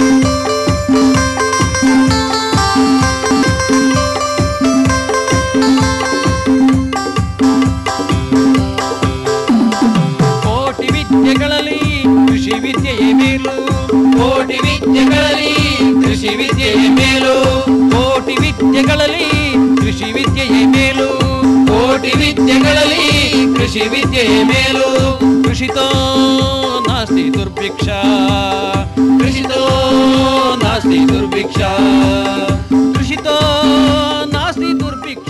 ಕೋಟಿ ವಿದ್ಯೆಗಳಲ್ಲಿ ಕೃಷಿ ವಿದ್ಯೆಯೇ ಮೇಲು ಕೋಟಿ ವಿದ್ಯೆಗಳಲ್ಲಿ ಕೃಷಿ ವಿದ್ಯೆಯೇ ಮೇಲು ಕೋಟಿ ವಿದ್ಯೆಗಳಲ್ಲಿ ಕೃಷಿ ವಿದ್ಯೆಯೇ ಮೇಲು ಕೋಟಿ ವಿದ್ಯೆಗಳಲ್ಲಿ ಕೃಷಿ ವಿದ್ಯೆಯೇ ಮೇಲು ಕೃಷಿತೋ ನಾಸ್ತಿ ದುರ್ಭಿಕ್ಷ ಕೃಷಿತೋ ನಾಸ್ತಿ ದುರ್ಭಿಕ್ಷ ಕೃಷಿತೋ ನಾಸ್ತಿ ದುರ್ಭಿಕ್ಷ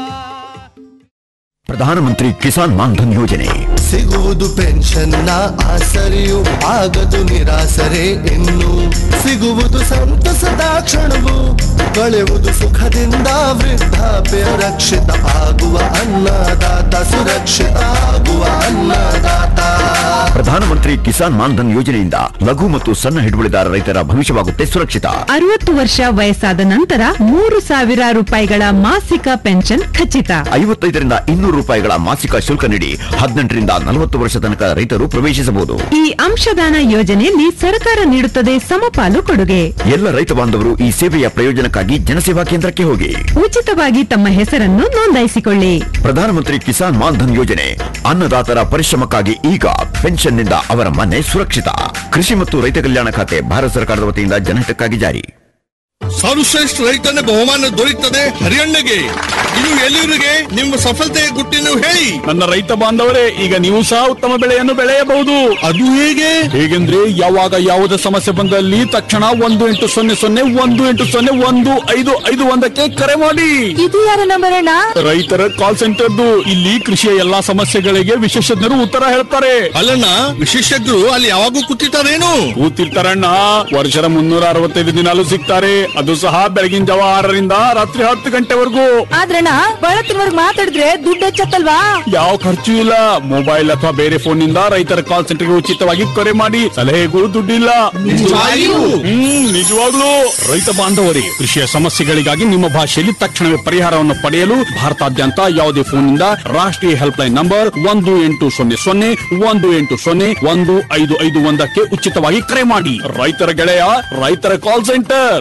ಪ್ರಧಾನಮಂತ್ರಿ ಕಿಸಾನ್ ಮಾನ್ಧನ್ ಯೋಜನೆ ಸಿಗುವುದು ಪೆನ್ಷನ್ನ ಆಸರೆಯು ಆಗದು ನಿರಾಸರೆ ಇನ್ನು ಸಿಗುವುದು ಸಂತಸದ ಕ್ಷಣವು ಕಳೆಯುವುದು ಸುಖದಿಂದ ವೃದ್ಧಾಪ್ಯ ರಕ್ಷಿತ ಆಗುವ ಅನ್ನದಾತ ಸುರಕ್ಷಿತ ಆಗುವ ಅನ್ನದಾತ ಪ್ರಧಾನಮಂತ್ರಿ ಕಿಸಾನ್ ಮಾನ್ಧನ್ ಯೋಜನೆಯಿಂದ ಲಘು ಮತ್ತು ಸಣ್ಣ ಹಿಡುವಳಿದಾರ ರೈತರ ಭವಿಷ್ಯವಾಗುತ್ತೆ ಸುರಕ್ಷಿತ ಅರವತ್ತು ವರ್ಷ ವಯಸ್ಸಾದ ನಂತರ ಮೂರು ಸಾವಿರ ರೂಪಾಯಿಗಳ ಮಾಸಿಕ ಪೆನ್ಷನ್ ಖಚಿತ ಐವತ್ತೈದರಿಂದ ಇನ್ನೂರು ರೂಪಾಯಿಗಳ ಮಾಸಿಕ ಶುಲ್ಕ ನೀಡಿ ಹದಿನೆಂಟರಿಂದ ನಲವತ್ತು ವರ್ಷ ತನಕ ರೈತರು ಪ್ರವೇಶಿಸಬಹುದು ಈ ಅಂಶದಾನ ಯೋಜನೆಯಲ್ಲಿ ಸರ್ಕಾರ ನೀಡುತ್ತದೆ ಸಮಪಾಲು ಕೊಡುಗೆ ಎಲ್ಲ ರೈತ ಬಾಂಧವರು ಈ ಸೇವೆಯ ಪ್ರಯೋಜನಕ್ಕಾಗಿ ಜನಸೇವಾ ಕೇಂದ್ರಕ್ಕೆ ಹೋಗಿ ಉಚಿತವಾಗಿ ತಮ್ಮ ಹೆಸರನ್ನು ನೋಂದಾಯಿಸಿಕೊಳ್ಳಿ ಪ್ರಧಾನಮಂತ್ರಿ ಕಿಸಾನ್ ಮಾನ್ಧನ್ ಯೋಜನೆ ಅನ್ನದಾತರ ಪರಿಶ್ರಮಕ್ಕಾಗಿ ಈಗ ಪೆನ್ಷನ್ನಿಂದ ಅವರ ಮನೆ ಸುರಕ್ಷಿತ ಕೃಷಿ ಮತ್ತು ರೈತ ಕಲ್ಯಾಣ ಖಾತೆ ಭಾರತ ಸರ್ಕಾರದ ವತಿಯಿಂದ ಜನಹಿತಕ್ಕಾಗಿ ಜಾರಿ ಸರ್ವಶ್ರೇಷ್ಠ ರೈತನ ಬಹುಮಾನ ದೊರೆಯುತ್ತದೆ ಹರಿಯಣ್ಣಗೆ ಇದು ಎಲ್ಲಿವರಿಗೆ ನಿಮ್ಮ ಸಫಲತೆಯ ಗುಟ್ಟಿನ ಹೇಳಿ ನನ್ನ ರೈತ ಬಾಂಧವರೇ ಈಗ ನೀವು ಸಹ ಉತ್ತಮ ಬೆಳೆಯನ್ನು ಬೆಳೆಯಬಹುದು ಅದು ಹೇಗೆ ಹೇಗೆಂದ್ರೆ ಯಾವಾಗ ಯಾವುದೇ ಸಮಸ್ಯೆ ಬಂದಲ್ಲಿ ತಕ್ಷಣ ಒಂದು ಎಂಟು ಸೊನ್ನೆ ಸೊನ್ನೆ ಒಂದು ಎಂಟು ಸೊನ್ನೆ ಒಂದು ಐದು ಐದು ಒಂದಕ್ಕೆ ಕರೆ ಮಾಡಿ ಇದು ಯಾರ ನಂಬರ್ ಅಣ್ಣ ರೈತರ ಕಾಲ್ ಸೆಂಟರ್ದು ಇಲ್ಲಿ ಕೃಷಿಯ ಎಲ್ಲಾ ಸಮಸ್ಯೆಗಳಿಗೆ ವಿಶೇಷಜ್ಞರು ಉತ್ತರ ಹೇಳ್ತಾರೆ ಅಲ್ಲಣ್ಣ ವಿಶೇಷಜ್ಞರು ಅಲ್ಲಿ ಯಾವಾಗೂ ಕೂತಿರ್ತಾರೇನು ಕೂತಿರ್ತಾರಣ್ಣ ವರ್ಷದ ಮುನ್ನೂರ ಅರವತ್ತೈದು ದಿನಾಲು ಸಿಗ್ತಾರೆ ಅದು ಸಹ ಬೆಳಗಿನ ಜಾವ ಆರರಿಂದ ರಾತ್ರಿ ಹತ್ತು ಗಂಟೆವರೆಗೂ ಆದ್ರಣ್ಣ ಬಳತ್ತಿನವರ್ಗ್ ಮಾತಾಡಿದ್ರೆ ದುಡ್ಡು ಹೆಚ್ಚತ್ತಲ್ವಾ ಯಾವ ಖರ್ಚು ಇಲ್ಲ ಮೊಬೈಲ್ ಅಥವಾ ಬೇರೆ ಫೋನ್ ನಿಂದ ರೈತರ ಕಾಲ್ ಸೆಂಟರ್ಗೆ ಉಚಿತವಾಗಿ ಕರೆ ಮಾಡಿ ಸಲಹೆಗಳು ದುಡ್ಡಿಲ್ಲ ನಿಜವಾಗಿಯೂ? ಹ್ಮ್ ನಿಜವಾಗ್ಲೂ ರೈತ ಬಾಂಧವರಿಗೆ ಕೃಷಿಯ ಸಮಸ್ಯೆಗಳಿಗಾಗಿ ನಿಮ್ಮ ಭಾಷೆಯಲ್ಲಿ ತಕ್ಷಣವೇ ಪರಿಹಾರವನ್ನು ಪಡೆಯಲು ಭಾರತಾದ್ಯಂತ ಯಾವುದೇ ಫೋನ್ನಿಂದ ರಾಷ್ಟ್ರೀಯ ಹೆಲ್ಪ್ ಲೈನ್ ನಂಬರ್ ಒಂದು ಎಂಟು ಸೊನ್ನೆ ಸೊನ್ನೆ ಒಂದು ಎಂಟು ಸೊನ್ನೆ ಒಂದು ಐದು ಐದು ಒಂದಕ್ಕೆ ಉಚಿತವಾಗಿ ಕರೆ ಮಾಡಿ ರೈತರ ಗೆಳೆಯ ರೈತರ ಕಾಲ್ ಸೆಂಟರ್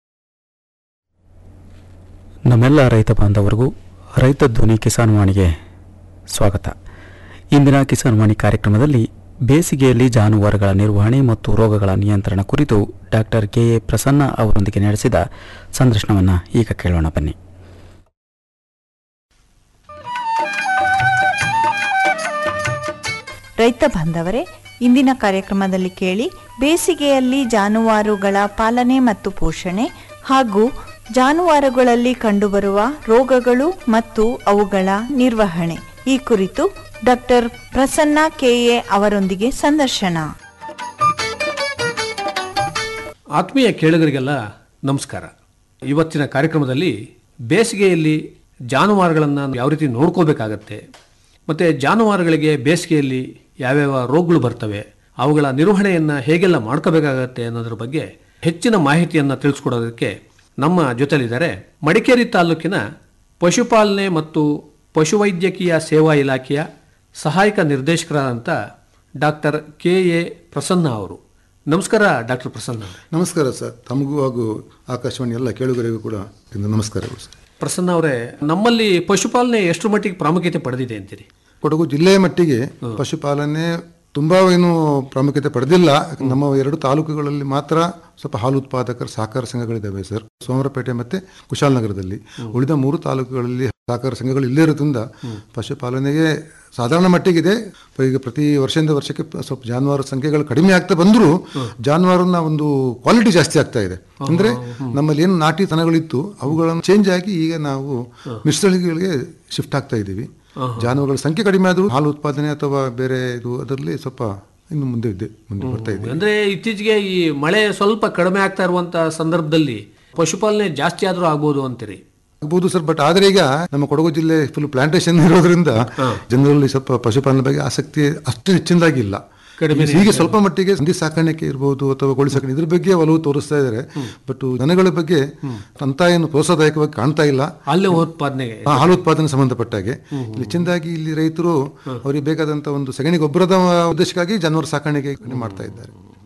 ನಮ್ಮೆಲ್ಲ ರೈತ ಬಾಂಧವರಿಗೂ ರೈತ ಧ್ವನಿ ಕಿಸಾನ್ ವಾಣಿಗೆ ಸ್ವಾಗತ ಇಂದಿನ ಕಿಸಾನ್ ವಾಣಿ ಕಾರ್ಯಕ್ರಮದಲ್ಲಿ ಬೇಸಿಗೆಯಲ್ಲಿ ಜಾನುವಾರುಗಳ ನಿರ್ವಹಣೆ ಮತ್ತು ರೋಗಗಳ ನಿಯಂತ್ರಣ ಕುರಿತು ಡಾಕ್ಟರ್ ಕೆ ಎ ಪ್ರಸನ್ನ ಅವರೊಂದಿಗೆ ನಡೆಸಿದ ಸಂದರ್ಶನವನ್ನು ಈಗ ಕೇಳೋಣ ಬನ್ನಿ ರೈತ ಬಾಂಧವರೇ ಇಂದಿನ ಕಾರ್ಯಕ್ರಮದಲ್ಲಿ ಕೇಳಿ ಬೇಸಿಗೆಯಲ್ಲಿ ಜಾನುವಾರುಗಳ ಪಾಲನೆ ಮತ್ತು ಪೋಷಣೆ ಹಾಗೂ ಜಾನುವಾರುಗಳಲ್ಲಿ ಕಂಡುಬರುವ ರೋಗಗಳು ಮತ್ತು ಅವುಗಳ ನಿರ್ವಹಣೆ ಈ ಕುರಿತು ಡಾಕ್ಟರ್ ಪ್ರಸನ್ನ ಕೆಎ ಅವರೊಂದಿಗೆ ಸಂದರ್ಶನ ಆತ್ಮೀಯ ಕೇಳುಗರಿಗೆಲ್ಲ ನಮಸ್ಕಾರ ಇವತ್ತಿನ ಕಾರ್ಯಕ್ರಮದಲ್ಲಿ ಬೇಸಿಗೆಯಲ್ಲಿ ಜಾನುವಾರುಗಳನ್ನು ಯಾವ ರೀತಿ ನೋಡ್ಕೋಬೇಕಾಗತ್ತೆ ಮತ್ತು ಜಾನುವಾರುಗಳಿಗೆ ಬೇಸಿಗೆಯಲ್ಲಿ ಯಾವ್ಯಾವ ರೋಗಗಳು ಬರ್ತವೆ ಅವುಗಳ ನಿರ್ವಹಣೆಯನ್ನು ಹೇಗೆಲ್ಲ ಮಾಡ್ಕೋಬೇಕಾಗತ್ತೆ ಅನ್ನೋದ್ರ ಬಗ್ಗೆ ಹೆಚ್ಚಿನ ಮಾಹಿತಿಯನ್ನು ತಿಳಿಸ್ಕೊಡೋದಕ್ಕೆ ನಮ್ಮ ಜೊತೆಲಿದ್ದಾರೆ ಮಡಿಕೇರಿ ತಾಲೂಕಿನ ಪಶುಪಾಲನೆ ಮತ್ತು ಪಶುವೈದ್ಯಕೀಯ ಸೇವಾ ಇಲಾಖೆಯ ಸಹಾಯಕ ನಿರ್ದೇಶಕರಾದಂಥ ಡಾಕ್ಟರ್ ಕೆ ಎ ಪ್ರಸನ್ನ ಅವರು ನಮಸ್ಕಾರ ಡಾಕ್ಟರ್ ಪ್ರಸನ್ನ ಅವರೇ. ನಮಸ್ಕಾರ ಸರ್ ತಮಗೂ ಹಾಗೂ ಆಕಾಶವಾಣಿ ಎಲ್ಲ ಕೇಳುಗರಿಗೂ ಕೂಡ ಇಂದು ನಮಸ್ಕಾರಗಳು ಸರ್ ಪ್ರಸನ್ನ ಅವರೇ ನಮ್ಮಲ್ಲಿ ಪಶುಪಾಲನೆ ಎಷ್ಟು ಮಟ್ಟಿಗೆ ಪ್ರಾಮುಖ್ಯತೆ ಪಡೆದಿದೆ ಅಂತೀರಿ ಕೊಡಗು ಜಿಲ್ಲೆಯ ಮಟ್ಟಿಗೆ ಪಶುಪಾಲನೆ ತುಂಬಾ ಏನು ಪ್ರಾಮುಖ್ಯತೆ ಪಡೆದಿಲ್ಲ ನಮ್ಮ ಎರಡು ತಾಲೂಕುಗಳಲ್ಲಿ ಮಾತ್ರ ಸ್ವಲ್ಪ ಹಾಲು ಉತ್ಪಾದಕರ ಸಹಕಾರ ಸಂಘಗಳಿದ್ದಾವೆ ಸರ್ ಸೋಮರಪೇಟೆ ಮತ್ತೆ ಕುಶಾಲನಗರದಲ್ಲಿ ಉಳಿದ ಮೂರು ತಾಲೂಕುಗಳಲ್ಲಿ ಸಹಕಾರ ಸಂಘಗಳು ಇಲ್ಲೇ ಇರೋದ್ರಿಂದ ಪಶುಪಾಲನೆಗೆ ಸಾಧಾರಣ ಮಟ್ಟಿಗಿದೆ ಈಗ ಪ್ರತಿ ವರ್ಷದಿಂದ ವರ್ಷಕ್ಕೆ ಸ್ವಲ್ಪ ಜಾನುವಾರು ಸಂಖ್ಯೆಗಳು ಕಡಿಮೆ ಆಗ್ತಾ ಬಂದರೂ ಜಾನುವಾರನ ಒಂದು ಕ್ವಾಲಿಟಿ ಜಾಸ್ತಿ ಆಗ್ತಾ ಇದೆ ಅಂದ್ರೆ ನಮ್ಮಲ್ಲಿ ಏನು ನಾಟಿ ತನಗಳಿತ್ತು ಅವುಗಳನ್ನು ಚೇಂಜ್ ಆಗಿ ಈಗ ನಾವು ಮಿಶ್ರಳಿಗಳಿಗೆ ಶಿಫ್ಟ್ ಆಗ್ತಾ ಇದ್ದೀವಿ ಜಾನುವಾರುಗಳ ಸಂಖ್ಯೆ ಕಡಿಮೆ ಆದರೂ ಹಾಲು ಉತ್ಪಾದನೆ ಅಥವಾ ಬೇರೆ ಇದು ಅದರಲ್ಲಿ ಸ್ವಲ್ಪ ಇನ್ನು ಮುಂದೆ ಇದೆ ಮುಂದೆ ಬರ್ತಾ ಇದೆ ಅಂದ್ರೆ ಇತ್ತೀಚೆಗೆ ಈ ಮಳೆ ಸ್ವಲ್ಪ ಕಡಿಮೆ ಆಗ್ತಾ ಇರುವಂತ ಸಂದರ್ಭದಲ್ಲಿ ಪಶುಪಾಲನೆ ಜಾಸ್ತಿ ಆದ್ರೂ ಆಗ್ಬೋದು ಅಂತೀರಿ ಆಗ್ಬೋದು ಸರ್ ಬಟ್ ಆದ್ರೆ ಈಗ ನಮ್ಮ ಕೊಡಗು ಜಿಲ್ಲೆ ಫುಲ್ ಪ್ಲಾಂಟೇಶನ್ ಇರೋದ್ರಿಂದ ಜನರಲ್ಲಿ ಸ್ವಲ್ಪ ಪಶುಪಾಲನೆ ಬಗ್ಗೆ ಆಸಕ್ತಿ ಅಷ್ಟು ಹೆಚ್ಚಿನದಾಗಿಲ್ಲ ಕಡಿಮೆ ಹೀಗೆ ಸ್ವಲ್ಪ ಮಟ್ಟಿಗೆ ಹಂದಿ ಸಾಕಾಣಿಕೆ ಇರ್ಬೋದು ಅಥವಾ ಕೋಳಿ ಸಾಕಾಣಿಕೆ ಇದ್ರ ಬಗ್ಗೆ ಒಲವು ತೋರಿಸ್ತಾ ಇದ್ದಾರೆ ಬಟ್ ದನಗಳ ಬಗ್ಗೆ ಅಂತ ಏನು ಪ್ರೋತ್ಸಾಹದಾಯಕವಾಗಿ ಕಾಣ್ತಾ ಇಲ್ಲ ಅಲ್ಲೇ ಉತ್ಪಾದನೆಗೆ ಆ, ಹಾಲು ಉತ್ಪಾದನೆ ಸಂಬಂಧಪಟ್ಟಾಗೆ ಇಲ್ಲಿ ಹೆಚ್ಚಿನದಾಗಿ ಇಲ್ಲಿ ರೈತರು ಅವರಿಗೆ ಬೇಕಾದಂತ ಒಂದು ಸಗಣಿ ಗೊಬ್ಬರದ ಉದ್ದೇಶಕ್ಕಾಗಿ ಜಾನುವಾರು ಸಾಕಾಣಿಕೆ ಮಾಡ್ತಾ ಇದ್ದಾರೆ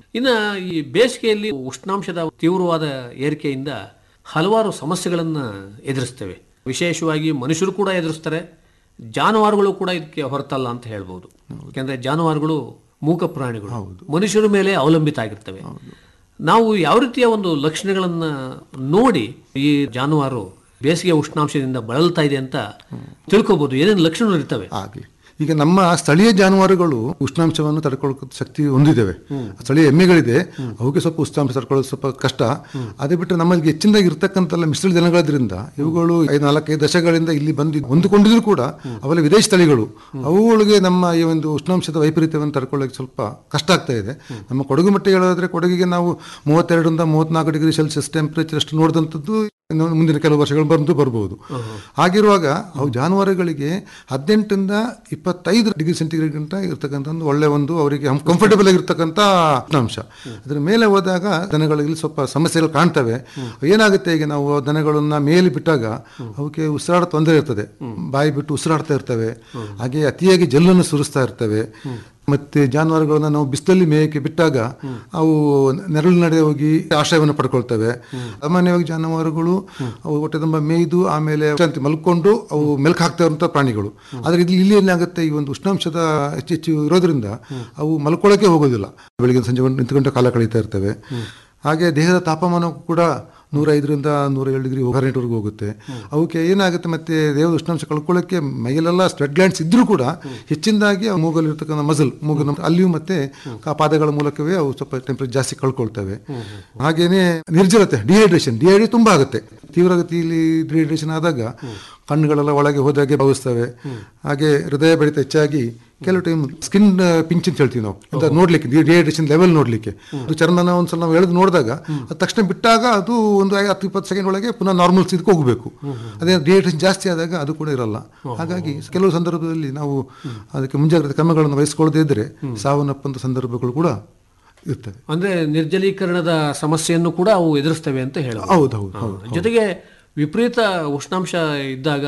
ಇನ್ನು ಈ ಬೇಸಿಗೆಯಲ್ಲಿ ಉಷ್ಣಾಂಶದ ತೀವ್ರವಾದ ಏರಿಕೆಯಿಂದ ಹಲವಾರು ಸಮಸ್ಯೆಗಳನ್ನು ಎದುರಿಸ್ತೇವೆ ವಿಶೇಷವಾಗಿ ಮನುಷ್ಯರು ಕೂಡ ಎದುರಿಸ್ತಾರೆ ಜಾನುವಾರುಗಳು ಕೂಡ ಇದಕ್ಕೆ ಹೊರತಲ್ಲ ಅಂತ ಹೇಳ್ಬೋದು ಯಾಕೆಂದ್ರೆ ಜಾನುವಾರುಗಳು ಮೂಕ ಪ್ರಾಣಿಗಳು ಮನುಷ್ಯರ ಮೇಲೆ ಅವಲಂಬಿತ ಆಗಿರ್ತವೆ ನಾವು ಯಾವ ರೀತಿಯ ಒಂದು ಲಕ್ಷಣಗಳನ್ನ ನೋಡಿ ಈ ಜಾನುವಾರು ಬೇಸಿಗೆ ಉಷ್ಣಾಂಶದಿಂದ ಬಳಲ್ತಾ ಇದೆ ಅಂತ ತಿಳ್ಕೊಬಹುದು ಏನೇನು ಲಕ್ಷಣಗಳು ಇರ್ತವೆ ಆಗಲಿ ಈಗ ನಮ್ಮ ಸ್ಥಳೀಯ ಜಾನುವಾರುಗಳು ಉಷ್ಣಾಂಶವನ್ನು ತಡ್ಕೊಳ್ಳೋ ಶಕ್ತಿ ಹೊಂದಿದ್ದೇವೆ ಸ್ಥಳೀಯ ಎಮ್ಮೆಗಳಿದೆ ಅವಕ್ಕೆ ಸ್ವಲ್ಪ ಉಷ್ಣಾಂಶ ತಡ್ಕೊಳ್ಳೋದು ಸ್ವಲ್ಪ ಕಷ್ಟ ಅದೇ ಬಿಟ್ಟರೆ ನಮ್ಮಲ್ಲಿ ಹೆಚ್ಚಿನದಾಗಿ ಇರ್ತಕ್ಕಂಥ ಮಿಶ್ರ ಜನಗಳದ್ರಿಂದ ಇವುಗಳು ಐದು ನಾಲ್ಕೈದು ದಶಕಗಳಿಂದ ಇಲ್ಲಿ ಬಂದು ಹೊಂದಿಕೊಂಡಿದ್ರು ಕೂಡ ಅವೆಲ್ಲ ವಿದೇಶಿ ತಳಿಗಳು ಅವುಗಳಿಗೆ ನಮ್ಮ ಈ ಒಂದು ಉಷ್ಣಾಂಶದ ವೈಪರೀತ್ಯವನ್ನು ತಡ್ಕೊಳ್ಳೋಕೆ ಸ್ವಲ್ಪ ಕಷ್ಟ ಆಗ್ತಾ ಇದೆ ನಮ್ಮ ಕೊಡಗು ಮಟ್ಟಿಗೆ ಹೇಳೋದಾದ್ರೆ ಕೊಡಗಿಗೆ ನಾವು ಮೂವತ್ತೆರಡರಿಂದ ಮೂವತ್ನಾಲ್ಕು ಡಿಗ್ರಿ ಸೆಲ್ಸಿಯಸ್ ಟೆಂಪರೇಚರ್ ಅಷ್ಟು ನೋಡಿದಂಥದ್ದು ಇನ್ನು ಮುಂದಿನ ಕೆಲವು ವರ್ಷಗಳು ಬಂದು ಬರ್ಬೋದು ಹಾಗಿರುವಾಗ ಅವು ಜಾನುವಾರುಗಳಿಗೆ ಹದಿನೆಂಟರಿಂದ ಇಪ್ಪತ್ತೈದು ಡಿಗ್ರಿ ಸೆಂಟಿಗ್ರೇಡ್ ಗಂಟ ಇರ್ತಕ್ಕಂಥ ಒಂದು ಒಳ್ಳೆ ಒಂದು ಅವರಿಗೆ ಕಂಫರ್ಟಬಲ್ ಆಗಿರ್ತಕ್ಕಂಥ ಉಷ್ಣಾಂಶ ಅದ್ರ ಮೇಲೆ ಹೋದಾಗ ದನಗಳಲ್ಲಿ ಸ್ವಲ್ಪ ಸಮಸ್ಯೆಗಳು ಕಾಣ್ತವೆ ಏನಾಗುತ್ತೆ ಈಗ ನಾವು ದನಗಳನ್ನ ಮೇಲೆ ಬಿಟ್ಟಾಗ ಅವಕ್ಕೆ ಉಸಿರಾಡ ತೊಂದರೆ ಇರ್ತದೆ ಬಾಯಿ ಬಿಟ್ಟು ಉಸಿರಾಡ್ತಾ ಇರ್ತವೆ ಹಾಗೆ ಅತಿಯಾಗಿ ಜಲ್ಲನ್ನು ಸುರಿಸ್ತಾ ಇರ್ತವೆ ಮತ್ತೆ ಜಾನುವಾರುಗಳನ್ನ ನಾವು ಬಿಸಿಲಲ್ಲಿ ಮೇಯಕ್ಕೆ ಬಿಟ್ಟಾಗ ಅವು ನೆರಳು ನಡೆ ಹೋಗಿ ಆಶ್ರಯವನ್ನು ಪಡ್ಕೊಳ್ತವೆ ಸಾಮಾನ್ಯವಾಗಿ ಜಾನುವಾರುಗಳು ಅವು ಹೊಟ್ಟೆ ತುಂಬ ಮೇಯ್ದು ಆಮೇಲೆ ವಿಶ್ರಾಂತಿ ಮಲ್ಕೊಂಡು ಅವು ಮೆಲ್ಕ್ ಹಾಕ್ತಾ ಇರುವಂಥ ಪ್ರಾಣಿಗಳು ಆದರೆ ಇಲ್ಲಿ ಇಲ್ಲಿ ಏನಾಗುತ್ತೆ ಈ ಒಂದು ಉಷ್ಣಾಂಶದ ಹೆಚ್ಚು ಹೆಚ್ಚು ಇರೋದ್ರಿಂದ ಅವು ಮಲ್ಕೊಳ್ಳೋಕೆ ಹೋಗೋದಿಲ್ಲ ಬೆಳಿಗ್ಗೆ ಸಂಜೆ ಒಂದು ನಿಂತು ಗಂಟೆ ಕಾಲ ಕಳೀತಾ ಇರ್ತವೆ ಹಾಗೆ ದೇಹದ ತಾಪಮಾನ ಕೂಡ ನೂರ ಐದರಿಂದ ನೂರ ಏಳು ಡಿಗ್ರಿ ಹೊರನೆಟ್ವರೆಗೂ ಹೋಗುತ್ತೆ ಅವಕ್ಕೆ ಏನಾಗುತ್ತೆ ಮತ್ತೆ ದೇಹದ ಉಷ್ಣಾಂಶ ಕಳ್ಕೊಳ್ಳೋಕ್ಕೆ ಮೈಯಲ್ಲೆಲ್ಲ ಸ್ವೆಟ್ ಗ್ಲ್ಯಾಂಡ್ಸ್ ಇದ್ರೂ ಕೂಡ ಹೆಚ್ಚಿನದಾಗಿ ಆ ಮೂಗಲ್ಲಿ ಇರ್ತಕ್ಕಂಥ ಮಸಲ್ ಮೂಗು ಅಲ್ಲಿಯೂ ಮತ್ತೆ ಆ ಪಾದಗಳ ಮೂಲಕವೇ ಅವು ಸ್ವಲ್ಪ ಟೆಂಪರೇಚರ್ ಜಾಸ್ತಿ ಕಳ್ಕೊಳ್ತವೆ ಹಾಗೇನೆ ನಿರ್ಜಲತೆ ಡಿಹೈಡ್ರೇಷನ್ ಡಿಹೈಡ್ರೇಟ್ ತುಂಬಾ ಆಗುತ್ತೆ ತೀವ್ರಗತಿಯಲ್ಲಿ ಡಿಹೈಡ್ರೇಷನ್ ಆದಾಗ ಕಣ್ಣುಗಳೆಲ್ಲ ಒಳಗೆ ಹೋದಾಗೆ ಭಾವಿಸ್ತವೆ ಹಾಗೆ ಹೃದಯ ಬಡಿತ ಹೆಚ್ಚಾಗಿ ಕೆಲವು ಟೈಮ್ ಸ್ಕಿನ್ ಪಿಂಚ್ ಅಂತ ಹೇಳ್ತೀವಿ ನಾವು ಅಂತ ನೋಡ್ಲಿಕ್ಕೆ ಡಿಹೈಡ್ರೇಷನ್ ಲೆವೆಲ್ ನೋಡ್ಲಿಕ್ಕೆ ಅದು ಚರ್ಮನ ಒಂದ್ಸಲ ನಾವು ಎಳೆದು ನೋಡಿದಾಗ ಅದು ತಕ್ಷಣ ಬಿಟ್ಟಾಗ ಅದು ಒಂದು ಐ- ಹತ್ತು ಇಪ್ಪತ್ತು ಸೆಕೆಂಡ್ ಒಳಗೆ ಪುನಃ ನಾರ್ಮಲ್ ಸ್ಥಿತಿಗೆ ಹೋಗಬೇಕು ಅದೇ ಡಿಹೈಡ್ರೇಷನ್ ಜಾಸ್ತಿ ಆದಾಗ ಅದು ಕೂಡ ಇರಲ್ಲ ಹಾಗಾಗಿ ಕೆಲವು ಸಂದರ್ಭದಲ್ಲಿ ನಾವು ಅದಕ್ಕೆ ಮುಂಜಾಗ್ರತೆ ಕ್ರಮಗಳನ್ನು ವಹಿಸ್ಕೊಳ್ಳದೇ ಇದ್ರೆ ಸಾವನ್ನಪ್ಪಂತ ಸಂದರ್ಭಗಳು ಕೂಡ ಇರ್ತವೆ ಅಂದ್ರೆ ನಿರ್ಜಲೀಕರಣದ ಸಮಸ್ಯೆಯನ್ನು ಕೂಡ ಅವು ಎದುರಿಸ್ತವೆ ಅಂತ ಹೇಳ ಹೌದು, ಹೌದು, ಹೌದು, ಜೊತೆಗೆ ವಿಪರೀತ ಉಷ್ಣಾಂಶ ಇದ್ದಾಗ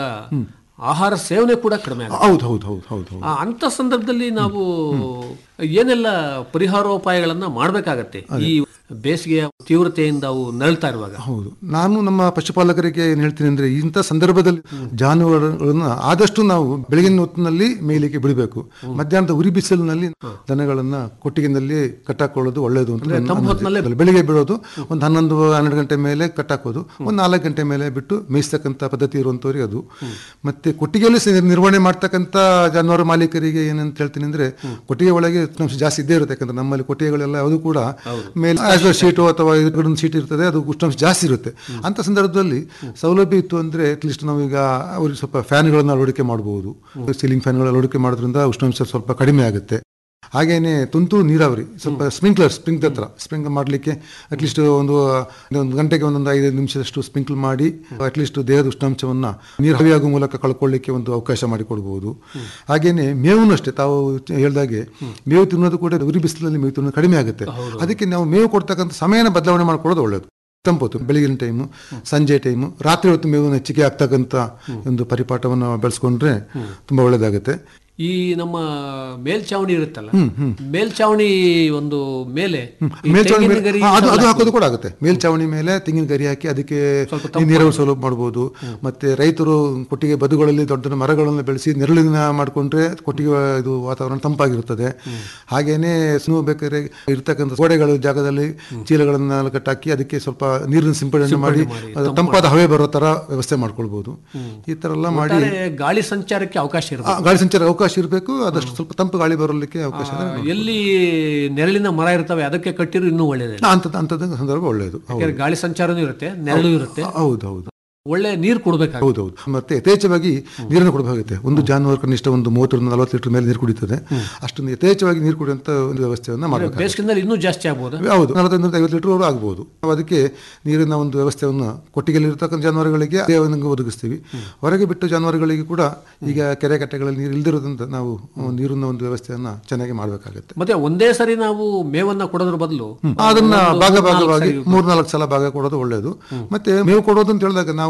ಆಹಾರ ಸೇವನೆ ಕೂಡ ಕಡಿಮೆ ಆಗುತ್ತೆ ಹೌದು ಹೌದು ಹೌದು ಹೌದು ಹೌದು ಆ, ಅಂತ ಸಂದರ್ಭದಲ್ಲಿ ನಾವು ಏನೆಲ್ಲ ಪರಿಹಾರೋಪಾಯಗಳನ್ನ ಮಾಡಬೇಕಾಗತ್ತೆ ಈ ಬೇಸಿಗೆಯ ತೀವ್ರತೆಯಿಂದ ಅವು ನರಳ್ತಾ ಇರುವಾಗ ಹೌದು ನಾನು ನಮ್ಮ ಪಶುಪಾಲಕರಿಗೆ ಏನ್ ಹೇಳ್ತೀನಿ ಅಂದ್ರೆ ಇಂಥ ಸಂದರ್ಭದಲ್ಲಿ ಜಾನುವಾರುಗಳನ್ನ ಆದಷ್ಟು ನಾವು ಬೆಳಗಿನ ಹೊತ್ತಿನಲ್ಲಿ ಮೇಯ್ಲಿಕ್ಕೆ ಬಿಡಬೇಕು ಮಧ್ಯಾಹ್ನದ ಉರಿ ಬಿಸಿಲಿನಲ್ಲಿ ದನಗಳನ್ನ ಕೊಟ್ಟಿಗೆನಲ್ಲಿ ಕಟ್ಟಾಕೊಳ್ಳೋದು ಒಳ್ಳೆಯದು ಅಂತ ನನ್ನ ಅನಿಸಿಕೆ. ಬೆಳಿಗ್ಗೆ ಬಿಡೋದು ಒಂದು ಹನ್ನೊಂದು ಹನ್ನೆರಡು ಗಂಟೆ ಮೇಲೆ ಕಟ್ಟಾಕೋದು ಒಂದು ನಾಲ್ಕು ಗಂಟೆ ಮೇಲೆ ಬಿಟ್ಟು ಮೇಯಿಸ್ತಕ್ಕಂಥ ಪದ್ಧತಿ ಇರುವಂತವ್ರಿಗೆ ಅದು ಮತ್ತೆ ಕೊಟ್ಟಿಗೆಯಲ್ಲಿ ಸ- ನಿರ್ವಹಣೆ ಮಾಡ್ತಕ್ಕಂಥ ಜಾನುವಾರು ಮಾಲೀಕರಿಗೆ ಏನಂತ ಹೇಳ್ತೀನಿ ಅಂದ್ರೆ ಕೊಟ್ಟಿಗೆ ಒಳಗೆ ಉಷ್ಣಾಂಶ ಜಾಸ್ತಿ ಇದ್ದೇ ಇರುತ್ತೆ ಯಾಕಂದ್ರೆ ನಮ್ಮಲ್ಲಿ ಕೊಟ್ಟಿಗೆಗಳೆಲ್ಲ ಅದು ಕೂಡ ಮೇಲೆ ಶೀಟು ಅಥವಾ ಇದೊಂದು ಶೀಟ್ ಇರ್ತದೆ ಅದು ಉಷ್ಣಾಂಶ ಜಾಸ್ತಿ ಇರುತ್ತೆ ಅಂತ ಸಂದರ್ಭದಲ್ಲಿ ಸೌಲಭ್ಯ ಇತ್ತು ಅಂದ್ರೆ ಅಟ್ಲೀಸ್ಟ್ ನಾವೀಗ ಅವ್ರಿಗೆ ಸ್ವಲ್ಪ ಫ್ಯಾನ್ಗಳನ್ನು ಅಳವಡಿಕೆ ಮಾಡಬಹುದು ಸೀಲಿಂಗ್ ಫ್ಯಾನ್ಗಳು ಅಳವಡಿಕೆ ಮಾಡೋದ್ರಿಂದ ಉಷ್ಣಾಂಶ ಸ್ವಲ್ಪ ಕಡಿಮೆ ಆಗುತ್ತೆ ಹಾಗೇನೆ ತುಂತುರು ನೀರಾವರಿ ಸ್ವಲ್ಪ ಸ್ಪ್ರಿಂಕ್ಲರ್ ಸ್ಪ್ರಿಂಗ್ ಹತ್ರ ಸ್ಪ್ರಿಂಕ್ ಮಾಡಲಿಕ್ಕೆ ಅಟ್ಲೀಸ್ಟ್ ಒಂದು ಒಂದು ಗಂಟೆಗೆ ಒಂದೊಂದು ಐದು ನಿಮಿಷದಷ್ಟು ಸ್ಪ್ರಿಂಕ್ಲ್ ಮಾಡಿ ಅಟ್ಲೀಸ್ಟ್ ದೇಹದ ಉಷ್ಣಾಂಶವನ್ನ ನೀರು ಹರಿಯಾಗುವ ಮೂಲಕ ಕಳ್ಕೊಳ್ಳಿಕ್ಕೆ ಒಂದು ಅವಕಾಶ ಮಾಡಿಕೊಡ್ಬೋದು ಹಾಗೇನೆ ಮೇವು ಅಷ್ಟೇ ತಾವು ಹೇಳ್ದಾಗೆ ಮೇವು ತಿನ್ನೋದು ಕೂಡ ಉರಿ ಬಿಸಿಲಲ್ಲಿ ಮೇವು ತಿನ್ನೋದು ಕಡಿಮೆ ಆಗುತ್ತೆ ಅದಕ್ಕೆ ನಾವು ಮೇವು ಕೊಡ್ತಕ್ಕಂಥ ಸಮಯನ ಬದಲಾವಣೆ ಮಾಡ್ಕೊಳ್ಳೋದು ಒಳ್ಳೆಯದು ತಂಪೊತ್ತು ಬೆಳಗಿನ ಟೈಮು ಸಂಜೆ ಟೈಮು ರಾತ್ರಿ ಹೊತ್ತು ಮೇವನ್ನು ಹೆಚ್ಚಿಗೆ ಆಗ್ತಕ್ಕಂಥ ಒಂದು ಪರಿಪಾಠವನ್ನು ಬೆಳೆಸ್ಕೊಂಡ್ರೆ ತುಂಬಾ ಒಳ್ಳೇದಾಗುತ್ತೆ ಈ ನಮ್ಮ ಮೇಲ್ಚಾವಣಿ ಇರುತ್ತಲ್ಲ ಮೇಲ್ಚಾವಣಿ ಒಂದು ಮೇಲೆ ಈ ಮೇಲ್ಚಾವಣಿ ತೆಂಗಿನ ಮೇಲೆ ಗರಿ ಹಾ, ಅದು ಅದು ಎಲ್ಲ ಹಾಕೋದು ಕೂಡ ಆಗುತ್ತೆ ಮೇಲ್ಚಾವಣಿ ಮೇಲೆ ತೆಂಗಿನ ಗರಿ ಹಾಕಿ ಅದಕ್ಕೆ ನೀರಾವರಿ ಸೌಲಭ್ಯ ಮಾಡಬಹುದು ಮತ್ತೆ ರೈತರು ಕೊಟ್ಟಿಗೆ ಬದುಗಳಲ್ಲಿ ದೊಡ್ಡ ದೊಡ್ಡ ಮರಗಳನ್ನು ಬೆಳೆಸಿ ನೆರಳಿನ ಮಾಡಿಕೊಂಡ್ರೆ ಕೊಟ್ಟಿಗೆ ಇದು ವಾತಾವರಣ ತಂಪಾಗಿರುತ್ತದೆ ಹಾಗೇನೆ ಸ್ನೋ ಬೇಕಾದ್ರೆ ಇರ್ತಕ್ಕಂಥ ಗೋಡೆಗಳ ಜಾಗದಲ್ಲಿ ಚೀಲಗಳನ್ನ ಕಟ್ಟಾಕಿ ಅದಕ್ಕೆ ಸ್ವಲ್ಪ ನೀರಿನ ಸಿಂಪಡಣೆ ಮಾಡಿ ಅದು ತಂಪಾದ ಹವೆ ಬರೋ ತರ ವ್ಯವಸ್ಥೆ ಮಾಡ್ಕೊಳ್ಬಹುದು ಈ ತರ ಎಲ್ಲ ಮಾಡಿ ಒಟ್ಟಾರೆ ಗಾಳಿ ಸಂಚಾರಕ್ಕೆ ಅವಕಾಶ ಆ, ಇರಬೇಕು ಗಾಳಿ ಸಂಚಾರ ಅವಕಾಶ ಇರಬೇಕು ಆದಷ್ಟು ಸ್ವಲ್ಪ ತಂಪು ಗಾಳಿ ಬರಲಿಕ್ಕೆ ಅವಕಾಶ ಇದೆ. ಎಲ್ಲಿ ನೆರಳಿನ ಮರ ಇರ್ತವೆ ಅದಕ್ಕೆ ಕಟ್ಟಿರೋ ಇನ್ನೂ ಒಳ್ಳೇದೇ ಅಂಥದ್ದು ಅಂಥದ್ದು ಸಂದರ್ಭ ಒಳ್ಳೆಯದು ಹೌದು ಯಾಕಂದ್ರೆ ಗಾಳಿ ಸಂಚಾರನೂ ಇರುತ್ತೆ ನೆರಳು ಇರುತ್ತೆ ಹೌದು ಹೌದು ಒಳ್ಳೆ ನೀರು ಕೊಡ್ಬೇಕಾಗುತ್ತೆ ಹೌದೌದು ಮತ್ತೆ ಯಥೇಚ್ಛವಾಗಿ ನೀರನ್ನು ಕೊಡಬೇಕಾಗುತ್ತೆ ಒಂದು ಜಾನುವಾರು ಕನಿಷ್ಠ ಒಂದು ಮೂವತ್ತರಿಂದ ನಲವತ್ತು ಲೀಟರ್ ಮೇಲೆ ನೀರು ಕುಡಿತದೆ ಅಷ್ಟೊಂದು ಯಥೇಚ್ಛವಾಗಿ ನೀರು ಕುಡಿಯುವಂತ ಒಂದು ವ್ಯವಸ್ಥೆಯನ್ನ ಮಾಡಬೇಕು ಬೇಸಿಗೆನಲ್ಲಿ ಇನ್ನೂ ಜಾಸ್ತಿ ಆಗ್ಬೋದಾ ಹೌದು ನಲವತ್ತೈದರಿಂದ ಐವತ್ತು ಲೀಟರ್ ವರೆಗೂ ಆಗ್ಬೋದು ನಾವು ಅದಕ್ಕೆ ನೀರಿನ ಒಂದು ವ್ಯವಸ್ಥೆಯನ್ನು ಕೊಟ್ಟಿಗೆಯಲ್ಲಿ ಇರತಕ್ಕಂಥ ಜಾನುವಾರುಗಳಿಗೆ ಅದೇ ಒಂದು ಒದಗಿಸ್ತೀವಿ ಹೊರಗೆ ಬಿಟ್ಟು ಜಾನುವಾರುಗಳಿಗೆ ಕೂಡ ಈಗ ಕೆರೆ ಕಟ್ಟೆಗಳಲ್ಲಿ ನೀರು ಇಲ್ದಿರೋದ್ರಿಂದ ನಾವು ನೀರಿನ ಒಂದು ವ್ಯವಸ್ಥೆಯನ್ನ ಚೆನ್ನಾಗಿ ಮಾಡಬೇಕಾಗುತ್ತೆ ಮತ್ತೆ ಒಂದೇ ಸರಿ ನಾವು ಮೇವನ್ನ ಕೊಡೋದ್ರ ಬದಲು ಅದನ್ನ ಒಂದು ಭಾಗ ಮೂರ್ನಾಲ್ಕು ಭಾಗವಾಗಿ ಸರಿ ಮೂರ್ನಾಲ್ಕು ಸಲ ಭಾಗ ಕೊಡೋದು ಒಳ್ಳೆಯದು ಮತ್ತೆ ಮೇವು ಕೊಡೋದು ಅಂತ ಹೇಳಿದಾಗ ನಾವು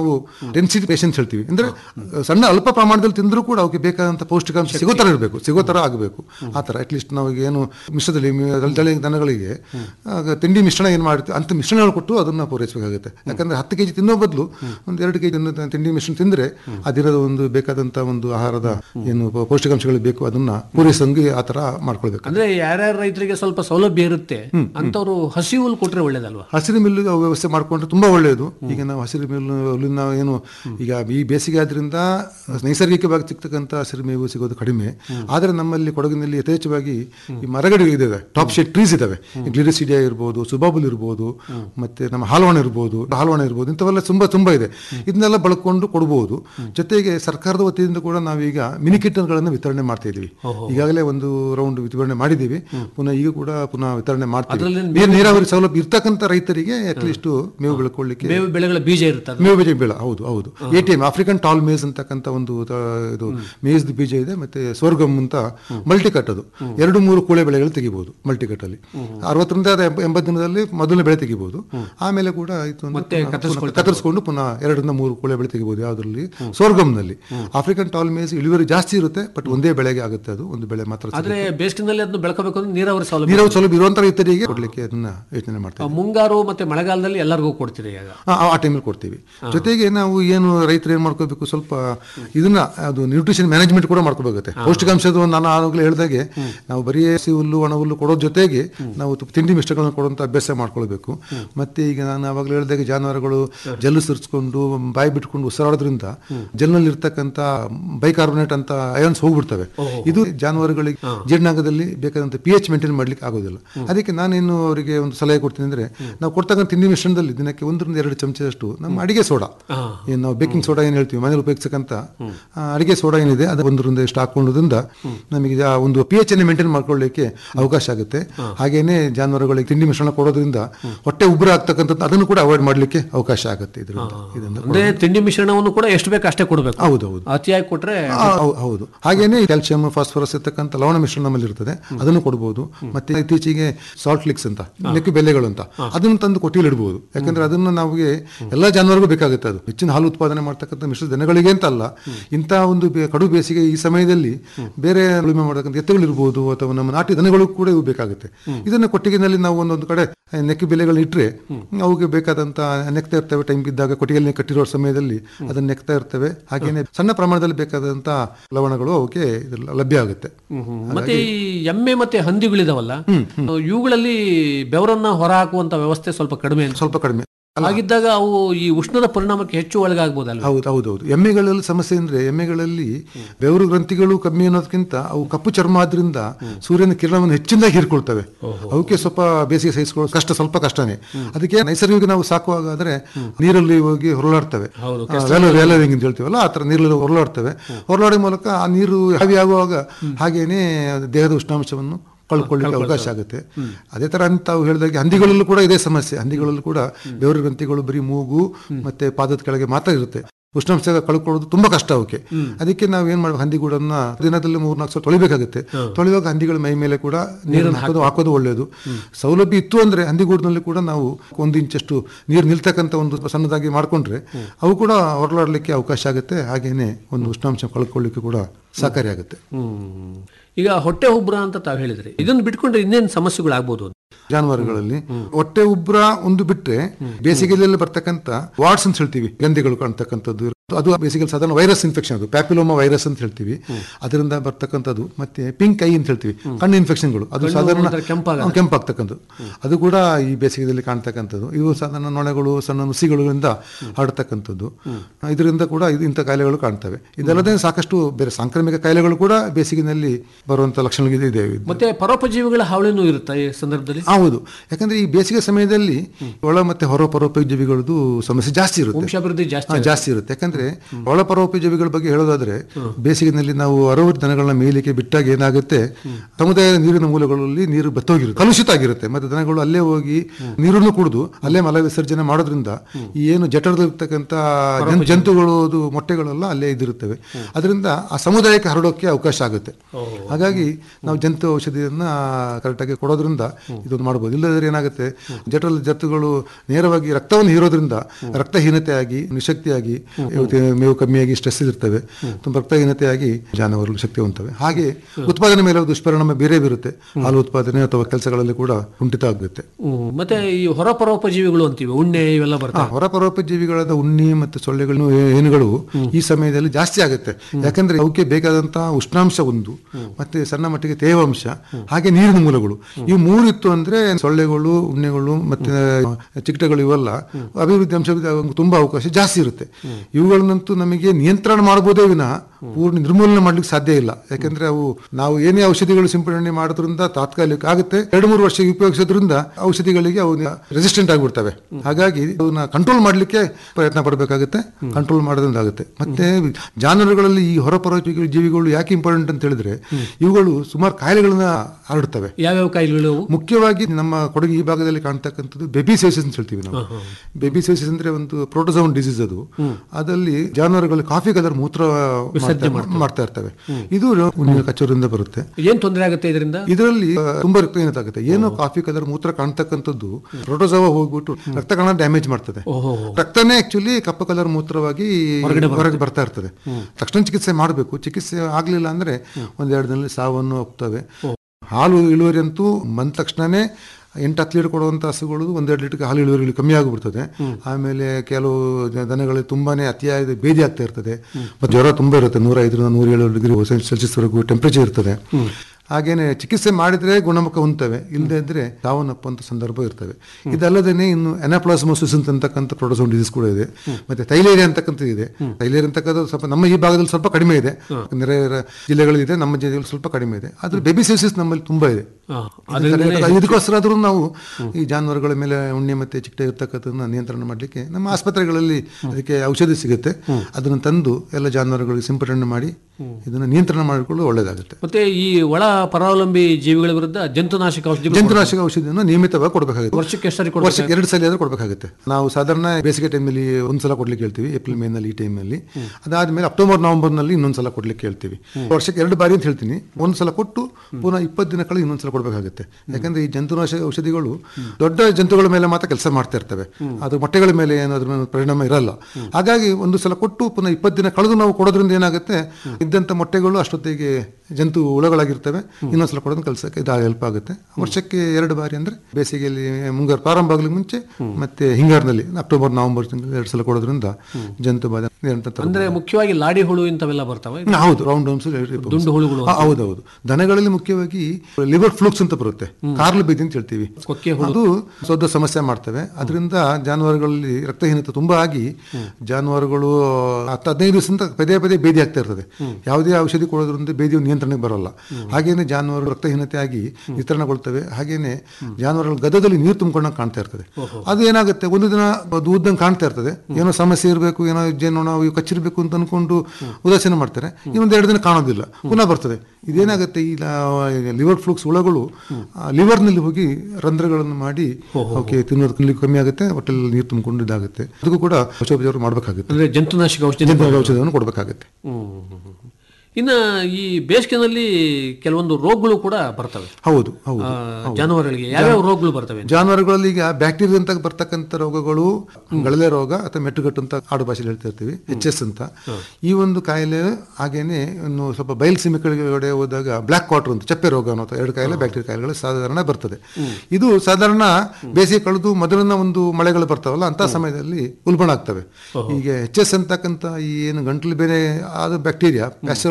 ನಾವು ಡೆನ್ಸಿಟಿ ಪೇಷನ್ಸ್ ಹೇಳ್ತೀವಿ ಅಂದ್ರೆ ಸಣ್ಣ ಅಲ್ಪ ಪ್ರಮಾಣದಲ್ಲಿ ತಿಂದರೂ ಕೂಡ ಅವಕ್ಕೆ ಬೇಕಾದಂತ ಪೌಷ್ಟಿಕಾಂಶ ಸಿಗೋ ತರ ಇರಬೇಕು ಸಿಗೋ ತರ ಆಗಬೇಕು ಆ ತರ ಅಟ್ಲೀಸ್ಟ್ ನಾವು ಈಗ ಏನು ಮಿಶ್ರದಲ್ಲಿ ಮಿ- ದಳ- ದಳಿ ದನಗಳಿಗೆ ಆಗ ತಿಂಡಿ ಮಿಶ್ರಣ ಏನು ಮಾಡ್ತೀವಿ ಅಂತ ಮಿಶ್ರಣಗಳು ಕೊಟ್ಟು ಅದನ್ನ ಪೂರೈಸಬೇಕಾಗುತ್ತೆ ಯಾಕಂದ್ರೆ ಹತ್ತು ಕೆಜಿ ತಿನ್ನೋ ಬದಲು ಒಂದು ಎರಡು ಕೆಜಿ ತಿಂಡಿ ಮಿಶ್ರಣ ತಿಂದ್ರೆ ಅದಿರೋದು ಒಂದು ಬೇಕಾದಂತ ಒಂದು ಆಹಾರದ ಏನು ಪೌ- ಪೌಷ್ಟಿಕಾಂಶಗಳು ಬೇಕು ಅದನ್ನ ಪೂರೈಸಂಗೆ ಆ ತರ ಮಾಡ್ಕೊಳ್ಬೇಕು ಅಂದ್ರೆ ಯಾರ್ಯಾರ ರೈತರಿಗೆ ಸ್ವಲ್ಪ ಸೌಲಭ್ಯ ಇರುತ್ತೆ ಅಂತವ್ರು ಹಸಿ ಹುಲ್ ಕೊಟ್ರೆ ಒಳ್ಳೇದಲ್ವಾ ಹಸಿರು ಮಿಲ್ಲು ವ್ಯವಸ್ಥೆ ಮಾಡ್ಕೊಂಡ್ರೆ ತುಂಬಾ ಒಳ್ಳೆಯದು ಈಗ ನಾವು ಹಸಿರು ಮಿಲ್ಲು ಹುಲ್ಲಿನ ಏನು ಈಗ ಈ ಬೇಸಿಗೆ ಆದ್ರಿಂದ ನೈಸರ್ಗಿಕವಾಗಿ ಸಿಗ್ತಕ್ಕಂಥ ಹಸಿರು ಮೇವು ಸಿಗೋದು ಕಡಿಮೆ ಆದರೆ ನಮ್ಮಲ್ಲಿ ಕೊಡಗಿನಲ್ಲಿ ಯಥೇಚ್ಛವಾಗಿ ಈ ಮರಗಳು ಇದಾವೆ ಟಾಪ್ ಶೇಡ್ ಟ್ರೀಸ್ ಇದಾವೆ ಗ್ಲಿರಿಸಿಡಿಯಾ ಇರ್ಬೋದು ಸುಬಾಬುಲ್ ಇರ್ಬೋದು ಮತ್ತೆ ನಮ್ಮ ಹಾಲವಣ ಇರ್ಬೋದು ಹಾಲವಣ ಇರ್ಬೋದು ಇಂಥವೆಲ್ಲ ತುಂಬಾ ತುಂಬಾ ಇದೆ ಇದನ್ನೆಲ್ಲ ಬಳಕೊಂಡು ಕೊಡಬಹುದು ಜೊತೆಗೆ ಸರ್ಕಾರದ ವತಿಯಿಂದ ಕೂಡ ನಾವೀಗ ಮಿನಿ ಕಿಟ್ಟನ್ಗಳನ್ನು ವಿತರಣೆ ಮಾಡ್ತಾ ಇದೀವಿ ಈಗಾಗಲೇ ಒಂದು ರೌಂಡ್ ವಿತರಣೆ ಮಾಡಿದ್ದೀವಿ ಪುನಃ ಈಗ ಕೂಡ ಪುನಃ ವಿತರಣೆ ಮಾಡ್ತೀವಿ ಅದ್ರಲ್ಲಿ ನೀರ್ ನೀರಾವರಿ ಸೌಲಭ್ಯ ಇರ್ತಕ್ಕಂಥ ರೈತರಿಗೆ ಅಟ್ಲೀಸ್ಟ್ ಮೇವು ಬೆಳ್ಕೊಳ್ಳಿಕ್ಕೆ ಮೇವು ಬೆಳೆಗಳ ಬೀಜ ಇರುತ್ತೆ ಅದು. ಮೇವು ಬೀಜ ಬೆಳೆ ಹೌದು ಹೌದು A T M African tall maize ಅಂತಕ್ಕಂಥ ಒಂದು ತ- ಇದು ಮೇಸ್ ಬೀಜ ಇದೆ ಮತ್ತೆ ಸ್ವರ್ಗಮ್ ಅಂತ ಮಲ್ಟಿ ಕಟ್ ಅದು ಎರಡು ಮೂರು ಕೂಳೆ ಬೆಳೆಗಳು ತೆಗಿಬಹುದು ಮಲ್ಟಿ ಕಟ್ ಅಲ್ಲಿ ಅರವತ್ತರಿಂದ ಎಂಬ- ಎಂಬತ್ತು ದಿನದಲ್ಲಿ ಮೊದಲನೇ ಬೆಳೆ ತೆಗಿಬಹುದು ಆಮೇಲೆ ಕೂಡ ಇದು ಒಂದು ಮತ್ತೆ ಪುನಃ- ಕತ್ತರಿಸ್ಕೊಳ್ತಾ ಪುನಃ ಕತ್ತರಿಸ್ಕೊಂಡು ಪುನಃ ಎರಡರಿಂದ ಮೂರು ಕೂಳೆ ಬೆಳೆ ತೆಗಿಬಹುದು ಯಾವ್ದ್ರಲ್ಲಿ ಸ್ವರ್ಗಮ್ನಲ್ಲಿ ಆಫ್ರಿಕನ್ ಟಾಲ್ ಮೇಸ್ ಇಳುವರಿ ಜಾಸ್ತಿ ಇರುತ್ತೆ ಬಟ್ ಒಂದೇ ಬೆಳೆಗೆ ಆಗುತ್ತೆ ಅದು ಒಂದು ಬೆಳೆ ಮಾತ್ರ ಆದ್ರೆ ಬೇಸಿಗೆನಲ್ಲಿ ಅದನ್ನ ಬೆಳ್ಕೋಬೇಕು ಅಂದ್ರೆ ನೀರಾವರಿ ಸೌಲಭ್ಯ ನೀರಾವರಿ ಸೌಲಭ್ಯ ಇರುವಂತ ರೈತರಿಗೆ ಕೊಡ್ಲಿಕ್ಕೆ ಅದನ್ನ ಯೋಚನೆ ಮಾಡ್ತಾರೆ ಆ, ಮುಂಗಾರು ಮತ್ತೆ ಮಳೆಗಾಲದಲ್ಲಿ ಎಲ್ಲರಿಗೂ ಕೊಡ್ತೀರಿ ಈಗ ಆ- ಆ ಟೈಮಲ್ಲಿ ಕೊಡ್ತೀವಿ ಜೊತೆಗೆ ನಾವು ಏನು ರೈತರು ಏನು ಮಾಡ್ಕೋಬೇಕು ಸ್ವಲ್ಪ ಇದನ್ನ ಅದು ನ್ಯೂಟ್ರಿಷನ್ ಮ್ಯಾನೇಜ್ಮೆಂಟ್ ಕೂಡ ಮಾಡ್ಕೋಬೇಕಾಗುತ್ತೆ ಪೌಷ್ಟಿಕಾಂಶದ ಒಂದು ನಾನು ಆವಾಗಲೇ ಹೇಳಿದಾಗೆ ನಾವು ಬರೀ ಹಸಿ ಹುಲ್ಲು ಒಣ ಹುಲ್ಲು ಕೊಡೋ ಜೊತೆಗೆ ನಾವು ತು- ತಿಂಡಿ ಮಿಷ್ಟಗಳನ್ನು ಕೊಡುವಂಥ ಅಭ್ಯಾಸ ಮಾಡ್ಕೊಳ್ಬೇಕು ಮತ್ತೆ ಈಗ ನಾನು ಆವಾಗಲೇ ಹೇಳಿದಾಗೆ ಜಾನುವಾರುಗಳು ಜಲ್ಲು ಸುರಿಸ್ಕೊಂಡು ಬಾಯಿ ಬಿಟ್ಕೊಂಡು ಉಸಿರಾಡೋದ್ರಿಂದ ಜಲ್ನಲ್ಲಿ ಇರ್ತಕ್ಕಂಥ ಬೈಕಾರ್ಬೊನೇಟ್ ಅಂತ ಅಯಾನ್ಸ್ ಹೋಗ್ಬಿಡ್ತವೆ ಇದು ಜಾನುವಾರುಗಳಿಗೆ ಜೀರ್ಣಾಂಗದಲ್ಲಿ ಬೇಕಾದಂಥ ಪಿ ಎಚ್ ಮೇಂಟೈನ್ ಮಾಡ್ಲಿಕ್ಕೆ ಆಗೋದಿಲ್ಲ ಅದಕ್ಕೆ ನಾನೇನು ಅವರಿಗೆ ಒಂದು ಸಲಹೆ ಕೊಡ್ತೀನಿ ಅಂದ್ರೆ ನಾವು ಕೊಡ್ತಕ್ಕಂಥ ತಿಂಡಿ ಮಿಶ್ರಣದಲ್ಲಿ ದಿನಕ್ಕೆ ಒಂದರಿಂದ ಎರಡು ಚಮಚದಷ್ಟು ನಮ್ಮ ಅಡಿಗೆ ಸೋಡಾ ಏನು ನಾವು ಬೇಕಿಂಗ್ ಸೋಡಾ ಏನು ಹೇಳ್ತೀವಿ ಮನೇಲಿ ಉಪಯೋಗಿಸಕ್ಕಂಥ ಆ, ಅಡಿಗೆ ಸೋಡಾ ಏನಿದೆ ಅದು ಒಂದರಿಂದ ಇಷ್ಟು ಹಾಕೊಳ್ಳೋದ್ರಿಂದ ನಮಗೆ ಆ ಒಂದು ಪಿ ಎಚ್ ಅನ್ನು ಮೇಂಟೈನ್ ಮಾಡ್ಕೊಳ್ಳಿಕ್ಕೆ ಅವಕಾಶ ಆಗುತ್ತೆ ಹಾಗೇನೆ ಜಾನುವಾರುಗಳಿಗೆ ತಿಂಡಿ ಮಿಶ್ರಣ ಕೊಡೋದ್ರಿಂದ ಹೊಟ್ಟೆ ಉಬ್ಬರ ಆಗ್ತಕ್ಕಂಥದ್ದು ಅದನ್ನು ಕೂಡ ಅವಾಯ್ಡ್ ಮಾಡ್ಲಿಕ್ಕೆ ಅವಕಾಶ ಆಗುತ್ತೆ ಇದರಿಂದ ಇದರಿಂದ ಅಂದ್ರೆ ತಿಂಡಿ ಮಿಶ್ರಣವನ್ನು ಕೂಡ ಎಷ್ಟು ಬೇಕು ಅಷ್ಟೇ ಕೊಡಬೇಕು ಹೌದು ಹೌದು ಅತಿಯಾಗಿ ಕೊಟ್ರೆ ಆ, ಹೌ- ಹೌದು ಹಾಗೇನೆ ಕ್ಯಾಲ್ಸಿಯಂ ಫಾಸ್ಫರಸ್ ಇರ್ತಕ್ಕಂಥ ಲವಣ ಮಿಶ್ರಣ ನಮ್ಮಲ್ಲಿ ಇರ್ತದೆ ಅದನ್ನು ಕೊಡಬಹುದು ಮತ್ತೆ ಇತ್ತೀಚೆಗೆ ಸಾಲ್ಟ್ ಲಿಕ್ಸ್ ಅಂತ ನೆಕ್ಕು ಬೆಲೆಗಳು ಅಂತ ಅದನ್ನು ತಂದು ಕೊಟ್ಟಿಯಲ್ಲಿ ಇಡಬಹುದು ಯಾಕಂದ್ರೆ ಅದನ್ನ ನಮಗೆ ಎಲ್ಲಾ ಜಾನುವಾರಿಗೂ ಬೇಕಾಗುತ್ತೆ ಅದು ಹೆಚ್ಚಿನ ಹಾಲು ಉತ್ಪಾದನೆ ಮಾಡ್ತಕ್ಕಂಥ ಮಿಶ್ರ ದನಗಳಿಗೆ ಅಂತ ಅಲ್ಲ ಇಂಥ ಒಂದು ಬೇ- ಕಡು ಬೇಸಿಗೆ ಈ ಸಮಯದಲ್ಲಿ ಬೇರೆ ಉಳುಮೆ ಮಾಡತಕ್ಕಂಥ ಎತ್ತುಗಳು ಇರ್ಬೋದು ಅಥವಾ ನಮ್ಮ ನಾಟಿ ದನಗಳು ಕೂಡ ಇವು ಬೇಕಾಗುತ್ತೆ ಇದನ್ನ ಕೊಟ್ಟಿಗೆನಲ್ಲಿ ನಾವು ಒಂದೊಂದು ಕಡೆ ನೆಕ್ಕಿ ಬೆಲೆಗಳನ್ನ ಇಟ್ಟರೆ ಅವುಗೆ ಬೇಕಾದಂತ ನೆಕ್ತಾ ಇರ್ತವೆ ಟೈಮ್ ಇದ್ದಾಗ ಕೊಟ್ಟಿಗೆಯಲ್ಲಿ ಕಟ್ಟಿರೋ ಸಮಯದಲ್ಲಿ ಅದನ್ನ ನೆಕ್ತಾ ಇರ್ತವೆ ಹಾಗೇನೆ ಸಣ್ಣ ಪ್ರಮಾಣದಲ್ಲಿ ಬೇಕಾದಂತ ಲವಣಗಳು ಅವಕ್ಕೆ ಇದ್ರಲ್ಲಿ ಲಭ್ಯ ಆಗುತ್ತೆ ಮತ್ತೆ ಈ ಎಮ್ಮೆ ಮತ್ತೆ ಹಂದಿಗಳಿದಾವಲ್ಲ ಇವುಗಳಲ್ಲಿ ಬೆವರನ್ನ ಹೊರ ಹಾಕುವಂತ ವ್ಯವಸ್ಥೆ ಸ್ವಲ್ಪ ಕಡಿಮೆ ಅಂತ ಸ್ವಲ್ಪ ಕಡಿಮೆ ಹಾಗಿದ್ದಾಗ ಅವು ಈ ಉಷ್ಣದ ಪರಿಣಾಮಕ್ಕೆ ಹೆಚ್ಚು ಒಳಗಾಗ್ಬೋದಲ್ಲ ಹೌದು ಹೌದೌದು ಎಮ್ಮೆಗಳಲ್ಲಿ ಸಮಸ್ಯೆ ಅಂದ್ರೆ ಎಮ್ಮೆಗಳಲ್ಲಿ ಬೆವರು ಗ್ರಂಥಿಗಳು ಕಮ್ಮಿ ಅನ್ನೋದಕ್ಕಿಂತ ಅವು ಕಪ್ಪು ಚರ್ಮ ಆದ್ರಿಂದ ಸೂರ್ಯನ ಕಿರಣವನ್ನು ಹೆಚ್ಚಿನದಾಗಿ ಹೀರ್ಕೊಳ್ತವೆ ಅವಕ್ಕೆ ಸ್ವಲ್ಪ ಬೇಸಿಗೆ ಸಹಿಸಿಕೊಳ್ಳೋ ಕಷ್ಟ ಸ್ವಲ್ಪ ಕಷ್ಟನೇ ಅದಕ್ಕೆ ನೈಸರ್ಗಿಕ ನಾವು ಸಾಕುವಾಗ ಆದ್ರೆ ನೀರಲ್ಲಿ ಹೋಗಿ ಹೊರಲಾಡ್ತವೆ ವ್ಯಾಲರಿಂಗ್ ಅಂತ ಹೇಳ್ತೀವಲ್ಲ ಆ ತರ ನೀರಲ್ಲಿ ಹೊರಲಾಡ್ತವೆ ಹೊರಲಾಡೋ ಮೂಲಕ ಆ ನೀರು ಹಾವಿ ಆಗುವಾಗ ಹಾಗೇನೆ ದೇಹದ ಉಷ್ಣಾಂಶವನ್ನು ಕಳ್ಕೊಳ್ಳಿಕ್ಕೆ ಅವಕಾಶ ಆಗುತ್ತೆ ಅದೇ ತರ ಅಂತ ತಾವು ಹೇಳಿದಾಗೆ ಹಂದಿಗಳಲ್ಲೂ ಕೂಡ ಇದೇ ಸಮಸ್ಯೆ ಹಂದಿಗಳಲ್ಲೂ ಕೂಡ ಬೆವರು ಗ್ರಂಥಿಗಳು ಬರೀ ಮೂಗು ಮತ್ತೆ ಪಾದದ ಕೆಳಗೆ ಮಾತ್ರ ಇರುತ್ತೆ ಉಷ್ಣಾಂಶ ಕಳ್ಕೊಳ್ಳೋದು ತುಂಬಾ ಕಷ್ಟ ಅವಕ್ಕೆ ಅದಕ್ಕೆ ನಾವು ಏನ್ ಮಾಡ್ಬೇಕು ಹಂದಿಗೂಡನ್ನ ದಿನದಲ್ಲಿ ಮೂರ್ನಾಲ್ಕು ಸಲ ತೊಳಿಬೇಕಾಗುತ್ತೆ ತೊಳೆಯುವಾಗ ಹಂದಿಗಳ ಮೈ ಮೇಲೆ ಕೂಡ ನೀರನ್ನು ಹಾಕೋದು ಹಾಕೋದು ಒಳ್ಳೆಯದು ಸೌಲಭ್ಯ ಇತ್ತು ಅಂದ್ರೆ ಹಂದಿಗೂಡಿನಲ್ಲಿ ಕೂಡ ನಾವು ಒಂದು ಇಂಚಷ್ಟು ನೀರು ನಿಲ್ತಕ್ಕಂಥ ಒಂದು ಸಣ್ಣದಾಗಿ ಮಾಡ್ಕೊಂಡ್ರೆ ಅವು ಕೂಡ ಹೊರಲಾಡಲಿಕ್ಕೆ ಅವಕಾಶ ಆಗುತ್ತೆ ಹಾಗೇನೆ ಒಂದು ಉಷ್ಣಾಂಶ ಕಳ್ಕೊಳ್ಳಿಕ್ಕೆ ಕೂಡ ಸಹಕಾರಿಯಾಗುತ್ತೆ ಹ್ಮ್. ಈಗ ಹೊಟ್ಟೆ ಉಬ್ರ ಅಂತ ತಾವು ಹೇಳಿದ್ರಿ ಇದನ್ನ ಬಿಟ್ಕೊಂಡ್ರೆ ಇನ್ನೇನು ಸಮಸ್ಯೆಗಳಾಗ್ಬೋದು ಅಂತ ಜಾನುವಾರುಗಳಲ್ಲಿ ಹೊಟ್ಟೆ ಉಬ್ರ ಒಂದು ಬಿಟ್ರೆ ಬೇಸಿಗೆಯಲ್ಲಿ ಬರ್ತಕ್ಕಂಥ ವಾರ್ಡ್ಸ್ ಅಂತ ಹೇಳ್ತೀವಿ ಗಂಧೆಗಳು ಕಾಣ್ತಕ್ಕಂಥದ್ದು ಅದು ಬೇಸಿಗೆಯಲ್ಲಿ ಸಾಧಾರಣ ವೈರಸ್ ಇನ್ಫೆಕ್ಷನ್ ಅದು ಪ್ಯಾಪಿಲೋಮಾ ವೈರಸ್ ಅಂತ ಹೇಳ್ತೀವಿ ಅದರಿಂದ ಬರ್ತಕ್ಕಂಥದ್ದು ಮತ್ತೆ ಪಿಂಕ್ ಐ ಅಂತ ಹೇಳ್ತೀವಿ ಕಣ್ಣು ಇನ್ಫೆಕ್ಷನ್ಗಳು ಅದು ಕಣ್ಣು ಸಾಧಾರಣ ಒಂಥರ ಕೆಂಪಾಗತ್ತೆ. ಹ್ಮ್, ಕೆಂಪಾಗ್ತಕ್ಕಂಥದ್ದು ಅದು ಕೂಡ ಈ ಬೇಸಿಗೆಯಲ್ಲಿ ಕಾಣ್ತಕ್ಕಂಥದ್ದು ಇವು ಸಾಧಾರಣ ನೊಣಗಳು ಸಣ್ಣ ನುಸಿಗಳಿಂದ ಹರಡ್ತಕ್ಕಂಥದ್ದು ಇದರಿಂದ ಕೂಡ ಇದು ಇಂಥ ಕಾಯಿಲೆಗಳು ಕಾಣ್ತವೆ ಇದಲ್ಲದೆ ಸಾಕಷ್ಟು ಬೇರೆ ಸಾಂಕ್ರಾಮಿಕ ಕಾಯಿಲೆಗಳು ಕೂಡ ಬೇಸಿಗೆನಲ್ಲಿ ಬರುವಂತ ಲಕ್ಷಣಗಳು ಇದೆ ಇದು. ಮತ್ತೆ ಪರೋಪಜೀವಿಗಳ ಹಾವಳಿನೂ ಇರುತ್ತಾ ಈ ಸಂದರ್ಭದಲ್ಲಿ ಹೌದು ಯಾಕಂದ್ರೆ ಈ ಬೇಸಿಗೆ ಸಮಯದಲ್ಲಿ ಒಳ ಮತ್ತೆ ಹೊರ ಪರೋಪಜೀವಿಗಳದ್ದು ಸಮಸ್ಯೆ ಜಾಸ್ತಿ ಇರುತ್ತೆ ವಂಶಾಭಿವೃದ್ಧಿ ಜಾಸ್ತಿ ಹಾ, ಜಾಸ್ತಿ ಇರುತ್ತೆ ಯಾಕಂದ್ರೆ ಯಾಕಂದ್ರೆ ಒಳಪರೋಪಜೀವಿಗಳ ಬಗ್ಗೆ ಹೇಳೋದಾದ್ರೆ ಬೇಸಿಗೆನಲ್ಲಿ ನಾವು ಅರವತ್ತು ದನಗಳನ್ನ ಮೇಯಲಿಕ್ಕೆ ಬಿಟ್ಟಾಗ ಏನಾಗುತ್ತೆ ಸಮುದಾಯದ ನೀರಿನ ಮೂಲಗಳಲ್ಲಿ ನೀರು ಬತ್ತೋಗಿರುತ್ತೆ ಕಲುಷಿತ ಆಗಿರುತ್ತೆ ಮತ್ತೆ ದನಗಳು ಅಲ್ಲೇ ಹೋಗಿ ನೀರನ್ನು ಕುಡಿದು ಅಲ್ಲೇ ಮಲ ವಿಸರ್ಜನೆ ಮಾಡೋದ್ರಿಂದ ಈ ಏನು ಜಠರದಲ್ಲಿರ್ತಕ್ಕಂಥ ಜನ್- ಜಂತುಗಳು ಅದು ಮೊಟ್ಟೆಗಳೆಲ್ಲ ಅಲ್ಲೇ ಇದಿರುತ್ತವೆ ಅದರಿಂದ ಆ ಸಮುದಾಯಕ್ಕೆ ಹರಡೋಕೆ ಅವಕಾಶ ಆಗುತ್ತೆ ಹಾಗಾಗಿ ನಾವು ಜಂತು ಔಷಧಿಯನ್ನ ಕರೆಕ್ಟಾಗಿ ಕೊಡೋದ್ರಿಂದ ಇದೊಂದು ಮಾಡ್ಬೋದು ಇಲ್ಲದ್ರೆ ಏನಾಗುತ್ತೆ ಜಠರದ ಜಂತುಗಳು ನೇರವಾಗಿ ರಕ್ತವನ್ನು ಹೀರೋದ್ರಿಂದ ರಕ್ತಹೀನತೆ ಆಗಿ ನಿಶಕ್ತಿಯಾಗಿ ಇವತ್ತು ಮೇವು ಕಮ್ಮಿಯಾಗಿ ಸ್ಟ್ರೆಸ್ ಇರ್ತವೆ ತುಂಬ ರಕ್ತಹೀನತೆಯಾಗಿ ಜಾನುವಾರುಗಳು ಶಕ್ತಿವಂತವೆ ಹಾಗೆ ಉತ್ಪಾದನೆ ಮೇಲೆ ದುಷ್ಪರಿಣಾಮ ಬೇರೆ ಬೀರುತ್ತೆ ಹಾಲು ಉತ್ಪಾದನೆ ಅಥವಾ ಕೆಲಸಗಳಲ್ಲಿ ಕೂಡ ಕುಂಠಿತ ಆಗುತ್ತೆ ಹ್ಮ್. ಮತ್ತೆ ಈ ಹೊರಪರೋಪಜೀವಿಗಳು ಅಂತೀವಿ ಉಣ್ಣೆ ಇವೆಲ್ಲ ಆ, ಬರ್ತವೆ ಹೊರಪರೋಪಜೀವಿಗಳಾದ ಉಣ್ಣಿ ಮತ್ತು ಸೊಳ್ಳೆಗಳು ಏನುಗಳು ಈ ಸಮಯದಲ್ಲಿ ಜಾಸ್ತಿ ಆಗುತ್ತೆ ಯಾಕಂದ್ರೆ ಅವಕ್ಕೆ ಬೇಕಾದಂತಹ ಉಷ್ಣಾಂಶ ಒಂದು ಮತ್ತೆ ಸಣ್ಣ ಮಟ್ಟಿಗೆ ತೇವಾಂಶ ಹಾಗೆ ನೀರಿನ ಮೂಲಗಳು ಇವು ಮೂರು ಇತ್ತು ಅಂದ್ರೆ ಸೊಳ್ಳೆಗಳು ಉಣ್ಣೆಗಳು ಮತ್ತೆ ಚಿಕ್ಕಟಗಳು ಇವೆಲ್ಲ ಅಭಿವೃದ್ಧಿ ಅಂಶ ತುಂಬಾ ಅವಕಾಶ ಜಾಸ್ತಿ ಇರುತ್ತೆ ಇವುಗಳನ್ನಂತೂ ನಮಗೆ ನಿಯಂತ್ರಣ ಮಾಡಬಹುದೇ ವಿನಃ ಪೂರ್ಣ ನಿರ್ಮೂಲನೆ ಮಾಡ್ಲಿಕ್ಕೆ ಸಾಧ್ಯ ಇಲ್ಲ ಯಾಕಂದ್ರೆ ಅವು ನಾವು ಏನೇ ಔಷಧಿಗಳು ಸಿಂಪಡಣೆ ಮಾಡೋದ್ರಿಂದ ತಾತ್ಕಾಲಿಕ ಆಗುತ್ತೆ ಎರಡು ಮೂರು ವರ್ಷ ಉಪಯೋಗಿಸೋದ್ರಿಂದ ಔಷಧಿಗಳಿಗೆ ಅವು ರೆಸಿಸ್ಟೆಂಟ್ ಆಗಿಬಿಡ್ತವೆ ಹಾಗಾಗಿ ಅವನ್ನ ಕಂಟ್ರೋಲ್ ಮಾಡ್ಲಿಕ್ಕೆ ಪ್ರಯತ್ನ ಪಡಬೇಕಾಗುತ್ತೆ ಕಂಟ್ರೋಲ್ ಮಾಡೋದ್ರಿಂದ ಆಗುತ್ತೆ ಮತ್ತೆ ಜಾನುವಾರುಗಳಲ್ಲಿ ಈ ಹೊರಪರ ಜೀವಿಗಳು ಯಾಕೆ ಇಂಪಾರ್ಟೆಂಟ್ ಅಂತ ಹೇಳಿದ್ರೆ ಇವುಗಳು ಸುಮಾರು ಕಾಯಿಲೆಗಳನ್ನ ಹರಡುತ್ತವೆ ಯಾವ್ಯಾವ ಕಾಯಿಲೆಗಳು ಅವು? ಮುಖ್ಯವಾಗಿ ನಮ್ಮ ಕೊಡಗು ಈ ಭಾಗದಲ್ಲಿ ಕಾಣ್ತಕ್ಕಂಥದ್ದು ಬೇಬಿ ಸೈಸಿಸ್ ಅಂತ ಹೇಳ್ತೀವಿ ನಾವು ಬೇಬಿ ಸೈಸಿಸ್ ಅಂದ್ರೆ ಒಂದು ಪ್ರೋಟೋಸೋನ್ ಡಿಸೀಸ್ ಅದು ಅದಲ್ಲಿ ಜಾನುವಾರುಗಳು ಕಾಫಿ ಕಲರ್ ಮೂತ್ರ ಮಾಡ್ತಾ- ಮಾಡ್ತಾ ಇರ್ತವೆ ಇದು ಹುಣ್ಣಿನ ಕಚ್ಚೋರಿಂದ ಬರುತ್ತೆ ಏನ್ ತೊಂದರೆ ಆಗುತ್ತೆ ಇದರಿಂದ ಇದರಲ್ಲಿ ಆ, ತುಂಬಾ ರಕ್ತಹೀನತೆ ಆಗುತ್ತೆ ಏನು ಕಾಫಿ ಕಲರ್ ಮೂತ್ರ ಕಾಣ್ತಕ್ಕಂಥದ್ದು ಪ್ರೋಟೋಸೋವ ಹೋಗ್ಬಿಟ್ಟು ರಕ್ತ ಕಣ ಡ್ಯಾಮೇಜ್ ಮಾಡ್ತದೆ ರಕ್ತನೇ ಆಕ್ಚುಲಿ ಕಪ್ಪು ಕಲರ್ ಮೂತ್ರವಾಗಿ ಹೊರಗೆ ಬರ್ತಾ ಇರ್ತದೆ ತಕ್ಷಣ ಚಿಕಿತ್ಸೆ ಮಾಡಬೇಕು ಚಿಕಿತ್ಸೆ ಆಗ್ಲಿಲ್ಲ ಅಂದ್ರೆ ಒಂದೆರಡು ದಿನದಲ್ಲಿ ಸಾವನ್ನು ಹೋಗ್ತವೆ ಹಾಲು ಇಳುವರಿ ಅಂತೂ ಬಂದ ತಕ್ಷಣನೇ ಎಂಟು ಹತ್ತು ಲೀಟರ್ ಕೊಡುವಂಥ ಹಸುಗಳು ಒಂದೆರಡು ಲೀಟರ್ಗೆ ಹಾಲು ಇಳುವರಿ ಕಮ್ಮಿ ಆಗಿಬಿಡ್ತದೆ ಆಮೇಲೆ ಕೆಲವು ಜ- ದನಗಳಿಗೆ ತುಂಬಾನೇ ಅತಿಯಾದ ಬೇದಿ ಆಗ್ತಾ ಇರ್ತದೆ ಮತ್ತು ಜ್ವರ ತುಂಬ ಇರುತ್ತೆ ನೂರ ಐದರಿಂದ ನೂರ ಏಳು ಡಿಗ್ರಿ ಸೆಲ್ಸಿಯಸ್ವರೆಗೂ ಟೆಂಪರೇಚರ್ ಇರ್ತದೆ ಹಾಗೇನೆ ಚಿಕಿತ್ಸೆ ಮಾಡಿದ್ರೆ ಗುಣಮುಖ ಹೊಂದ್ತವೆ ಇಲ್ಲದೆ ಇದ್ರೆ ಸಾವನ್ನಪ್ಪುವಂಥ ಸಂದರ್ಭ ಇರ್ತವೆ ಇದಲ್ಲದೇನೆ ಇನ್ನು ಎನಾಪ್ಲಾಸ್ಮೋಸಿಸ್ ಅಂತಕ್ಕಂಥ ಪ್ರೋಟೋಸೋನ್ ಡಿಸೀಸ್ ಕೂಡ ಇದೆ ಮತ್ತೆ ತೈಲೇರಿಯಾ ಅಂತಕ್ಕಂಥದ್ದು ಇದೆ ತೈಲೇರಿಯಾ ಅಂತಕ್ಕಂಥದ್ದು ಸ್ವಲ್ಪ ನಮ್ಮ ಈ ಭಾಗದಲ್ಲಿ ಸ್ವಲ್ಪ ಕಡಿಮೆ ಇದೆ ನೆರೆ ಜಿಲ್ಲೆಗಳಿದೆ ನಮ್ಮ ಜಿಲ್ಲೆಯಲ್ಲಿ ಸ್ವಲ್ಪ ಕಡಿಮೆ ಇದೆ ಆದ್ರೆ ಬೆಬಿಸೈಸಿಸ್ ನಮ್ಮಲ್ಲಿ ತುಂಬಾ ಇದೆ ಹಾ, ಇದಕ್ಕೋಸ್ಕರ ಆದ್ರೂ ನಾವು ಈ ಜಾನುವಾರುಗಳ ಮೇಲೆ ಉಣ್ಣೆ ಮತ್ತೆ ಚಿಕ್ಕಟೆ ಇರ್ತಕ್ಕಂಥದ್ದನ್ನ ನಿಯಂತ್ರಣ ಮಾಡಲಿಕ್ಕೆ ನಮ್ಮ ಆಸ್ಪತ್ರೆಗಳಲ್ಲಿ ಅದಕ್ಕೆ ಔಷಧಿ ಸಿಗುತ್ತೆ ಅದನ್ನು ತಂದು ಎಲ್ಲ ಜಾನುವಾರುಗಳಿಗೆ ಸಿಂಪಡಣೆ ಮಾಡಿ ಇದನ್ನ ನಿಯಂತ್ರಣ ಮಾಡಿಕೊಳ್ಳಲು ಒಳ್ಳೇದಾಗುತ್ತೆ ಮತ್ತೆ ಈ ಒಳ ಪರಾವಲಂಬಿ ಜೀವಿಗಳ ವಿರುದ್ಧ ಜಂತುನಾಶಕ ಔಷಧಿ ಜಂತುನಾಶಕ ಔಷಧಿಯನ್ನು ನಿಯಮಿತವಾಗಿ ಕೊಡಬೇಕಾಗುತ್ತೆ ವರ್ಷಕ್ಕೆ ಎಷ್ಟು ಸರಿ ಕೊಡ್ಬೇಕು? ವರ್ಷಕ್ಕೆ ಎರಡು ಸಲ ಆದ್ರೂ ಕೊಡಬೇಕಾಗುತ್ತೆ ನಾವು ಸಾಧಾರಣ ಬೇಸಿಗೆ ಟೈಮಲ್ಲಿ ಒಂದ್ಸಲ ಕೊಡ್ಲಿಕ್ಕೆ ಹೇಳ್ತೀವಿ ಏಪ್ರಿಲ್ ಮೇ ನಲ್ಲಿ ಈ ಟೈಮಲ್ಲಿ ಅದಾದ್ಮೇಲೆ ಅಕ್ಟೋಬರ್ ನವೆಂಬರ್ ನಲ್ಲಿ ಇನ್ನೊಂದ್ಸಲ ಕೊಡ್ಲಿಕ್ಕೆ ಹೇಳ್ತೀವಿ ವರ್ಷಕ್ಕೆ ಎರಡು ಬಾರಿ ಅಂತ ಹೇಳ್ತೀನಿ ಒಂದ್ಸಲ ಕೊಟ್ಟು ಪುನಃ ಇಪ್ಪತ್ತು ದಿನ ಕಳೆದು ಇನ್ನೊಂದ್ಸಲ ಕೊಡಬೇಕಾಗುತ್ತೆ ಯಾಕಂದ್ರೆ ಈ ಜಂತುನಾಶಕ ಔಷಧಿಗಳು ದೊಡ್ಡ ಜಂತುಗಳ ಮೇಲೆ ಮಾತ್ರ ಕೆಲಸ ಮಾಡ್ತಾ ಇರ್ತವೆ ಅದು ಮೊಟ್ಟೆಗಳ ಮೇಲೆ ಏನು ಅದ್ರ ಮೇಲೆ ಪರಿಣಾಮ ಇರಲ್ಲ ಹಾಗಾಗಿ ಒಂದು ಸಲ ಕೊಟ್ಟು ಪುನಃ ಇಪ್ಪತ್ತು ದಿನ ಕಳೆದು ನಾವು ಕೊಡೋದ್ರಿಂದ ಏನಾಗುತ್ತೆ ಇದ್ದಂಥ ಮೊಟ್ಟೆಗಳು ಅಷ್ಟೊತ್ತಿಗೆ ಜಂತು ಹುಳಗಳಾಗಿರ್ತವೆ ಇನ್ನೊಂದ್ಸಲ ಕೊಡೋದು ಕೆಲಸಕ್ಕೆ ಇದು ಹೆಲ್ಪ್ ಆಗುತ್ತೆ ವರ್ಷಕ್ಕೆ ಎರಡು ಬಾರಿ ಅಂದ್ರೆ ಬೇಸಿಗೆಯಲ್ಲಿ ಮುಂಗಾರು ಪ್ರಾರಂಭ ಆಗ್ಲಿಕ್ಕೆ ಮುಂಚೆ ಮತ್ತೆ ಹಿಂಗಾರಿನಲ್ಲಿ ಅಕ್ಟೋಬರ್ ನವೆಂಬರ್ ತಿಂಗಳು ಎರಡು ಸಲ ಕೊಡೋದ್ರಿಂದ ಜಂತು ಬಾಧೆ ನಿಯಂತ್ರಣ ಅಂದ್ರೆ ಮುಖ್ಯವಾಗಿ ಲಾಡಿ ಹುಳು ಇಂಥವೆಲ್ಲ ಬರ್ತವೆ ಹ್ಮ್, ಹೌದು ರೌಂಡ್ ಡೌನ್ಸ್ ದುಂಡು ಹುಳುಗಳು ಅಂತ. ಹೌದೌದು ದನಗಳಲ್ಲಿ ಮುಖ್ಯವಾಗಿ ಲಿವರ್ ಫ್ಲೂಕ್ಸ್ ಅಂತ ಬರುತ್ತೆ ಕಾರ್ಲು ಬೀದಿ ಅಂತ ಹೇಳ್ತೀವಿ ಕೊಕ್ಕೆ ಹುಳು. ಅದು ದೊಡ್ಡ ಸಮಸ್ಯೆ ಮಾಡ್ತವೆ ಅದರಿಂದ ಜಾನುವಾರುಗಳಲ್ಲಿ ರಕ್ತಹೀನತೆ ತುಂಬಾ ಆಗಿ ಜಾನುವಾರುಗಳು ಹತ್ತು ಹದಿನೈದು ದಿವಸದಿಂದ ಪದೇ ಪದೇ ಬೇದಿ ಆಗ್ತಾ ಇರ್ತದೆ ಯಾವುದೇ ಔಷಧಿ ಕೊಡೋದ್ರಿಂದ ಬೇದಿಯು ನಿಯಂತ್ರಣಕ್ಕೆ ಬರೋಲ್ಲ ಹಾಗೇನೆ ಜಾನುವಾರು ರಕ್ತಹೀನತೆ ಆಗಿ ವಿತರಣಗೊಳ್ತವೆ ಹಾಗೇನೆ ಜಾನುವಾರುಗಳ ಗದದಲ್ಲಿ ನೀರು ತುಂಬಿಕೊಂಡಂಗೆ ಕಾಣ್ತಾ ಇರ್ತದೆ ಅದು ಏನಾಗುತ್ತೆ ಒಂದು ದಿನ ಅದು ಉದ್ದಂಗೆ ಕಾಣ್ತಾ ಇರ್ತದೆ ಏನೋ ಸಮಸ್ಯೆ ಇರಬೇಕು ಏನೋ ಜೇನು ನಾವು ಇವು ಕಚ್ಚಿರ್ಬೇಕು ಅಂತ ಅನ್ಕೊಂಡು ಉದಾಸೀನ ಮಾಡ್ತಾರೆ ಇನ್ನೊಂದು ಎರಡು ದಿನ ಕಾಣೋದಿಲ್ಲ ಪುನಃ ಬರ್ತದೆ ಇದೇನಾಗುತ್ತೆ ಈ ಲಿವರ್ ಫ್ಲೂಕ್ಸ್ ಹುಳಗಳು ಲಿವರ್ನಲ್ಲಿ ಹೋಗಿ ರಂಧ್ರಗಳನ್ನು ಮಾಡಿ ಅವಕ್ಕೆ ತಿನ್ನೋದು ತಿನ್ಲಿಕ್ಕೆ ಕಮ್ಮಿ ಆಗುತ್ತೆ ಹೊಟ್ಟೆಲ್ಲಿ ನೀರು ತುಂಬಿಕೊಂಡು ಇದಾಗುತ್ತೆ ಅದಕ್ಕೂ ಕೂಡ ಔಷಧೋಪಚಾರ ಮಾಡಬೇಕಾಗುತ್ತೆ ಅಂದ್ರೆ ಜಂತುನಾಶಕ ಔಷಧಿ ಜಂತು ಔಷಧವನ್ನು ಕೊಡಬೇಕಾಗುತ್ತೆ ಇನ್ನ ಈ ಬೇಸಿಗೆನಲ್ಲಿ ಕೆಲವೊಂದು ರೋಗಗಳು ಕೂಡ ಬರ್ತವೆ ಹೌದು ಹೌದು ಆ, ಜಾನುವಾರುಗಳಿಗೆ ಯಾವ್ಯಾವ ರೋಗಗಳು ಬರ್ತವೆ ಜಾನುವಾರುಗಳಲ್ಲಿ ಈಗ ಬ್ಯಾಕ್ಟೀರಿಯಾ ಅಂತ ಬರ್ತಕ್ಕಂಥ ರೋಗಗಳು ಗಳಲೆ ರೋಗ ಅಥವಾ ಮೆಟ್ಟುಗಟ್ಟು ಅಂತ ಆಡು ಭಾಷೆಯಲ್ಲಿ ಹೇಳ್ತಾ ಇರ್ತೀವಿ ಎಚ್ ಎಸ್ ಅಂತ ಈ ಒಂದು ಕಾಯಿಲೆ ಹಾಗೇನೆ ಇನ್ನು ಸ್ವಲ್ಪ ಬಯಲು ಸೀಮೆಗಳಿಗೆ ಹೋದಾಗ ಬ್ಲ್ಯಾಕ್ ವಾಟರ್ ಅಂತ ಚಪ್ಪೆ ರೋಗ ಅನ್ನೋ ಎರಡು ಕಾಯಿಲೆ ಬ್ಯಾಕ್ಟೀರಿಯಾ ಕಾಯಿಲೆಗಳು ಸಾಧಾರಣ ಬರ್ತದೆ ಇದು ಸಾಧಾರಣ ಬೇಸಿಗೆ ಕಳೆದು ಮೊದಲಿನ ಒಂದು ಮಳೆಗಳು ಬರ್ತಾವಲ್ಲ ಅಂತ ಸಮಯದಲ್ಲಿ ಉಲ್ಬಣ ಆಗ್ತವೆ ಈಗ ಎಚ್ ಎಸ್ ಅಂತಕ್ಕಂಥ ಈ ಏನು ಗಂಟಲು ಬೇರೆ ಆದ ಬ್ಯಾಕ್ಟೀರಿಯಾ ಪ್ಯಾಸ್ಟರಲ್ಲ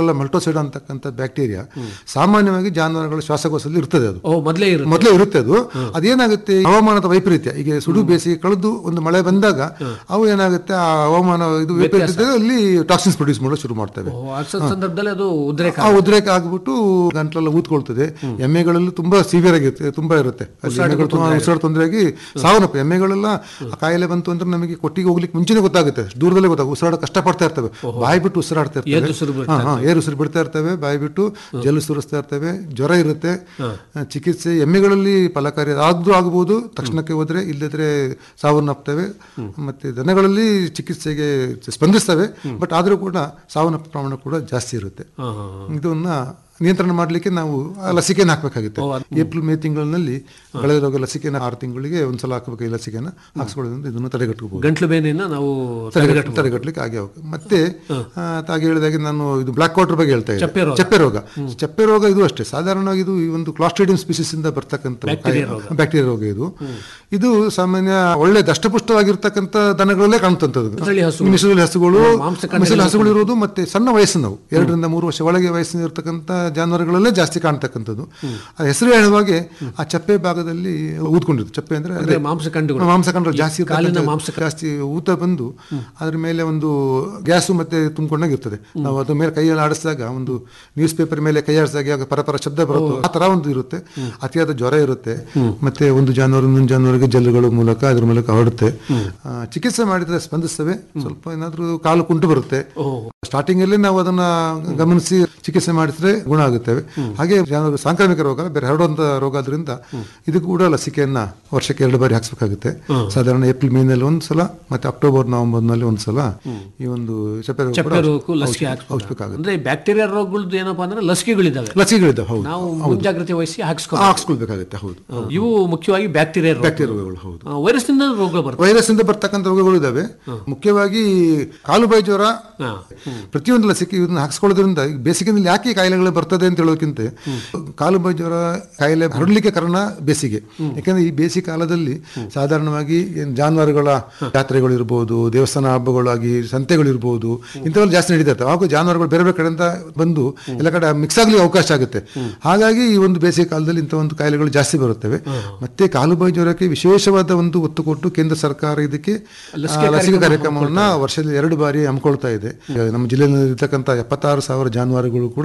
ಸಾಲ್ಮೊನೆಲ್ಲ ಮಲ್ಟೋಸೈಡ್ ಅಂತಕ್ಕಂಥ ಬ್ಯಾಕ್ಟೀರಿಯಾ ಸಾಮಾನ್ಯವಾಗಿ ಜಾನುವಾರುಗಳ ಶ್ವಾಸಕೋಶದಲ್ಲಿ ಇರ್ತದೆ ಅದು ಓ ಮೊದಲೇ ಇರುತ್ತೆ ಮೊದಲೇ ಇರುತ್ತೆ ಅದು ಅದೇನಾಗುತ್ತೆ ಹವಾಮಾನದ ವೈಪರೀತ್ಯ ಈಗ ಸುಡು ಬೇಸಿಗೆ ಕಳೆದು ಒಂದು ಮಳೆ ಬಂದಾಗ ಅವು ಏನಾಗುತ್ತೆ ಆ ಹವಾಮಾನ ಇದು ವೈಪರೀತ್ಯ ಅಲ್ಲಿ ಟಾಕ್ಸಿನ್ಸ್ ಪ್ರೊಡ್ಯೂಸ್ ಮಾಡಲು ಶುರು ಮಾಡ್ತವೆ ಓ, ಆ ಸ- ಸಂದರ್ಭದಲ್ಲಿ ಅದು ಉದ್ರೇಕ ಆ ಉದ್ರೇಕ ಆಗ್ಬಿಟ್ಟು ಗಂಟ್ಲೆಲ್ಲ ಊದ್ಕೊಳ್ತದೆ ಎಮ್ಮೆಗಳಲ್ಲೂ ತುಂಬಾ ಸಿವಿಯರ್ ಆಗಿರುತ್ತೆ ತುಂಬಾ ಇರುತ್ತೆ ಅಲ್ಲಿ ಎಮ್ಮೆಗಳು ತುಂಬಾ ಉಸಿರಾಟ ತೊಂದರೆ ಆಗಿ ಸಾವನ್ನಪ್ಪ ಎಮ್ಮೆಗಳೆಲ್ಲ ಆ ಕಾಯಿಲೆ ಬಂತು ಅಂದ್ರೆ ನಮಗೆ ಕೊಟ್ಟಿಗೆ ಹೋಗ್ಲಿಕ್ಕೆ ಮುಂಚೆನೆ ಗೊತ್ತಾಗುತ್ತೆ ದೂರದಲ್ಲೇ ಗೊತ್ತಾಗುತ್ತೆ ಉಸಿರಾಡ ಕಷ್ಟಪಡ್ತಾ ಇರ್ತವೆ ಬಾಯಿ ಬಿಟ್ಟು ಉಸಿರಾಡ್ತಾ ಇರ್ತವೆ ಏರುಸಿರು ಬಿಡ್ತಾ ಹಾ, ಹಾ, ಏರುಸಿರು ಬಿಡ್ತಾ ಇರ್ತವೆ ಬಾಯಿ ಬಿಟ್ಟು ಜಲ್ಲು ಸುರಿಸ್ತಾ ಇರ್ತವೆ ಜ್ವರ ಇರುತ್ತೆ ಆ, ಚಿಕಿತ್ಸೆ ಎಮ್ಮೆಗಳಲ್ಲಿ ಫಲಕಾರಿ ಆದ್ರೂ ಆಗಬಹುದು ತಕ್ಷಣಕ್ಕೆ ಹೋದ್ರೆ ಇಲ್ಲದ್ರೆ ಸಾವನ್ನಪ್ತವೆ ಮತ್ತೆ ದನಗಳಲ್ಲಿ ಚಿಕಿತ್ಸೆಗೆ ಸ್ಪಂದಿಸ್ತವೆ ಬಟ್ ಆದ್ರೂ ಕೂಡ ಸಾವನ್ನಪ್ಪ ಪ್ರಮಾಣ ಕೂಡ ಜಾಸ್ತಿ ಇರುತ್ತೆ ಇದನ್ನ ನಿಯಂತ್ರಣ ಮಾಡಲಿಕ್ಕೆ ನಾವು ಆ ಲಸಿಕೆನ ಹಾಕಬೇಕಾಗುತ್ತೆ ಏಪ್ರಿಲ್ ಮೇ ತಿಂಗಳಿನಲ್ಲಿ ಬೆಳೆ ರೋಗ ಲಸಿಕೆನ ಆರು ತಿಂಗಳಿಗೆ ಒಂದ್ಸಲ ಹಾಕಬೇಕು ಈ ಲಸಿಕೆನ ಹಾಕ್ಸ್ಕೊಳ್ಳೋದ್ರಿಂದ ಇದನ್ನು ತಡೆಗಟ್ಟಬಹುದು ಗಂಟ್ಲು ಬೇನೆಯನ್ನ ನಾವು ತಡೆಗಟ್ಟ- ತಡೆಗಟ್ಟಲಿಕ್ಕೆ ಆಗಿ ಹೋಗುತ್ತೆ ಮತ್ತೆ ಆ, ತಾಗೆ ಹೇಳಿದಾಗೆ ನಾನು ಇದು ಬ್ಲಾಕ್ ವಾಟರ್ ಬಗ್ಗೆ ಹೇಳ್ತಾ ಚಪ್ಪೆ ಇದ್ದೆ ರೋಗ. ಚಪ್ಪೆ ರೋಗ ಚಪ್ಪೆ ರೋಗ ಇದು ಅಷ್ಟೇ ಸಾಧಾರಣವಾಗಿ ಇದು ಈ ಒಂದು ಕ್ಲಾಸ್ಟ್ರಿಡಿಯಂ ಸ್ಪೀಸಿಸ್ ಇಂದ ಬರ್ತಕ್ಕಂಥ ಬ್ಯಾಕ್ಟೀರಿಯಾ ರೋಗ. ಬ್ಯಾಕ್ಟೀರಿಯಾ ರೋಗ ಇದು ಇದು ಸಾಮಾನ್ಯ ಒಳ್ಳೆ ದಷ್ಟಪುಷ್ಟವಾಗಿರ್ತಕ್ಕಂಥ ದನಗಳಲ್ಲೇ ಕಾಣುತ್ತಂಥದ್ದು ಮಿಸಳಿ ಹಸುಗಳು. ಮಿಸಳಿ ಹಸುಗಳು ಮಾಂಸ ಖಂಡಗಳು ಮಿಸಳಿ ಹಸುಗಳು ಇರೋದು ಮತ್ತೆ ಸಣ್ಣ ವಯಸ್ಸಿನವು ಎರಡರಿಂದ ಮೂರು ವರ್ಷ ಒಳಗೆ ವಯಸ್ಸಿನ ಇರತಕ್ಕಂಥ ಜಾನುವಾರುಗಳಲ್ಲೇ ಜಾಸ್ತಿ ಕಾಣ್ತಕ್ಕಂಥದ್ದು ಆ ಹೆಸರು ಹೇಳುವಾಗೆ ಆ ಚಪ್ಪೆ ಭಾಗದಲ್ಲಿ ಊದ್ಕೊಂಡಿರುತ್ತೆ ಚಪ್ಪೆ ಅಂದ್ರೆ ಅಂದ್ರೆ ಅದೇ ಮಾಂಸಖಂಡಗಳು. ಮಾಂಸಖಂಡಗಳು ಜಾಸ್ತಿ ಕಾಲಿನ ಇರ್ತಕ್ಕಂಥ- ಮಾಂಸ ಜಾಸ್ತಿ ಊತ ಬಂದು ಅದ್ರ ಮೇಲೆ ಒಂದು ಗ್ಯಾಸು ಮತ್ತೆ ತುಂಬಿಕೊಂಡಾಗ ಇರ್ತದೆ ನಾವು ಅದ್ರ ಮೇಲೆ ಕೈಯಲ್ಲಿ ಆಡಿಸಿದಾಗ ಒಂದು ನ್ಯೂಸ್ ಪೇಪರ್ ಮೇಲೆ ಕೈ ಆಡಿಸಿದಾಗ ಯಾವಾಗ ಪರಪರ ಶಬ್ದ ಬರುತ್ತೆ ಆ ತರ ಒಂದು ಇರುತ್ತೆ ಅತಿಯಾದ ಜ್ವರ ಇರುತ್ತೆ ಮತ್ತೆ ಒಂದು ಜಾನುವಾರು ಇನ್ನೊಂದು ಜಾನುವಾರಿಗೆ ಜಲ್ಲುಗಳ ಮೂಲಕ ಅದ್ರ ಮೂಲಕ ಹರಡುತ್ತೆ ಆ, ಚಿಕಿತ್ಸೆ ಮಾಡಿದ್ರೆ ಸ್ಪಂದಿಸ್ತವೆ ಸ್ವಲ್ಪ ಏನಾದ್ರೂ ಕಾಲು ಕುಂಟು ಬರುತ್ತೆ ಸ್ಟಾರ್ಟಿಂಗ್ ಅಲ್ಲಿ ನಾವು ಅದನ್ನ ಗಮನಿಸಿ ಚಿಕಿತ್ಸೆ ಮಾಡಿದ್ರೆ ಗುಣ ಆಗುತ್ತವೆ ಹಾಗೆ ಜಾನುವಾರು ಸಾಂಕ್ರಾಮಿಕ ರೋಗ ಬೇರೆ ಹರಡುವಂತ ರೋಗ ಆದ್ರಿಂದ ಇದು ಕೂಡ ಲಸಿಕೆಯನ್ನ ವರ್ಷಕ್ಕೆ ಎರಡು ಬಾರಿ ಹಾಕ್ಸ್ಬೇಕಾಗುತ್ತೆ ಸಾಧಾರಣ ಏಪ್ರಿಲ್ ಮೇನಲ್ಲಿ ಒಂದ್ಸಲ ಮತ್ತೆ ಅಕ್ಟೋಬರ್ ನವೆಂಬರ್ ನಲ್ಲಿ ಒಂದ್ಸಲ ಈ ಒಂದು ಚಪ್ಪೆ ರೋಗ ಕೂಡ ಚಪ್ಪೆ ರೋಗಕ್ಕೂ ಲಸಿಕೆ ಔಷಧ- ಹಾಕ್ಸ್ಬೇಕು. ಔಷಧಕ್ಕಾಗುತ್ತೆ. ಅಂದ್ರೆ ಬ್ಯಾಕ್ಟೀರಿಯಾ ರೋಗಗಳದ್ದು ಏನಪ್ಪಾ ಅಂದ್ರೆ ಲಸಿಕೆಗಳಿದ್ದಾವೆ ಲಸಿಕೆಗಳಿದ್ದಾವೆ ಹೌದು ನಾವು ಮುಂಜಾಗ್ರತೆ ವಹಿಸಿ ಹಾಕಿಸ್ಕೊ ಹಾಕ್ಸ್ಕೊಳ್ಬೇಕಾಗುತ್ತೆ ಹೌದು ಇವು ಮುಖ್ಯವಾಗಿ ಬ್ಯಾಕ್ಟೀರಿಯಾ ರೋಗ ಬ್ಯಾಕ್ಟೀರಿಯಾ ರೋಗಗಳು ಹೌದು ವೈರಸ್ ನಿಂದ ರೋಗಗಳು ಬರ್ತವೆ ವೈರಸ್ ಇಂದ ಬರ್ತಕ್ಕಂಥ ರೋಗಗಳು ಇದಾವೆ ಮುಖ್ಯವಾಗಿ ಕಾಲುಬಾಯಿ ಜ್ವರ ಹಾ. ಪ್ರತಿಯೊಂದು ಲಸಿಕೆ ಇದನ್ನ ಹಾಕ್ಸ್ಕೊಳ್ಳೋದ್ರಿಂದ ಈ ಬೇಸಿಗೆನಲ್ಲಿ ಯಾಕೆ ಈ ಕಾಯಿಲೆಗಳು ಬರ್ತದೆ ಅಂತ ಹೇಳೋಕ್ಕಿಂತ ಕಾಲುಬಾಯಿ ಜ್ವರ ಕಾಯಿಲೆ ಹರಡಲಿಕ್ಕೆ ಕಾರಣ ಬೇಸಿಗೆ ಯಾಕಂದ್ರೆ ಈ ಬೇಸಿಗೆ ಕಾಲದಲ್ಲಿ ಸಾಧಾರಣವಾಗಿ ಏನ್ ಜಾನುವಾರುಗಳ ಜಾತ್ರೆಗಳು ಇರ್ಬೋದು ದೇವಸ್ಥಾನ ಹಬ್ಬಗಳಾಗಿ ಸಂತೆಗಳು ಇರ್ಬೋದು ಇಂಥವೆಲ್ಲ ಜಾಸ್ತಿ ನಡೀತಾ ಇರ್ತವೆ ಹಾಗೂ ಜಾನುವಾರುಗಳು ಬೇರೆ ಬೇರೆ ಕಡೆಯಿಂದ ಬಂದು ಎಲ್ಲ ಕಡೆ ಮಿಕ್ಸ್ ಆಗ್ಲಿಕ್ಕೆ ಅವಕಾಶ ಆಗುತ್ತೆ ಹಾಗಾಗಿ ಈ ಒಂದು ಬೇಸಿಗೆ ಕಾಲದಲ್ಲಿ ಇಂಥ ಒಂದು ಕಾಯಿಲೆಗಳು ಜಾಸ್ತಿ ಬರುತ್ತವೆ ಮತ್ತೆ ಕಾಲುಬಾಯಿ ಜ್ವರಕ್ಕೆ ವಿಶೇಷವಾದ ಒಂದು ಒತ್ತು ಕೊಟ್ಟು ಕೇಂದ್ರ ಸರ್ಕಾರ ಇದಕ್ಕೆ ಆ, ಲಸಿಕೆ ಕಾರ್ಯಕ್ರಮವನ್ನ ವರ್ಷದಲ್ಲಿ ಎರಡು ಬಾರಿ ಹಮ್ಮಿಕೊಳ್ತಾ ಇದೆ ಈಗ ನಮ್ಮ ಜಿಲ್ಲೆಯಲ್ಲಿ ಇರ್ತಕ್ಕಂಥ ಎಪ್ಪತ್ತಾರು ಸಾವಿರ ಜಾನುವಾರುಗಳು ಕೂಡ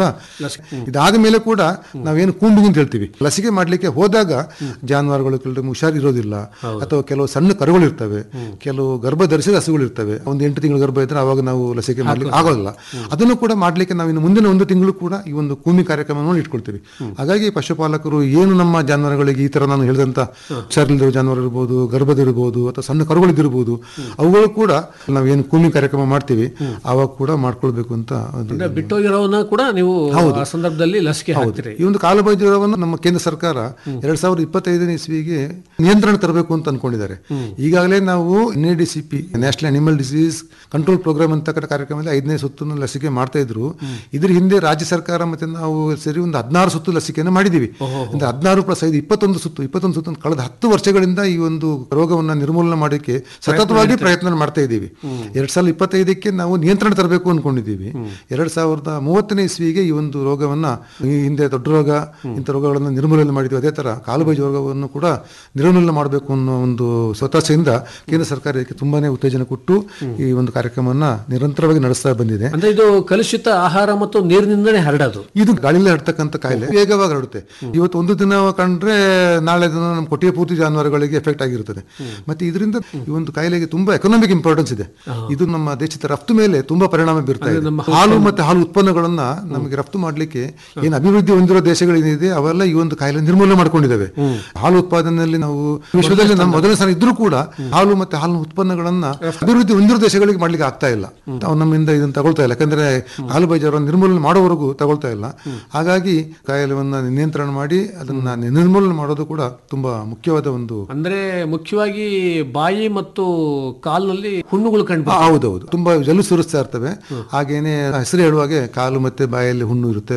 ಇದಾದ ಮೇಲೆ ಕೂಡ ನಾವೇನು ಕೂಂಬಿಂಗ್ ಅಂತ ಹೇಳ್ತೀವಿ ಲಸಿಕೆ ಮಾಡ್ಲಿಕ್ಕೆ ಹೋದಾಗ ಜಾನುವಾರುಗಳು ಕೆಲವು ಹುಷಾರ್ ಇರೋದಿಲ್ಲ ಅಥವಾ ಕೆಲವು ಸಣ್ಣ ಕರುಗಳು ಇರ್ತವೆ ಕೆಲವು ಗರ್ಭ ಧರಿಸಿದ ಹಸುಗಳು ಇರ್ತವೆ ಒಂದು ಎಂಟು ತಿಂಗಳು ಗರ್ಭ ಇದ್ರೆ ಅವಾಗ ನಾವು ಲಸಿಕೆ ಮಾಡ್ಲಿಕ್ಕೆ ಆಗೋಲ್ಲ ಅದನ್ನು ಕೂಡ ಮಾಡ್ಲಿಕ್ಕೆ ನಾವು ಇನ್ನು ಮುಂದಿನ ಒಂದು ತಿಂಗಳು ಕೂಡ ಈ ಒಂದು ಕೂಮಿ ಕಾರ್ಯಕ್ರಮವನ್ನು ಇಟ್ಕೊಳ್ತೀವಿ ಹಾಗಾಗಿ ಪಶುಪಾಲಕರು ಏನು ನಮ್ಮ ಜಾನುವಾರುಗಳಿಗೆ ಈ ತರ ನಾನು ಹೇಳಿದಂತ ಹುಷಾರಿಲ್ಲದ ಜಾನುವಾರು ಇರ್ಬೋದು ಗರ್ಭದಿರ್ಬೋದು ಅಥವಾ ಸಣ್ಣ ಕರುಗಳಿದ್ದಿರ್ಬೋದು ಅವುಗಳು ಕೂಡ ನಾವೇನು ಕೂಮಿ ಕಾರ್ಯಕ್ರಮ ಮಾಡ್ತೀವಿ ಅವಾಗ ಕೂಡ ಮಾಡ್ಕೊಳ್ಬೇಕು ಅಂತ ಒಂದು ಅಂದ್ರೆ ಬಿಟ್ಟೋಗಿರೋವನ್ನ ಕೂಡ ನೀವು ಆ ಸಂದರ್ಭದಲ್ಲಿ ಲಸಿಕೆ ಹಾಕ್ತೀರಿ ಈ ಒಂದು ಕಾಲುಬಾಯಿ ಜ್ವರವನ್ನು ನಮ್ಮ ಕೇಂದ್ರ ಸರ್ಕಾರ ಎರಡ್ ಸಾವಿರದ ಇಪ್ಪತ್ತೈದನೇ ಇಸ್ವಿಗೆ ನಿಯಂತ್ರಣ ತರಬೇಕು ಅಂತ ಅನ್ಕೊಂಡಿದ್ದಾರೆ ಈಗಾಗಲೇ ನಾವು N D C P national animal disease control program ಅಂತಕ್ಕಂಥ ಕಾರ್ಯಕ್ರಮದಲ್ಲಿ ಐದನೇ ಸುತ್ತನ್ನು ಲಸಿಕೆ ಮಾಡ್ತಾ ಇದ್ರು ಇದ್ರ ಹಿಂದೆ ರಾಜ್ಯ ಸರ್ಕಾರ ಮತ್ತೆ ನಾವು ಸೇರಿ ಒಂದು ಹದಿನಾರು ಸುತ್ತು ಲಸಿಕೆಯನ್ನು ಮಾಡಿದೀವಿ ಅಂದ್ರೆ ಹದಿನಾರು ಪ್ಲಸ್ ಐದು ಇಪ್ಪತ್ತೊಂದು ಸುತ್ತು ಇಪ್ಪತ್ತೊಂದು ಸುತ್ತು ಕಳೆದ ಹತ್ತು ವರ್ಷಗಳಿಂದ ಈ ಒಂದು ರೋಗವನ್ನ ನಿರ್ಮೂಲನೆ ಮಾಡೋಕ್ಕೆ ಸತತವಾಗಿ ಪ್ರಯತ್ನ ಮಾಡ್ತಾ ಇದ್ದೀವಿ ಎರಡ್ ಸಾವಿರದ ಇಪ್ಪತ್ತೈದಕ್ಕೆ ನಾವು ನಿಯಂತ್ರಣ ತರಬೇಕು ಅನ್ಕೊಂಡಿದ್ದೀವಿ ಎರಡ್ ಸಾವಿರದ ಮೂವತ್ತನೇ ಇಸ್ವಿಗೆ ಈ ಒಂದು ರೋಗವನ್ನ ಈ ಹಿಂದೆ ದೊಡ್ಡ ರೋಗ ಇಂಥ ರೋಗಗಳನ್ನು ನಿರ್ಮೂಲನೆ ಮಾಡಿದ್ವಿ ಅದೇ ತರ ಕಾಲುಬಾಯಿ ರೋಗವನ್ನು ಕೂಡ ನಿರ್ಮೂಲನೆ ಮಾಡಬೇಕು ಅನ್ನೋ ಒಂದು ಸ್ವತಾಸೆಯಿಂದ ಕೇಂದ್ರ ಸರ್ಕಾರ ಇದಕ್ಕೆ ತುಂಬಾನೇ ಉತ್ತೇಜನ ಕೊಟ್ಟು ಈ ಒಂದು ಕಾರ್ಯಕ್ರಮವನ್ನ ನಿರಂತರವಾಗಿ ನಡೆಸ್ತಾ ಬಂದಿದೆ ಅಂದ್ರೆ ಇದು ಕಲುಷಿತ ಆಹಾರ ಮತ್ತು ನೀರಿನಿಂದನೇ ಹರಡೋದು ಇದು ಗಾಳಿಯಲ್ಲಿ ಹರಡ್ತಕ್ಕಂಥ ಕಾಯಿಲೆ ವೇಗವಾಗಿ ಹರಡುತ್ತೆ ಇವತ್ತು ಒಂದು ದಿನ ಕಂಡ್ರೆ ನಾಳೆ ದಿನ ನಮ್ಮ ಕೊಟ್ಟಿಗೆ ಪೂರ್ತಿ ಜಾನುವಾರುಗಳಿಗೆ ಎಫೆಕ್ಟ್ ಆಗಿರುತ್ತದೆ ಮತ್ತೆ ಇದರಿಂದ ಈ ಒಂದು ಕಾಯಿಲೆಗೆ ತುಂಬಾ ಎಕನಾಮಿಕ್ ಇಂಪಾರ್ಟೆನ್ಸ್ ಇದೆ ಇದು ನಮ್ಮ ದೇಶದ ರಫ್ತು ಮೇಲೆ ತುಂಬಾ ಪರಿಣಾಮ ಬೀರ್ತಾ ಇದೆ ಹಾಲು ಮತ್ತೆ ಹಾಲು ಉತ್ಪನ್ನಗಳನ್ನ ನಮಗೆ ರಫ್ತು ಮಾಡ್ಲಿಕ್ಕೆ ಏನು ಅಭಿವೃದ್ಧಿ ಹೊಂದಿರೋ ದೇಶಗಳೇನಿದೆ ಅವೆಲ್ಲ ಈ ಒಂದು ಕಾಯಿಲೆ ನಿರ್ಮೂಲನೆ ಮಾಡ್ಕೊಂಡಿದ್ದಾವೆ ಹಾಲು ಉತ್ಪಾದನೆಯಲ್ಲಿ ನಾವು ವಿಶ್ವದಲ್ಲಿ ನಮ್ಮ ಮೊದಲನೇ ಸ್ಥಾನ ಇದ್ರೂ ಕೂಡ ಹಾಲು ಮತ್ತೆ ಹಾಲಿನ ಉತ್ಪನ್ನಗಳನ್ನ ಅಭಿವೃದ್ಧಿ ಹೊಂದಿರೋ ದೇಶಗಳಿಗೆ ಮಾಡ್ಲಿಕ್ಕೆ ಆಗ್ತಾ ಇಲ್ಲ ತಾವು ನಮ್ಮಿಂದ ಇದನ್ನ ತಗೊಳ್ತಾ ಇಲ್ಲ ಯಾಕಂದ್ರೆ ಹಾಲು ಬೈಜಾರವನ್ನು ನಿರ್ಮೂಲನೆ ಮಾಡೋವರೆಗೂ ತಗೊಳ್ತಾ ಇಲ್ಲ ಹಾಗಾಗಿ ಕಾಯಿಲೆವನ್ನ ನಿಯಂತ್ರಣ ಮಾಡಿ ಅದನ್ನ ನಿರ್ಮೂಲನೆ ಮಾಡೋದು ಕೂಡ ತುಂಬಾ ಮುಖ್ಯವಾದ ಒಂದು ಅಂದ್ರೆ ಮುಖ್ಯವಾಗಿ ಬಾಯಿ ಮತ್ತು ಕಾಲ್ನಲ್ಲಿ ಹುಣ್ಣುಗಳು ಕಂಡು ಆ, ಹೌದೌದು ತುಂಬಾ ಜಲ್ಲು ಸುರಿಸ್ತಾ ಇರ್ತವೆ ಹಾಗೇನೆ ಹೆಸರು ಹೇಳುವಾಗೆ ಕಾಲು ಮತ್ತೆ ಬಾಯಲ್ಲಿ ಹುಣ್ಣು ಇರುತ್ತೆ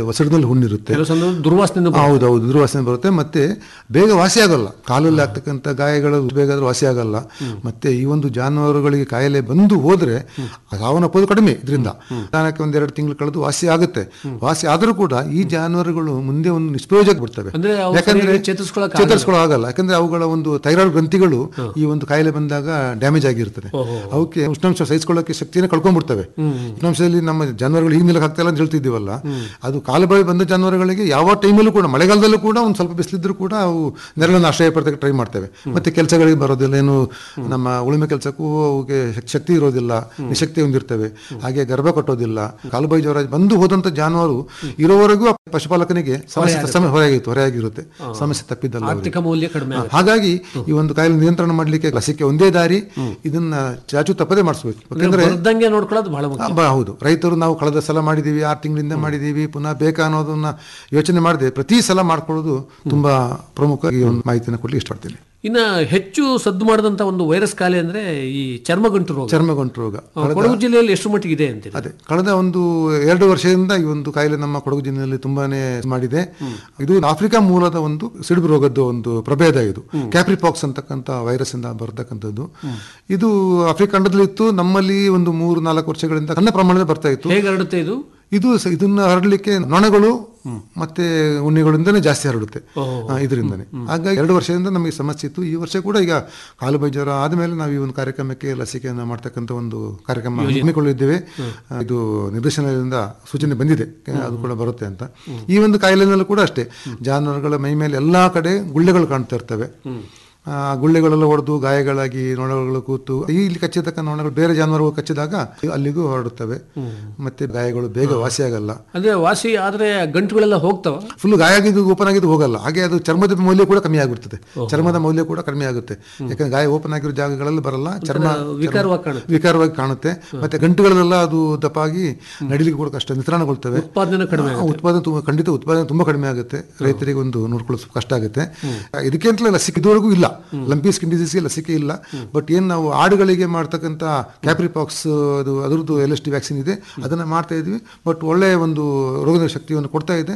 ಒಸಡಿನಲ್ಲಿ ಹುಣ್ಣಿರುತ್ತೆ ಕೆಲವು ಸಂದರ್ಭ ದುರ್ವಾಸನೆ ಹೌದೌದು ದುರ್ವಾಸನೆ ಬರುತ್ತೆ ಮತ್ತೆ ಬೇಗ ವಾಸಿ ಆಗಲ್ಲ ಕಾಲಲ್ಲಿ ಆಗ್ತಕ್ಕಂಥ ಗಾಯಗಳು ಬೇಗ ಆದ್ರೂ ವಾಸಿ ಆಗಲ್ಲ ಮತ್ತೆ ಈ ಒಂದು ಜಾನುವಾರುಗಳಿಗೆ ಕಾಯಿಲೆ ಬಂದು ಹೋದ್ರೆ ಸಾವನ್ನಪ್ಪೋದು ಕಡಿಮೆ ಇದರಿಂದ ನಿಧಾನಕ್ಕೆ ಒಂದೆರಡು ತಿಂಗಳು ಕಳೆದು ವಾಸಿ ಆಗುತ್ತೆ ವಾಸಿ ಆದರೂ ಕೂಡ ಈ ಜಾನುವಾರುಗಳು ಮುಂದೆ ಒಂದು ನಿಷ್ಪ್ರಯೋಜಕ ಬಿಡ್ತವೆ ಅಂದ್ರೆ ಅವು ಯಾಕಂದ್ರೆ ಸರಿಯಾಗಿ ಚೇತರಿಸ್ಕೊಳಕ್ ಆಗಲ್ಲ. ಚೇತರಿಸ್ಕೊಳ್ಳೋ ಆಗಲ್ಲ ಯಾಕಂದ್ರೆ ಅವುಗಳ ಒಂದು ಥೈರಾಯ್ಡ್ ಗ್ರಂಥಿಗಳು ಈ ಒಂದು ಕಾಯಿಲೆ ಬಂದಾಗ ಡ್ಯಾಮೇಜ್ ಆಗಿರ್ತದೆ ಅವಕ್ಕೆ ಉಷ್ಣಾಂಶ ಸಹಿಸಿಕೊಳ್ಳೋಕೆ ಶಕ್ತಿಯನ್ನು ಕಳ್ಕೊಂಡ್ಬಿಡ್ತವೆ ಉಷ್ಣಾಂಶದಲ್ಲಿ ನಮ್ಮ ಜಾನುವಾರುಗಳು ಈಗ ನಿಲ್ಲಕ್ಕೆ ಆಗ್ತಾ ಇಲ್ಲ ಅಂತ ಹೇಳ್ತಿದ್ದೀವಲ್ಲ ಅದು ಕಾಲುಬಾಯಿ ಬಂದ ಜಾನುವಾರುಗಳಿಗೆ ಯಾವ ಟೈಮಲ್ಲೂ ಕೂಡ ಮಳೆಗಾಲದಲ್ಲೂ ಕೂಡ ಒಂದು ಸ್ವಲ್ಪ ಬಿಸಿಲಿದ್ರು ಕೂಡ ಅವು ನೆರಳನ್ನು ಆಶ್ರಯ ಪಡ್ತಕ್ಕೆ ಟ್ರೈ ಮಾಡ್ತೇವೆ ಮತ್ತೆ ಕೆಲಸಗಳಿಗೆ ಬರೋದಿಲ್ಲ ಏನು ನಮ್ಮ ಉಳುಮೆ ಕೆಲಸಕ್ಕೂ ಅವಕ್ಕೆ ಶಕ್- ಶಕ್ತಿ ಇರೋದಿಲ್ಲ ನಿಶಕ್ತಿ ಹೊಂದಿರ್ತವೆ ಹಾಗೆ ಗರ್ಭ ಕಟ್ಟೋದಿಲ್ಲ ಕಾಲುಬಾಯಿ ಜ್ವರ ಬಂದು ಹೋದಂತ ಜಾನುವಾರು ಇರೋವರೆಗೂ ಆ ಪಶುಪಾಲಕನಿಗೆ ಸಮಸ್ಯೆ ಸಮಸ್ಯೆ ಹೊರೆಯಾಗಿತ್ತು ಹೊರೆಯಾಗಿರುತ್ತೆ ಸಮಸ್ಯೆ ತಪ್ಪಿದ್ದಲ್ಲ ಅವರಿಗೆ. ಆರ್ಥಿಕ ಮೌಲ್ಯ ಕಡಿಮೆ ಹಾ, ಹಾಗಾಗಿ ಈ ಒಂದು ಕಾಯಿಲೆ ನಿಯಂತ್ರಣ ಮಾಡಲಿಕ್ಕೆ ಲಸಿಕೆ ಒಂದೇ ದಾರಿ ಇದನ್ನ ಚಾಚು ತಪ್ಪದೆ ಮಾಡಿಸ್ಬೇಕು ಯಾಕಂದ್ರೆ ಬರ್ದಂಗೆ ನೋಡ್ಕೊಳ್ಳೋದು ಬಹಳ ಮುಖ್ಯ ಬ- ಹೌದು ರೈತರು ನಾವು ಕಳೆದ ಸಲ ಮಾಡಿದೀವಿ ಆರು ತಿಂಗಳಿಂದ ಮಾಡಿದೀವಿ ಪುನಃ ಬೇಕಾ ಅನ್ನೋದನ್ನ ಯೋಚನೆ ಮಾಡದೆ ಪ್ರತಿ ಸಲ ಮಾಡ್ಕೊಳ್ಳೋದು ತುಂಬಾ ಪ್ರಮುಖ ಈ ಒಂದು ಮಾಹಿತಿನ ಕೊಡ್ಲಿಕ್ಕೆ ಇಷ್ಟಪಡ್ತೀನಿ ಇನ್ನ ಹೆಚ್ಚು ಸದ್ದು ಮಾಡಿದಂತ ಒಂದು ವೈರಸ್ ಕಾಯಿಲೆ ಅಂದ್ರೆ ಈ ಚರ್ಮಗಂಟು ರೋಗ ಚರ್ಮಗಂಟು ರೋಗ ಆ, ಕೊಡಗು ಜಿಲ್ಲೆಯಲ್ಲಿ ಎಷ್ಟು ಮಟ್ಟಿಗೆ ಇದೆ ಅಂತೀರಿ ಅದೇ ಕಳೆದ ಒಂದು ಎರಡು ವರ್ಷದಿಂದ ಈ ಒಂದು ಕಾಯಿಲೆ ನಮ್ಮ ಕೊಡಗು ಜಿಲ್ಲೆಯಲ್ಲಿ ತುಂಬಾನೇ ಮಾಡಿದೆ ಇದು ಆಫ್ರಿಕಾ ಮೂಲದ ಒಂದು ಸಿಡುಬು ರೋಗದ ಒಂದು ಪ್ರಭೇದ ಇದು ಕ್ಯಾಪ್ರಿಪಾಕ್ಸ್ ಅಂತಕ್ಕಂಥ ವೈರಸ್ ಇಂದ ಬರ್ತಕ್ಕಂಥದ್ದು ಇದು ಆಫ್ರಿಕಾ ಖಂಡದಲ್ಲಿ ಇತ್ತು ನಮ್ಮಲ್ಲಿ ಒಂದು ಮೂರು ನಾಲ್ಕು ವರ್ಷಗಳಿಂದ ಸಣ್ಣ ಪ್ರಮಾಣದಲ್ಲಿ ಬರ್ತಾ ಇತ್ತು ಹೇಗೆ ಹರಡುತ್ತೆ ಇದು ಇದು ಸ- ಇದನ್ನ ಹರಡಲಿಕ್ಕೆ ನೊಣಗಳು ಮತ್ತೆ ಉಣ್ಣಿಗಳಿಂದನೇ ಜಾಸ್ತಿ ಹರಡುತ್ತೆ ಆ, ಇದರಿಂದನೇ ಹಾಗಾಗಿ ಎರಡು ವರ್ಷದಿಂದ ನಮಗೆ ಸಮಸ್ಯೆ ಇತ್ತು ಈ ವರ್ಷ ಕೂಡ ಈಗ ಕಾಲುಬೈ ಜ್ವರ ಆದಮೇಲೆ ನಾವು ಈ ಒಂದು ಕಾರ್ಯಕ್ರಮಕ್ಕೆ ಲಸಿಕೆಯನ್ನು ಮಾಡ್ತಕ್ಕಂಥ ಒಂದು ಕಾರ್ಯಕ್ರಮ ಹಮ್ಮಿಕೊಳ್ಳಿದ್ದೇವೆ ಆ, ಇದು ನಿರ್ದೇಶನದಿಂದ ಸೂಚನೆ ಬಂದಿದೆ ಅದು ಕೂಡ ಬರುತ್ತೆ ಅಂತ ಈ ಒಂದು ಕಾಯಿಲೆನಲ್ಲೂ ಕೂಡ ಅಷ್ಟೇ ಜಾನುವಾರುಗಳ ಮೈ ಮೇಲೆ ಎಲ್ಲಾ ಕಡೆ ಗುಳ್ಳೆಗಳು ಕಾಣ್ತಾ ಇರ್ತವೆ ಆ ಗುಳ್ಳೆಗಳೆಲ್ಲ ಹೊಡೆದು ಗಾಯಗಳಾಗಿ ನೊಣಗಳು ಕೂತು ಈ ಇಲ್ಲಿ ಕಚ್ಚಿರ್ತಕ್ಕ ನೊಣಗಳು ಬೇರೆ ಜಾನುವಾರುಗಳು ಕಚ್ಚಿದಾಗ ಅಲ್ಲಿಗೂ ಹೊರಡುತ್ತವೆ ಮತ್ತೆ ಗಾಯಗಳು ಬೇಗ ವಾಸಿಯಾಗಲ್ಲ ಅಂದ್ರೆ ವಾಸಿ ಆದ್ರೆ ಗಂಟುಗಳೆಲ್ಲ ಹೋಗ್ತಾವ ಫುಲ್ ಗಾಯ ಆಗಿದ್ದು ಓಪನ್ ಆಗಿದ್ದು ಹೋಗಲ್ಲ ಹಾಗೆ ಅದು ಚರ್ಮದ ಮೌಲ್ಯ ಕೂಡ ಕಮ್ಮಿ ಆಗಿಬಿಡ್ತದೆ ಚರ್ಮದ ಮೌಲ್ಯ ಕೂಡ ಕಡಿಮೆ ಆಗುತ್ತೆ ಯಾಕಂದ್ರೆ ಗಾಯ ಓಪನ್ ಆಗಿರೋ ಜಾಗಗಳಲ್ಲಿ ಬರಲ್ಲ ಚರ್ಮ ವಿಕಾರವಾಗಿ ಕಾಣುತ್ತೆ ವಿಕಾರವಾಗಿ ಕಾಣುತ್ತೆ ಮತ್ತೆ ಗಂಟುಗಳೆಲ್ಲ ಅದು ದಪ್ಪಾಗಿ ನಡಿಲಿಕ್ಕೆ ಕೂಡ ಕಷ್ಟ ನಿತ್ರಾಣಗೊಳ್ತವೆ ಉತ್ಪಾದನೆ ಕಡಿಮೆ ಆ, ಉತ್ಪಾದನೆ ತುಂಬ ಖಂಡಿತ ಉತ್ಪಾದನೆ ತುಂಬಾ ಕಡಿಮೆ ಆಗುತ್ತೆ ರೈತರಿಗೆ ಒಂದು ನೋಡ್ಕೊಳ್ಳೋದು ಸ್ವಲ್ಪ ಕಷ್ಟ ಆಗುತ್ತೆ ಇದಕ್ಕೆ ಅಂತಲೇ ಲಸಿಕೆ ಇದುವರೆಗೂ ಇಲ್ಲ ಲಂಪಿ ಸ್ಕಿನ್ ಡಿಸೀಸ್ಗೆ ಲಸಿಕೆ ಇಲ್ಲ ಬಟ್ ಏನು ನಾವು ಆಡುಗಳಿಗೆ ಮಾಡ್ತಕ್ಕಂಥ ಕ್ಯಾಪ್ರಿಪಾಕ್ಸ್ ಅದು ಅದರದ್ದು ಎಲ್ ಎಸ್ ಟಿ ವ್ಯಾಕ್ಸಿನ್ ಇದೆ ಅದನ್ನ ಮಾಡ್ತಾ ಇದ್ವಿ ಬಟ್ ಒಳ್ಳೆಯ ಒಂದು ರೋಗದ ಶಕ್ತಿಯನ್ನು ಕೊಡ್ತಾ ಇದೆ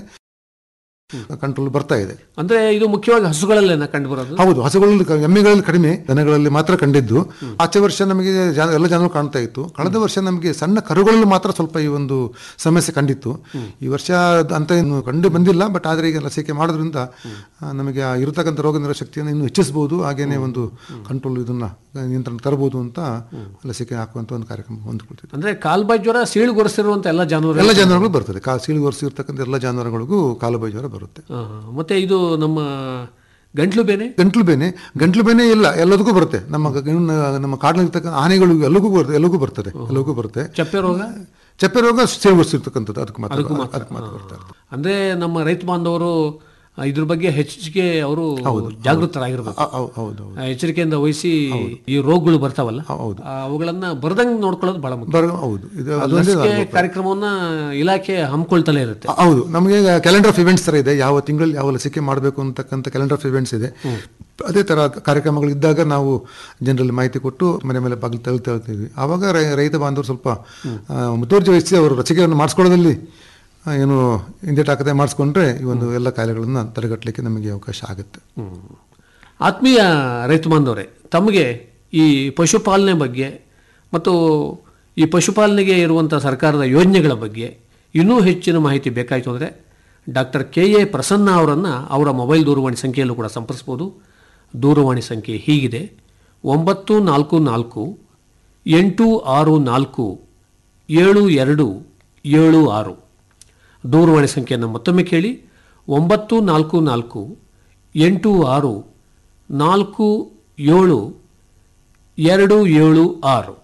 ಕಂಟ್ರೋಲ್ ಬರ್ತಾ ಇದೆ ಅಂದ್ರೆ ಇದು ಮುಖ್ಯವಾಗಿ ಹಸುಗಳಲ್ಲೇನ ಕಂಡು ಬರೋದು ಹೌದು ಹಸುಗಳಲ್ಲಿ ಕ- ಎಮ್ಮೆಗಳಲ್ಲಿ ಕಡಿಮೆ ದನಗಳಲ್ಲಿ ಮಾತ್ರ ಕಂಡಿದ್ದು ಆಚೆ ವರ್ಷ ನಮಗೆ ಜಾ- ಎಲ್ಲ ಜನರು ಕಾಣ್ತಾ ಇತ್ತು ಕಳೆದ ವರ್ಷ ನಮಗೆ ಸಣ್ಣ ಕರುಗಳಲ್ಲಿ ಮಾತ್ರ ಸ್ವಲ್ಪ ಈ ಒಂದು ಸಮಸ್ಯೆ ಕಂಡಿತ್ತು ಈ ವರ್ಷ ಅದು ಅಂತ ಏನು ಕಂಡು ಬಂದಿಲ್ಲ ಬಟ್ ಆದರೆ ಈಗ ಲಸಿಕೆ ಮಾಡೋದ್ರಿಂದ ಆ, ನಮಗೆ ಆ ಇರತಕ್ಕಂಥ ರೋಗ ನಿರೋಧಕ ಶಕ್ತಿಯನ್ನು ಇನ್ನು ಹೆಚ್ಚಿಸಬಹುದು ಹಾಗೇನೆ ಒಂದು ಕಂಟ್ರೋಲ್ ಇದನ್ನ ನಿಯಂತ್ರಣ ತರಬಹುದು ಅಂತ ಲಸಿಕೆ ಹಾಕುವಂತ ಒಂದು ಕಾರ್ಯಕ್ರಮ ಹೊಂದ್ಕೊಳ್ತಿದ್ವಿ ಅಂದ್ರೆ ಕಾಲ್ಬಾಯಿ ಜ್ವರ ಸೀಳುಗೊರೆಸಿರುವಂತ ಎಲ್ಲ ಜಾನುವಾರು ಎಲ್ಲ ಜಾನುವಾರುಗಳು ಬರ್ತದೆ ಕಾ ಸೀಳುಗೊರೆಸಿರ್ತಕ್ಕಂಥ ಎಲ್ಲ ಜಾನುವಾರುಗಳಿಗೂ ಕಾಲುಬಾಯಿ ಜ್ವರ ಬರುತ್ತೆ ಮತ್ತೆ ಇದು ನಮ್ಮ ಗಂಟ್ಲು ಬೇನೆ ಗಂಟ್ಲು ಬೇನೆ ಗಂಟ್ಲು ಬೇನೆ ಇಲ್ಲ ಎಲ್ಲದಕ್ಕೂ ಬರುತ್ತೆ ನಮ್ಮ ಗ- ಇನ್ನು ನಮ್ಮ ಕಾಡಿನಲ್ಲಿರ್ತಕ್ಕಂಥ ಆನೆಗಳು ಎಲ್ಲರಿಗೂ ಬರುತ್ತೆ ಎಲ್ಲರಿಗೂ ಬರ್ತದೆ ಎಲ್ಲರಿಗೂ ಬರುತ್ತೆ ಚಪ್ಪೆ ರೋಗ ಚಪ್ಪೆ ರೋಗ ಸೇವಿಸಿರ್ತಕ್ಕಂಥದ್ದು ಅದಕ್ಕೆ ಮಾತ್ರ ಅದಕ್ಕೆ ಮಾತ್ರ ಬರ್ತಾ ಇರ್ತದೆ. ಅಂದ್ರೆ ನಮ್ಮ ರೈತ ಬಾಂಧವರು ಆ, ಇದ್ರ ಬಗ್ಗೆ ಹೆಚ್ಚಿಗೆ ಅವರು ಜಾಗೃತರಾಗಿರ್ಬೇಕು ಆ, ಹೌ- ಹೌದು ಹೌದು ಆ, ಎಚ್ಚರಿಕೆಯಿಂದ ವಹಿಸಿ ಈ ರೋಗಗಳು ಬರ್ತಾವಲ್ಲ ಹೌದು. ಆ, ಅವುಗಳನ್ನ ಬರ್ದಂಗ್ ನೋಡ್ಕೊಳ್ಳೋದು ಬಹಳ ಮುಖ್ಯ ಬರ ಹೌದು ಇದು ಆ ಅದೊಂದೇ ಲಸಿಕೆ ಕಾರ್ಯಕ್ರಮವನ್ನ ಇಲಾಖೆ ಹಮ್ಮಿಕೊಳ್ತಲೇ ಇರುತ್ತೆ ಆ, ಹೌದು ನಮಗೆ ಕ್ಯಾಲೆಂಡರ್ ಆಫ್ ಇವೆಂಟ್ಸ್ ತರ ಇದೆ ಯಾವ ತಿಂಗಳಲ್ಲಿ ಯಾವ ಲಸಿಕೆ ಮಾಡಬೇಕು ಅಂತಕ್ಕಂಥ ಕ್ಯಾಲೆಂಡರ್ ಆಫ್ ಇವೆಂಟ್ಸ್ ಇದೆ ಅದೇ ತರ ಕಾರ್ಯಕ್ರಮಗಳು ಇದ್ದಾಗ ನಾವು ಜನರಲ್ಲಿ ಮಾಹಿತಿ ಕೊಟ್ಟು ಮನೆ ಮೇಲೆ ಬಾಗಿಲು ತಳ್ತಾ ಇರ್ತೀವಿ ಆವಾಗ ರೈ- ರೈತ ಬಾಂಧವರು ಸ್ವಲ್ಪ ಆ, ಮುತುವರ್ಜಿ ವಹಿಸಿ ಅವರು ಲಸಿಕೆಯನ್ನು ಮಾಡಿಸ್ಕೊಳ್ಳೋದ್ರಲ್ಲಿ ಆ, ಏನು ಹಿಂದೇಟಾಕದೆ ಮಾಡಿಸ್ಕೊಂಡ್ರೆ ಈ ಒಂದು ಎಲ್ಲ ಕಾಯಿಲೆಗಳನ್ನು ತಡೆಗಟ್ಟಲಿಕ್ಕೆ ನಮಗೆ ಅವಕಾಶ ಆಗುತ್ತೆ ಆತ್ಮೀಯ ರೈತ ಬಾಂಧವರೇ ತಮಗೆ ಈ ಪಶುಪಾಲನೆ ಬಗ್ಗೆ ಮತ್ತು ಈ ಪಶುಪಾಲನೆಗೆ ಇರುವಂಥ ಸರ್ಕಾರದ ಯೋಜನೆಗಳ ಬಗ್ಗೆ ಇನ್ನೂ ಹೆಚ್ಚಿನ ಮಾಹಿತಿ ಬೇಕಾಯಿತು ಅಂದರೆ ಡಾಕ್ಟರ್ ಕೆ ಎ ಪ್ರಸನ್ನ ಅವರನ್ನು ಅವರ ಮೊಬೈಲ್ ದೂರವಾಣಿ ಸಂಖ್ಯೆಯಲ್ಲೂ ಕೂಡ ಸಂಪರ್ಸ್ಬೋದು ದೂರವಾಣಿ ಸಂಖ್ಯೆ ಹೀಗಿದೆ ಒಂಬತ್ತು ನಾಲ್ಕು ನಾಲ್ಕು ಎಂಟು ಆರು ನಾಲ್ಕು ಏಳು ಎರಡು ಏಳು ಆರು ದೂರವಾಣಿ ಸಂಖ್ಯೆಯನ್ನು ಮತ್ತೊಮ್ಮೆ ಕೇಳಿ ಒಂಬತ್ತು ನಾಲ್ಕು ನಾಲ್ಕು ಎಂಟು ಆರು ನಾಲ್ಕು ಏಳು ಎರಡು ಏಳು ಆರು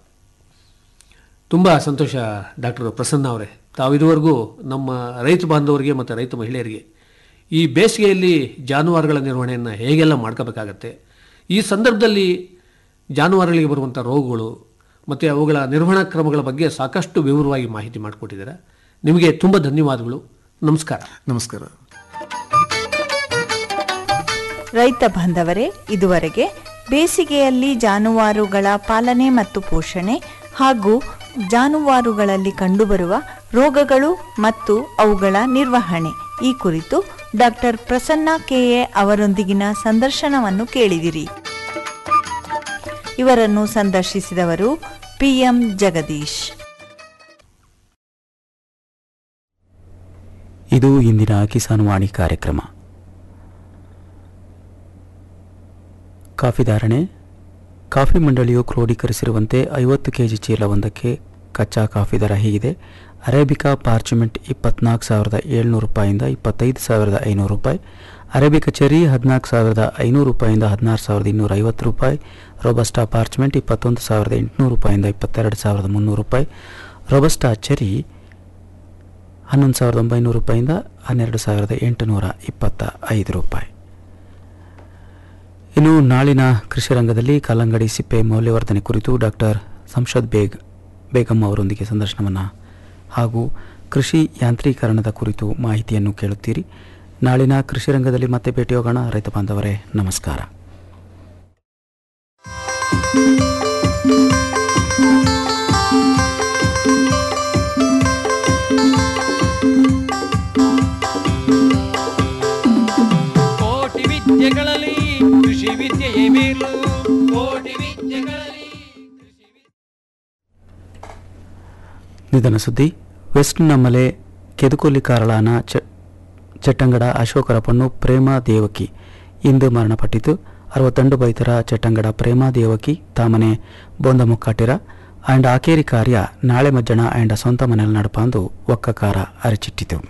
ತುಂಬ ಸಂತೋಷ ಡಾಕ್ಟರ್ ಪ್ರಸನ್ನ ಅವರೇ ತಾವು ಇದುವರೆಗೂ ನಮ್ಮ ರೈತ ಬಾಂಧವರಿಗೆ ಮತ್ತು ರೈತ ಮಹಿಳೆಯರಿಗೆ ಈ ಬೇಸಿಗೆಯಲ್ಲಿ ಜಾನುವಾರುಗಳ ನಿರ್ವಹಣೆಯನ್ನು ಹೇಗೆಲ್ಲ ಮಾಡ್ಕೋಬೇಕಾಗತ್ತೆ ಈ ಸಂದರ್ಭದಲ್ಲಿ ಜಾನುವಾರುಗಳಿಗೆ ಬರುವಂಥ ರೋಗಗಳು ಮತ್ತು ಅವುಗಳ ನಿರ್ವಹಣಾ ಕ್ರಮಗಳ ಬಗ್ಗೆ ಸಾಕಷ್ಟು ವಿವರವಾಗಿ ಮಾಹಿತಿ ಮಾಡಿಕೊಟ್ಟಿದ್ದಾರೆ ನಿಮಗೆ ತುಂಬ ಧನ್ಯವಾದಗಳು ನಮಸ್ಕಾರ ನಮಸ್ಕಾರ ರೈತ ಬಾಂಧವರೇ ಇದುವರೆಗೆ ಬೇಸಿಗೆಯಲ್ಲಿ ಜಾನುವಾರುಗಳ ಪಾಲನೆ ಮತ್ತು ಪೋಷಣೆ ಹಾಗೂ ಜಾನುವಾರುಗಳಲ್ಲಿ ಕಂಡುಬರುವ ರೋಗಗಳು ಮತ್ತು ಅವುಗಳ ನಿರ್ವಹಣೆ ಈ ಕುರಿತು ಡಾಕ್ಟರ್ ಪ್ರಸನ್ನ ಕೆಎ ಅವರೊಂದಿಗಿನ ಸಂದರ್ಶನವನ್ನು ಕೇಳಿದಿರಿ ಇವರನ್ನು ಸಂದರ್ಶಿಸಿದವರು ಪಿಎಂ ಜಗದೀಶ್ ಇದು ಇಂದಿನ ಕಿಸಾನ್ ವಾಣಿ ಕಾರ್ಯಕ್ರಮ ಕಾಫಿ ಧಾರಣೆ ಕಾಫಿ ಮಂಡಳಿಯು ಕ್ರೋಢೀಕರಿಸಿರುವಂತೆ ಐವತ್ತು ಕೆಜಿ ಚೀಲವೊಂದಕ್ಕೆ ಕಚ್ಚಾ ಕಾಫಿ ದರ ಹೀಗಿದೆ ಅರೇಬಿಕಾ ಪಾರ್ಚಮೆಂಟ್ ಇಪ್ಪತ್ನಾಲ್ಕು ಸಾವಿರದ ಏಳ್ನೂರು ರೂಪಾಯಿಂದ ಇಪ್ಪತ್ತೈದು ಸಾವಿರದ ಐನೂರು ರೂಪಾಯಿ ಅರೇಬಿಕಾ ಚೆರಿ ಹದಿನಾಲ್ಕು ಸಾವಿರದ ಐನೂರು ರೂಪಾಯಿಂದ ಹದಿನಾರು ಸಾವಿರದ ಇನ್ನೂರ ಐವತ್ತು ರೂಪಾಯಿ ರೋಬಸ್ಟಾ ಪಾರ್ಚ್ಮೆಂಟ್ ಇಪ್ಪತ್ತೊಂದು ಸಾವಿರದ ಎಂಟುನೂರು ರೂಪಾಯಿಂದ ಇಪ್ಪತ್ತೆರಡು ಸಾವಿರದ ಮುನ್ನೂರು ರೂಪಾಯಿ ರೋಬಸ್ಟಾ ಚೆರಿ ಹನ್ನೊಂದು ಸಾವಿರದ ಒಂಬೈನೂರು ರೂಪಾಯಿಂದ ಹನ್ನೆರಡು ಸಾವಿರದ ಎಂಟುನೂರ ಇಪ್ಪತ್ತ ಐದು ರೂಪಾಯಿ ಇನ್ನು ನಾಳಿನ ಕೃಷಿ ರಂಗದಲ್ಲಿ ಕಲ್ಲಂಗಡಿ ಸಿಪ್ಪೆ ಮೌಲ್ಯವರ್ಧನೆ ಕುರಿತು ಡಾಕ್ಟರ್ ಸಂಶದ್ ಬೇಗ್ ಬೇಗಂ ಅವರೊಂದಿಗೆ ಸಂದರ್ಶನವನ್ನು ಹಾಗೂ ಕೃಷಿ ಯಾಂತ್ರೀಕರಣದ ಕುರಿತು ಮಾಹಿತಿಯನ್ನು ಕೇಳುತ್ತೀರಿ ನಾಳಿನ ಕೃಷಿ ರಂಗದಲ್ಲಿ ಮತ್ತೆ ಭೇಟಿಯಾಗೋಣ ರೈತ ಬಾಂಧವರೇ ನಮಸ್ಕಾರ ಕೋಟಿ ವಿದ್ಯೆಗಳಲ್ಲಿ ಕೃಷಿ ವಿದ್ಯೆಯೇ ಮೇಲು ಕೋಟಿ ವಿದ್ಯೆಗಳಲ್ಲಿ ನಿಧನ ಸುದ್ದಿ ವೆಸ್ಟ್ ನಮ್ಮಲೆ ಕೆದುಕೊಲ್ಲಿ ಕಾರಳಾನ ಚ ಚಟ್ಟಂಗಡ ಅಶೋಕರಪ್ಪನ್ನು ಪ್ರೇಮ ದೇವಕಿ ಇಂದು ಮರಣಪಟ್ಟಿತು ಅರವತ್ತೊಂದು ಬೈತರ ಚಟ್ಟಂಗಡ ಪ್ರೇಮ ದೇವಕಿ ತಾಮನೆ ಬೊಂದ ಮುಕ್ಕಾಟಿರ ಆಂಡ್ ಆಕೇರಿ ಕಾರ್ಯ ನಾಳೆ ಮಜ್ಜನ ಆಂಡ್ ಸ್ವಂತ ಮನೆಯಲ್ಲಿ ನಡಪಾಂದು ಒಕ್ಕಕಾರ ಅರಚಿಟ್ಟಿತು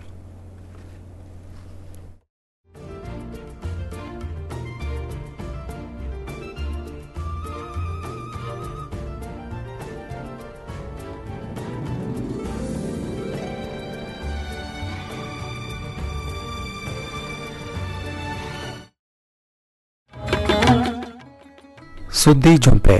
ಸುದ್ದಿ ಜೊಂಪೆ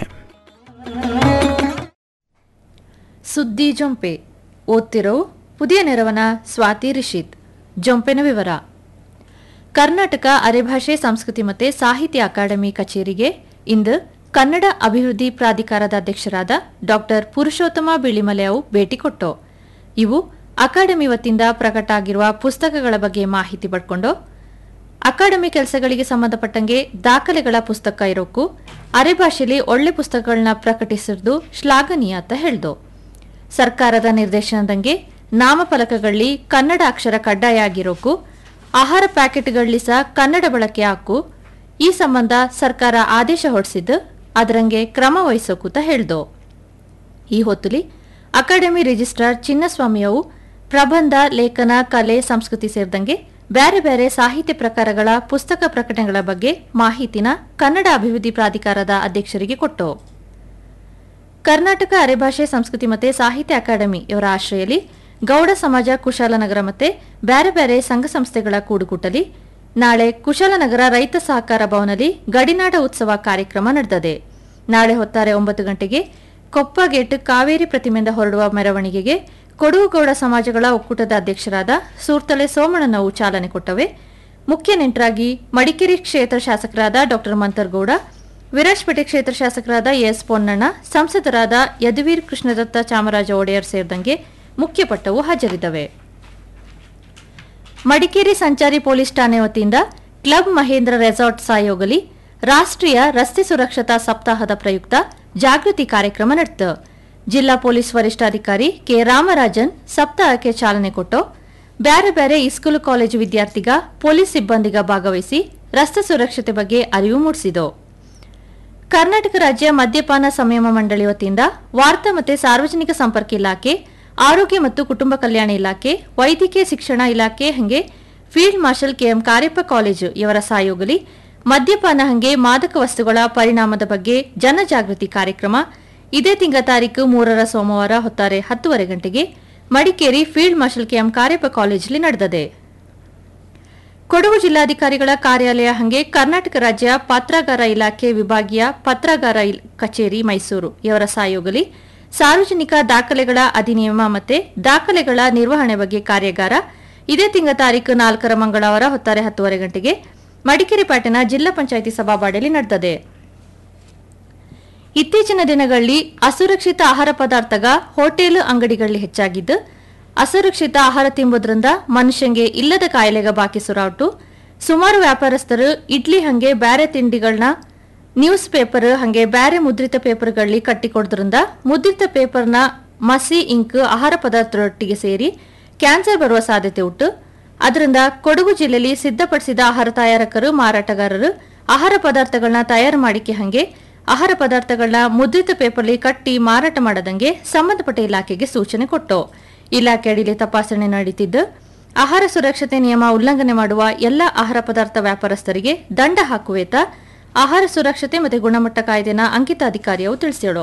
ಸುದ್ದಿ ಜೊಂಪೆ ಓದ್ತಿರೋ ಪುದಿಯ ನೆರವನ ಸ್ವಾತಿ ರಿಷಿತ್ ಜೊಂಪೆನ ವಿವರ ಕರ್ನಾಟಕ ಅರೆಭಾಷೆ ಸಂಸ್ಕೃತಿ ಮತ್ತು ಸಾಹಿತ್ಯ ಅಕಾಡೆಮಿ ಕಚೇರಿಗೆ ಇಂದು ಕನ್ನಡ ಅಭಿವೃದ್ಧಿ ಪ್ರಾಧಿಕಾರದ ಅಧ್ಯಕ್ಷರಾದ ಡಾಕ್ಟರ್ ಪುರುಷೋತ್ತಮ ಬಿಳಿಮಲೆ ಅವು ಭೇಟಿ ಕೊಟ್ಟು ಇವು ಅಕಾಡೆಮಿ ವತಿಯಿಂದ ಪ್ರಕಟ ಆಗಿರುವ ಪುಸ್ತಕಗಳ ಬಗ್ಗೆ ಮಾಹಿತಿ ಪಡ್ಕೊಂಡು ಅಕಾಡೆಮಿ ಕೆಲಸಗಳಿಗೆ ಸಂಬಂಧಪಟ್ಟಂಗೆ ದಾಖಲೆಗಳ ಪುಸ್ತಕ ಇರೋಕ್ಕೂ ಅರೆಭಾಷೆಯಲ್ಲಿ ಒಳ್ಳೆ ಪುಸ್ತಕಗಳನ್ನ ಪ್ರಕಟಿಸಿರುವುದು ಶ್ಲಾಘನೀಯ ಅಂತ ಹೇಳ್ದು ಸರ್ಕಾರದ ನಿರ್ದೇಶನದಂಗೆ ನಾಮಫಲಕಗಳಲ್ಲಿ ಕನ್ನಡ ಅಕ್ಷರ ಕಡ್ಡಾಯ ಆಗಿರೋಕ್ಕೂ ಆಹಾರ ಪ್ಯಾಕೆಟ್ಗಳಲ್ಲಿ ಸಹ ಕನ್ನಡ ಬಳಕೆ ಹಾಕು ಈ ಸಂಬಂಧ ಸರ್ಕಾರ ಆದೇಶ ಹೊರಡಿಸಿದ್ದು ಅದರಂಗೆ ಕ್ರಮ ವಹಿಸೋಕೂತ ಹೇಳ್ದು ಈ ಹೊತ್ತುಲಿ ಅಕಾಡೆಮಿ ರಿಜಿಸ್ಟ್ರಾರ್ ಚಿನ್ನಸ್ವಾಮಿಯವು ಪ್ರಬಂಧ ಲೇಖನ ಕಲೆ ಸಂಸ್ಕೃತಿ ಸೇರಿದಂಗೆ ಬೇರೆ ಬೇರೆ ಸಾಹಿತ್ಯ ಪ್ರಕಾರಗಳ ಪುಸ್ತಕ ಪ್ರಕಟಣೆಗಳ ಬಗ್ಗೆ ಮಾಹಿತಿನ ಕನ್ನಡ ಅಭಿವೃದ್ಧಿ ಪ್ರಾಧಿಕಾರದ ಅಧ್ಯಕ್ಷರಿಗೆ ಕೊಟ್ಟು ಕರ್ನಾಟಕ ಅರೆಭಾಷೆ ಸಂಸ್ಕೃತಿ ಮತ್ತು ಸಾಹಿತ್ಯ ಅಕಾಡೆಮಿ ಇವರ ಆಶ್ರಯಲ್ಲಿ ಗೌಡ ಸಮಾಜ ಕುಶಾಲನಗರ ಮತ್ತೆ ಬೇರೆ ಬೇರೆ ಸಂಘ ಸಂಸ್ಥೆಗಳ ಕೂಡುಕೂಟಲಿ ನಾಳೆ ಕುಶಾಲನಗರ ರೈತ ಸಹಕಾರ ಭವನದಲ್ಲಿ ಗಡಿನಾಡ ಉತ್ಸವ ಕಾರ್ಯಕ್ರಮ ನಡೆದಿದೆ ನಾಳೆ ಹೊತ್ತಾರೆ ಒಂಬತ್ತು ಗಂಟೆಗೆ ಕೊಪ್ಪ ಗೇಟ್ ಕಾವೇರಿ ಪ್ರತಿಮೆಯಿಂದ ಹೊರಡುವ ಮೆರವಣಿಗೆಗೆ ಕೊಡವುಗೌಡ ಸಮಾಜಗಳ ಒಕ್ಕೂಟದ ಅಧ್ಯಕ್ಷರಾದ ಸೂರ್ತಲೆ ಸೋಮಣ್ಣನವು ಚಾಲನೆ ಕೊಟ್ಟವೆ ಮುಖ್ಯ ನೆಂಟರಾಗಿ ಮಡಿಕೇರಿ ಕ್ಷೇತ್ರ ಶಾಸಕರಾದ ಡಾ ಮಂತರ್ಗೌಡ ವಿರಾಜಪೇಟೆ ಕ್ಷೇತ್ರ ಶಾಸಕರಾದ ಎಸ್ ಪೊನ್ನಣ್ಣ ಸಂಸದರಾದ ಯದುವೀರ್ ಕೃಷ್ಣದತ್ತ ಚಾಮರಾಜ ಒಡೆಯರ್ ಸೇರಿದಂಗೆ ಮುಖ್ಯ ಪಟ್ಟವು ಹಾಜರಿದ್ದವೆ ಮಡಿಕೇರಿ ಸಂಚಾರಿ ಪೊಲೀಸ್ ಠಾಣೆ ವತಿಯಿಂದ ಕ್ಲಬ್ ಮಹೇಂದ್ರ ರೆಸಾರ್ಟ್ ಸಹಯೋಗಲಿ ರಾಷ್ಟ್ರೀಯ ರಸ್ತೆ ಸುರಕ್ಷತಾ ಸಪ್ತಾಹದ ಪ್ರಯುಕ್ತ ಜಾಗೃತಿ ಕಾರ್ಯಕ್ರಮ ನಡೆಯಿತು ಜಿಲ್ಲಾ ಪೊಲೀಸ್ ವರಿಷ್ಠಾಧಿಕಾರಿ ಕೆ ರಾಮರಾಜನ್ ಸಪ್ತಾಹಕ್ಕೆ ಚಾಲನೆ ಕೊಟ್ಟು ಬೇರೆ ಬೇರೆ ಇಸ್ಕೂಲು ಕಾಲೇಜು ವಿದ್ಯಾರ್ಥಿಗ ಪೊಲೀಸ್ ಸಿಬ್ಬಂದಿಗ ಭಾಗವಹಿಸಿ ರಸ್ತೆ ಸುರಕ್ಷತೆ ಬಗ್ಗೆ ಅರಿವು ಮೂಡಿಸಿತು ಕರ್ನಾಟಕ ರಾಜ್ಯ ಮದ್ಯಪಾನ ಸಂಯಮ ಮಂಡಳಿ ವತಿಯಿಂದ ವಾರ್ತಾ ಮತ್ತು ಸಾರ್ವಜನಿಕ ಸಂಪರ್ಕ ಇಲಾಖೆ ಆರೋಗ್ಯ ಮತ್ತು ಕುಟುಂಬ ಕಲ್ಯಾಣ ಇಲಾಖೆ ವೈದ್ಯಕೀಯ ಶಿಕ್ಷಣ ಇಲಾಖೆ ಹಂಗೆ field marshal KM Cariappa college ಇವರ ಸಹಯೋಗಲಿ ಮದ್ಯಪಾನ ಹಂಗೆ ಮಾದಕ ವಸ್ತುಗಳ ಪರಿಣಾಮದ ಬಗ್ಗೆ ಜನಜಾಗೃತಿ ಕಾರ್ಯಕ್ರಮ ಇದೇ ತಿಂಗಳ ತಾರೀಕು ಮೂರರ ಸೋಮವಾರ ಹೊತ್ತಾರೆ ಹತ್ತುವರೆ ಗಂಟೆಗೆ Madikeri field marshal KM Cariappa ಕಾಲೇಜಲ್ಲಿ ನಡೆದಿದೆ ಕೊಡಗು ಜಿಲ್ಲಾಧಿಕಾರಿಗಳ ಕಾರ್ಯಾಲಯ ಹಂಗೆ ಕರ್ನಾಟಕ ರಾಜ್ಯ ಪತ್ರಾಗಾರ ಇಲಾಖೆ ವಿಭಾಗೀಯ ಪತ್ರಾಗಾರ ಇಲ್- ಕಚೇರಿ ಮೈಸೂರು ಇವರ ಸಹಯೋಗಲಿ ಸಾರ್ವಜನಿಕ ದಾಖಲೆಗಳ ಅಧಿನಿಯಮ ಮತ್ತೆ ದಾಖಲೆಗಳ ನಿರ್ವಹಣೆ ಬಗ್ಗೆ ಕಾರ್ಯಾಗಾರ ಇದೇ ತಿಂಗಳ ತಾರೀಕು ನಾಲ್ಕರ ಮಂಗಳವಾರ ಹೊತ್ತಾರೆ ಹತ್ತುವರೆ ಗಂಟೆಗೆ ಮಡಿಕೇರಿ ಪಟ್ಟಣ ಜಿಲ್ಲಾ ಪಂಚಾಯಿತಿ ಸಭಾಬಾಡಿಯಲ್ಲಿ ನಡೆದಿದೆ ಇತ್ತೀಚಿನ ದಿನಗಳಲ್ಲಿ ಅಸುರಕ್ಷಿತ ಆಹಾರ ಪದಾರ್ಥಗ ಹೋಟೆಲ್ ಅಂಗಡಿಗಳಲ್ಲಿ ಹೆಚ್ಚಾಗಿದ್ದು ಅಸುರಕ್ಷಿತ ಆಹಾರ ತಿಂಬುದ್ರಿಂದ ಮನುಷ್ಯಂಗೆ ಇಲ್ಲದ ಕಾಯಿಲೆಗೆ ಬಾಕಿ ಸುರಾಟು ಸುಮಾರು ವ್ಯಾಪಾರಸ್ಥರು ಇಡ್ಲಿ ಹಂಗೆ ಬ್ಯಾರೆ ತಿಂಡಿಗಳನ್ನ ನ್ಯೂಸ್ ಪೇಪರ್ ಹಂಗೆ ಬ್ಯಾರೆ ಮುದ್ರಿತ ಪೇಪರ್ಗಳಲ್ಲಿ ಕಟ್ಟಿಕೊಡೋದ್ರಿಂದ ಮುದ್ರಿತ ಪೇಪರ್ನ ಮಸಿ ಇಂಕ್ ಆಹಾರ ಪದಾರ್ಥದೊಟ್ಟಿಗೆ ಸೇರಿ ಕ್ಯಾನ್ಸರ್ ಬರುವ ಸಾಧ್ಯತೆ ಉಂಟು ಅದರಿಂದ ಕೊಡಗು ಜಿಲ್ಲೆಯಲ್ಲಿ ಸಿದ್ಧಪಡಿಸಿದ ಆಹಾರ ತಯಾರಕರು ಮಾರಾಟಗಾರರು ಆಹಾರ ಪದಾರ್ಥಗಳನ್ನ ತಯಾರು ಮಾಡಿಕೆ ಹಂಗೆ ಆಹಾರ ಪದಾರ್ಥಗಳನ್ನ ಮುದ್ರಿತ ಪೇಪರ್ಲಿ ಕಟ್ಟಿ ಮಾರಾಟ ಮಾಡದಂಗೆ ಸಂಬಂಧಪಟ್ಟ ಇಲಾಖೆಗೆ ಸೂಚನೆ ಕೊಟ್ಟು ಇಲಾಖೆ ಅಡಿಯಲ್ಲಿ ತಪಾಸಣೆ ನಡೀತಿದ್ದು ಆಹಾರ ಸುರಕ್ಷತೆ ನಿಯಮ ಉಲ್ಲಂಘನೆ ಮಾಡುವ ಎಲ್ಲ ಆಹಾರ ಪದಾರ್ಥ ವ್ಯಾಪಾರಸ್ಥರಿಗೆ ದಂಡ ಹಾಕುವೇತ ಆಹಾರ ಸುರಕ್ಷತೆ ಮತ್ತು ಗುಣಮಟ್ಟ ಕಾಯ್ದೆನ ಅಂಕಿತ ಅಧಿಕಾರಿಯು ತಿಳಿಸಿದರು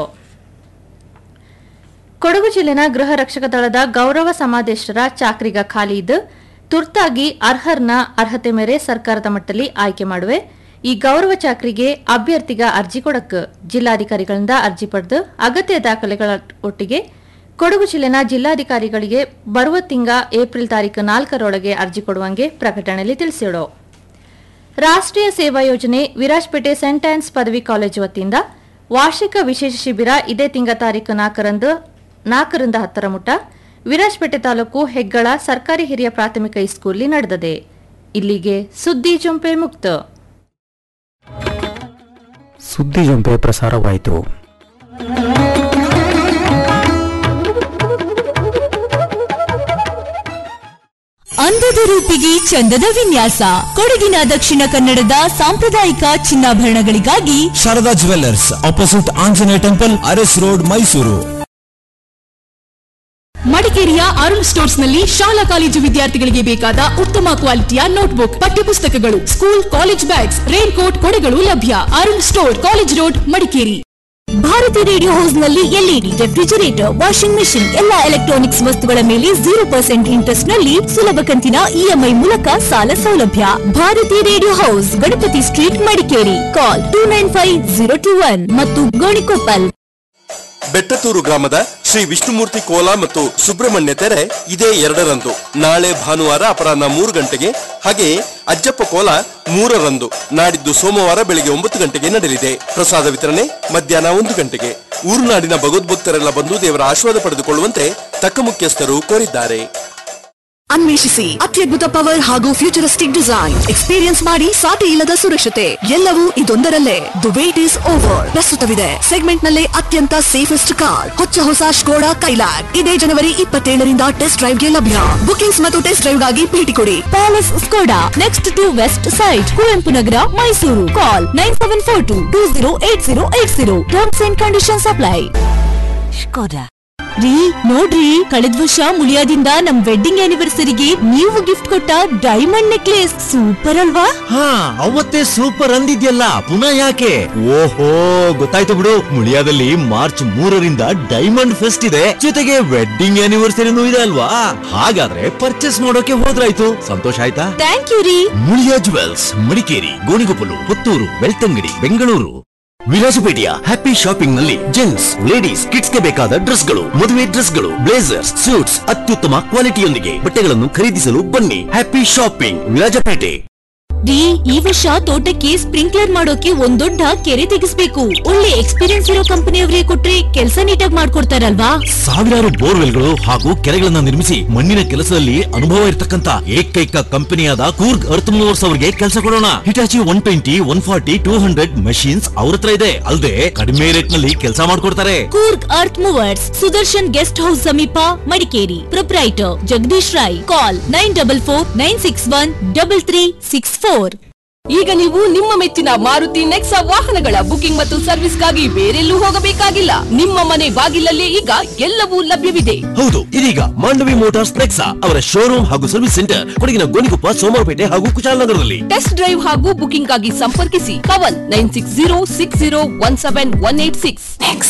ಕೊಡಗು ಜಿಲ್ಲೆನ ಗೃಹ ರಕ್ಷಕ ದಳದ ಗೌರವ ಸಮಾದೇಶರ ಚಾಕ್ರಿಗ ಖಾಲಿ ಇದ್ದು ತುರ್ತಾಗಿ ಅರ್ಹರ್ನ ಅರ್ಹತೆ ಮೇರೆ ಸರ್ಕಾರದ ಮಟ್ಟದಲ್ಲಿ ಆಯ್ಕೆ ಮಾಡುವೆ ಈ ಗೌರವ ಚಾಕ್ರಿಗೆ ಅಭ್ಯರ್ಥಿಗ ಅರ್ಜಿ ಕೊಡಕ್ ಜಿಲ್ಲಾಧಿಕಾರಿಗಳಿಂದ ಅರ್ಜಿ ಪಡೆದು ಅಗತ್ಯ ದಾಖಲೆಗಳ ಒಟ್ಟಿಗೆ ಕೊಡಗು ಜಿಲ್ಲೆನ ಜಿಲ್ಲಾಧಿಕಾರಿಗಳಿಗೆ ಬರುವ ತಿಂಗ ಏಪ್ರಿಲ್ ತಾರೀಕು ನಾಲ್ಕರೊಳಗೆ ಅರ್ಜಿ ಕೊಡುವಂಗೆ ಪ್ರಕಟಣೆಯಲ್ಲಿ ತಿಳಿಸಿದರು ರಾಷ್ಟ್ರೀಯ ಸೇವಾ ಯೋಜನೆ ವಿರಾಜ್ಪೇಟೆ ಸೆಂಟ್ ಆನ್ಸ್ ಪದವಿ ಕಾಲೇಜು ವತಿಯಿಂದ ವಾರ್ಷಿಕ ವಿಶೇಷ ಶಿಬಿರ ಇದೇ ತಿಂಗ ತಾರೀಕು ನಾಲ್ಕರಂದು ನಾಲ್ಕರಿಂದ ಹತ್ತರ ಮುಟ ವಿರಾಜ್ಪೇಟೆ ತಾಲೂಕು ಹೆಗ್ಗಳ ಸರ್ಕಾರಿ ಹಿರಿಯ ಪ್ರಾಥಮಿಕ ಹೈಸ್ಕೂಲ್ನಲ್ಲಿ ನಡೆದಿದೆ ಇಲ್ಲಿಗೆ ಸುದ್ದಿ ಜೊಂಪೆ ಮುಕ್ತ ಸುದ್ದಿ ಜೊಂಪೆ ಪ್ರಸಾರವಾಯಿತು ಅಂದದ ರೂಪಿಗೆ ಚಂದದ ವಿನ್ಯಾಸ ಕೊಡಗಿನ ದಕ್ಷಿಣ ಕನ್ನಡದ ಸಾಂಪ್ರದಾಯಿಕ ಚಿನ್ನಾಭರಣಗಳಿಗಾಗಿ Sharada jewellers opposite Anjaneya temple Aras road Mysuru ಮಡಿಕೇರಿಯ ಅರುಣ್ ಸ್ಟೋರ್ಸ್ ನಲ್ಲಿ ಶಾಲಾ ಕಾಲೇಜು ವಿದ್ಯಾರ್ಥಿಗಳಿಗೆ ಬೇಕಾದ ಉತ್ತಮ ಕ್ವಾಲಿಟಿಯ ನೋಟ್ಬುಕ್ ಪಠ್ಯಪುಸ್ತಕಗಳು school college bags rain coat ಕೊಡೆಗಳು ಲಭ್ಯ Arun store college road Madikeri Bharathi radio house ನಲ್ಲಿ ಎಲ್ಇಡಿ ರೆಫ್ರಿಜರೇಟರ್ ವಾಷಿಂಗ್ ಮೆಷಿನ್ ಎಲ್ಲಾ ಎಲೆಕ್ಟ್ರಾನಿಕ್ಸ್ ವಸ್ತುಗಳ ಮೇಲೆ ಜೀರೋ ಪರ್ಸೆಂಟ್ ಇಂಟ್ರೆಸ್ಟ್ ನಲ್ಲಿ ಸುಲಭ ಕಂತಿನ ಇಎಂಐ ಮೂಲಕ ಸಾಲ ಸೌಲಭ್ಯ Bharathi radio house Ganapathi street Madikeri call two nine five zero two one ಮತ್ತು ಗೋಣಿಕೊಪ್ಪಲ್ ಬೆಟ್ಟತೂರು ಗ್ರಾಮದ ಶ್ರೀ ವಿಷ್ಣುಮೂರ್ತಿ ಕೋಲ ಮತ್ತು ಸುಬ್ರಹ್ಮಣ್ಯ ತೆರೆ ಇದೇ ಎರಡರಂದು ನಾಳೆ ಭಾನುವಾರ ಅಪರಾಹ್ನ ಮೂರು ಗಂಟೆಗೆ ಹಾಗೆಯೇ ಅಜ್ಜಪ್ಪ ಕೋಲ ಮೂರರಂದು ನಾಡಿದ್ದು ಸೋಮವಾರ ಬೆಳಿಗ್ಗೆ ಒಂಬತ್ತು ಗಂಟೆಗೆ ನಡೆಯಲಿದೆ ಪ್ರಸಾದ ವಿತರಣೆ ಮಧ್ಯಾಹ್ನ ಒಂದು ಗಂಟೆಗೆ ಊರುನಾಡಿನ ಭಗವದ್ಭಕ್ತರೆಲ್ಲ ಬಂದು ದೇವರ ಆಶೀರ್ವಾದ ಪಡೆದುಕೊಳ್ಳುವಂತೆ ತಕ್ಕ ಮುಖ್ಯಸ್ಥರು ಕೋರಿದ್ದಾರೆ ಅನ್ವೇಷಿಸಿ ಅತ್ಯದ್ಭುತ ಪವರ್ ಹಾಗೂ ಫ್ಯೂಚರಿಸ್ಟಿಕ್ ಡಿಸೈನ್ ಎಕ್ಸ್ಪೀರಿಯನ್ಸ್ ಮಾಡಿ ಸಾಟಿ ಇಲ್ಲದ ಸುರಕ್ಷತೆ ಎಲ್ಲವೂ ಇದೊಂದರಲ್ಲೇ ದ ವೇಟ್ ಈಸ್ ಓವರ್ ಪ್ರಸ್ತುತವಿದೆ ಸೆಗ್ಮೆಂಟ್ ನಲ್ಲೇ ಅತ್ಯಂತ ಸೇಫೆಸ್ಟ್ ಕಾರ್ ಹೊಚ್ಚ ಹೊಸ ಸ್ಕೋಡಾ ಕೈಲಾಕ್ ಇದೇ ಜನವರಿ ಇಪ್ಪತ್ತೇಳರಿಂದ ಟೆಸ್ಟ್ ಡ್ರೈವ್ಗೆ ಲಭ್ಯ ಬುಕಿಂಗ್ಸ್ ಮತ್ತು ಟೆಸ್ಟ್ ಡ್ರೈವ್ಗಾಗಿ ಭೇಟಿ ಕೊಡಿ palace Skoda next to west side Kuvempu Nagar Mysuru call nine seven four two two zero eight zero eight zero terms and conditions apply ರೀ ನೋಡ್ರಿ ಕಳೆದ ವರ್ಷ ಮುಳಿಯಾದಿಂದ ನಮ್ ವೆಡ್ಡಿಂಗ್ ಆನಿವರ್ಸರಿಗೆ ನೀವು ಗಿಫ್ಟ್ ಕೊಟ್ಟ ಡೈಮಂಡ್ ನೆಕ್ಲೆಸ್ ಸೂಪರ್ ಅಲ್ವಾ ಹಾ ಅವತ್ತೇ ಸೂಪರ್ ಅಂದಿದ್ಯಲ್ಲ ಪುನಃ ಯಾಕೆ ಓಹೋ ಗೊತ್ತಾಯ್ತು ಬಿಡು ಮುಳಿಯಾದಲ್ಲಿ ಮಾರ್ಚ್ ಮೂರರಿಂದ ಡೈಮಂಡ್ ಫೆಸ್ಟ್ ಇದೆ ಜೊತೆಗೆ ವೆಡ್ಡಿಂಗ್ ಆನಿವರ್ಸರಿನೂ ಇದೆ ಅಲ್ವಾ ಹಾಗಾದ್ರೆ ಪರ್ಚೇಸ್ ಮಾಡೋಕೆ ಹೋದ್ರಾಯ್ತು ಸಂತೋಷ ಆಯ್ತಾ ಥ್ಯಾಂಕ್ ಯು ರೀ ಮುಳಿಯಾ ಜುವೆಲ್ಸ್ ಮಡಿಕೇರಿ ಗೋಣಿಗೊಪ್ಪಲು ಪುತ್ತೂರು ಬೆಳ್ತಂಗಡಿ ಬೆಂಗಳೂರು ವಿರಾಜಪೇಟೆಯ ಹ್ಯಾಪಿ ಶಾಪಿಂಗ್ ನಲ್ಲಿ ಜೆಂಟ್ಸ್ ಲೇಡೀಸ್ ಕಿಡ್ಸ್ ಗೆ ಬೇಕಾದ ಡ್ರೆಸ್ಗಳು ಮದುವೆ ಡ್ರೆಸ್ಗಳು ಬ್ಲೇಸರ್ಸ್ ಸೂಟ್ಸ್ ಅತ್ಯುತ್ತಮ ಕ್ವಾಲಿಟಿಯೊಂದಿಗೆ ಬಟ್ಟೆಗಳನ್ನು ಖರೀದಿಸಲು ಬನ್ನಿ ಹ್ಯಾಪಿ ಶಾಪಿಂಗ್ ವಿರಾಜಪೇಟೆ ರೀ ಈ ವರ್ಷ ತೋಟಕ್ಕೆ ಸ್ಪ್ರಿಂಕ್ಲರ್ ಮಾಡೋಕೆ ಒಂದ್ ದೊಡ್ಡ ಕೆರೆ ತೆಗಿಸ್ಬೇಕು ಒಳ್ಳೆ ಎಕ್ಸ್ಪೀರಿಯನ್ಸ್ ಇರೋ ಕಂಪನಿಯವರೇ ಕೊಟ್ರೆ ಕೆಲಸ ನೀಟಾಗಿ ಮಾಡ್ಕೊಡ್ತಾರಲ್ವಾ ಸಾವಿರಾರು ಬೋರ್ವೆಲ್ಗಳು ಹಾಗೂ ಕೆರೆಗಳನ್ನ ನಿರ್ಮಿಸಿ ಮಣ್ಣಿನ ಕೆಲಸದಲ್ಲಿ ಅನುಭವ ಇರತಕ್ಕಂತ ಏಕೈಕ ಕಂಪನಿಯಾದ ಕೂರ್ಗ್ ಅರ್ತ್ ಮೂವರ್ಸ್ ಅವರಿಗೆ ಕೆಲಸ ಕೊಡೋಣ Hitachi one twenty one forty two hundred machines ಅವ್ರ ಹತ್ರ ಇದೆ ಅಲ್ಲದೆ ಕಡಿಮೆ ರೇಟ್ ನಲ್ಲಿ ಕೆಲಸ ಮಾಡ್ಕೊಡ್ತಾರೆ Coorg earth movers Sudarshan guest house ಸಮೀಪ Madikeri proprietor Jagadish Rai call nine double four nine six one double three six four ಈಗ ನೀವು ನಿಮ್ಮ ಮೆಚ್ಚಿನ ಮಾರುತಿ ನೆಕ್ಸಾ ವಾಹನಗಳ ಬುಕಿಂಗ್ ಮತ್ತು ಸರ್ವಿಸ್ಗಾಗಿ ಬೇರೆಲ್ಲೂ ಹೋಗಬೇಕಾಗಿಲ್ಲ ನಿಮ್ಮ ಮನೆ ಬಾಗಿಲಲ್ಲೇ ಈಗ ಎಲ್ಲವೂ ಲಭ್ಯವಿದೆ ಹೌದು ಇದೀಗ ಮಾಂಡವಿ ಮೋಟಾರ್ಸ್ ನೆಕ್ಸಾ ಅವರ ಶೋರೂಮ್ ಹಾಗೂ ಸರ್ವಿಸ್ ಸೆಂಟರ್ ಕೊಡಗಿನ ಗೋಣಿಕೊಪ್ಪ ಸೋಮವಾರಪೇಟೆ ಹಾಗೂ ಕುಶಾಲನಗರದಲ್ಲಿ ಟೆಸ್ಟ್ ಡ್ರೈವ್ ಹಾಗೂ ಬುಕಿಂಗ್ ಆಗಿ ಸಂಪರ್ಕಿಸಿ Kavan nine six zero six zero one seven one eight six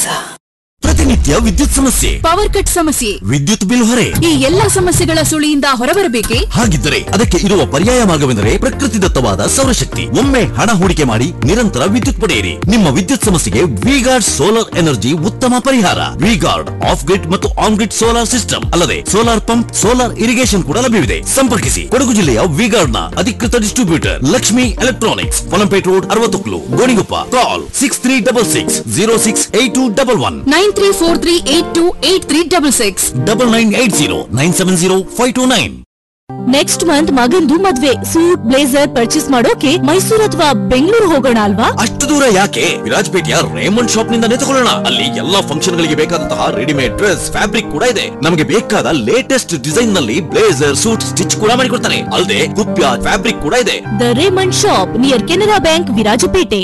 ಪ್ರತಿನಿತ್ಯ ವಿದ್ಯುತ್ ಸಮಸ್ಯೆ ಪವರ್ ಕಟ್ ಸಮಸ್ಯೆ ವಿದ್ಯುತ್ ಬಿಲ್ ಹೊರೆ ಈ ಎಲ್ಲಾ ಸಮಸ್ಯೆಗಳ ಸುಳಿಯಿಂದ ಹೊರಬರಬೇಕೆ ಹಾಗಿದ್ದರೆ ಅದಕ್ಕೆ ಇರುವ ಪರ್ಯಾಯ ಮಾರ್ಗವೆಂದರೆ ಪ್ರಕೃತಿ ದತ್ತವಾದ ಸೌರಶಕ್ತಿ ಒಮ್ಮೆ ಹಣ ಹೂಡಿಕೆ ಮಾಡಿ ನಿರಂತರ ವಿದ್ಯುತ್ ಪಡೆಯಿರಿ ನಿಮ್ಮ ವಿದ್ಯುತ್ ಸಮಸ್ಯೆಗೆ ವಿಗಾರ್ಡ್ ಸೋಲಾರ್ ಎನರ್ಜಿ ಉತ್ತಮ ಪರಿಹಾರ ವಿಗಾರ್ಡ್ ಆಫ್ ಗ್ರಿಡ್ ಮತ್ತು ಆನ್ ಗ್ರಿಡ್ ಸೋಲಾರ್ ಸಿಸ್ಟಮ್ ಅಲ್ಲದೆ ಸೋಲಾರ್ ಪಂಪ್ ಸೋಲಾರ್ ಇರಿಗೇಷನ್ ಕೂಡ ಲಭ್ಯವಿದೆ ಸಂಪರ್ಕಿಸಿ ಕೊಡಗು ಜಿಲ್ಲೆಯ ವಿಗಾರ್ಡ್ ನ ಅಧಿಕೃತ distributor Lakshmi electronics Polampet road ಅರವತ್ತೊಕ್ಲು Gonikoppa call six three double six zero six eight two double one nine three four three eight two eight three double six double nine eight zero nine seven zero five two nine next month ಮಗಂದು ಮದ್ವೆ suit blazer purchase ಮಾಡೋಕೆ ಮೈಸೂರು ಅಥವಾ ಬೆಂಗಳೂರು ಹೋಗೋಣ ಅಲ್ವಾ ಅಷ್ಟು ದೂರ ಯಾಕೆ ವಿರಾಜ್ಪೇಟೆಯ Raymond shop ನಿಂದಾನೇ ತಗೊಳ್ಳೋಣ ಅಲ್ಲಿ ಎಲ್ಲಾ ಫಂಕ್ಷನ್ ಗಳಿಗೆ ಬೇಕಾದಂತಹ ರೆಡಿಮೇಡ್ ಡ್ರೆಸ್ ಫ್ಯಾಬ್ರಿಕ್ ಕೂಡ ಇದೆ ನಮಗೆ ಬೇಕಾದ ಲೇಟೆಸ್ಟ್ ಡಿಸೈನ್ ನಲ್ಲಿ ಬ್ಲೇಸರ್ ಸೂಟ್ ಸ್ಟಿಚ್ ಕೂಡ ಮಾಡಿಕೊಡ್ತಾನೆ ಅಲ್ಲದೆ ಕುಪ್ಯ ಫ್ಯಾಬ್ರಿಕ್ ಕೂಡ ಇದೆ the Raymond shop near Canara bank Virajpet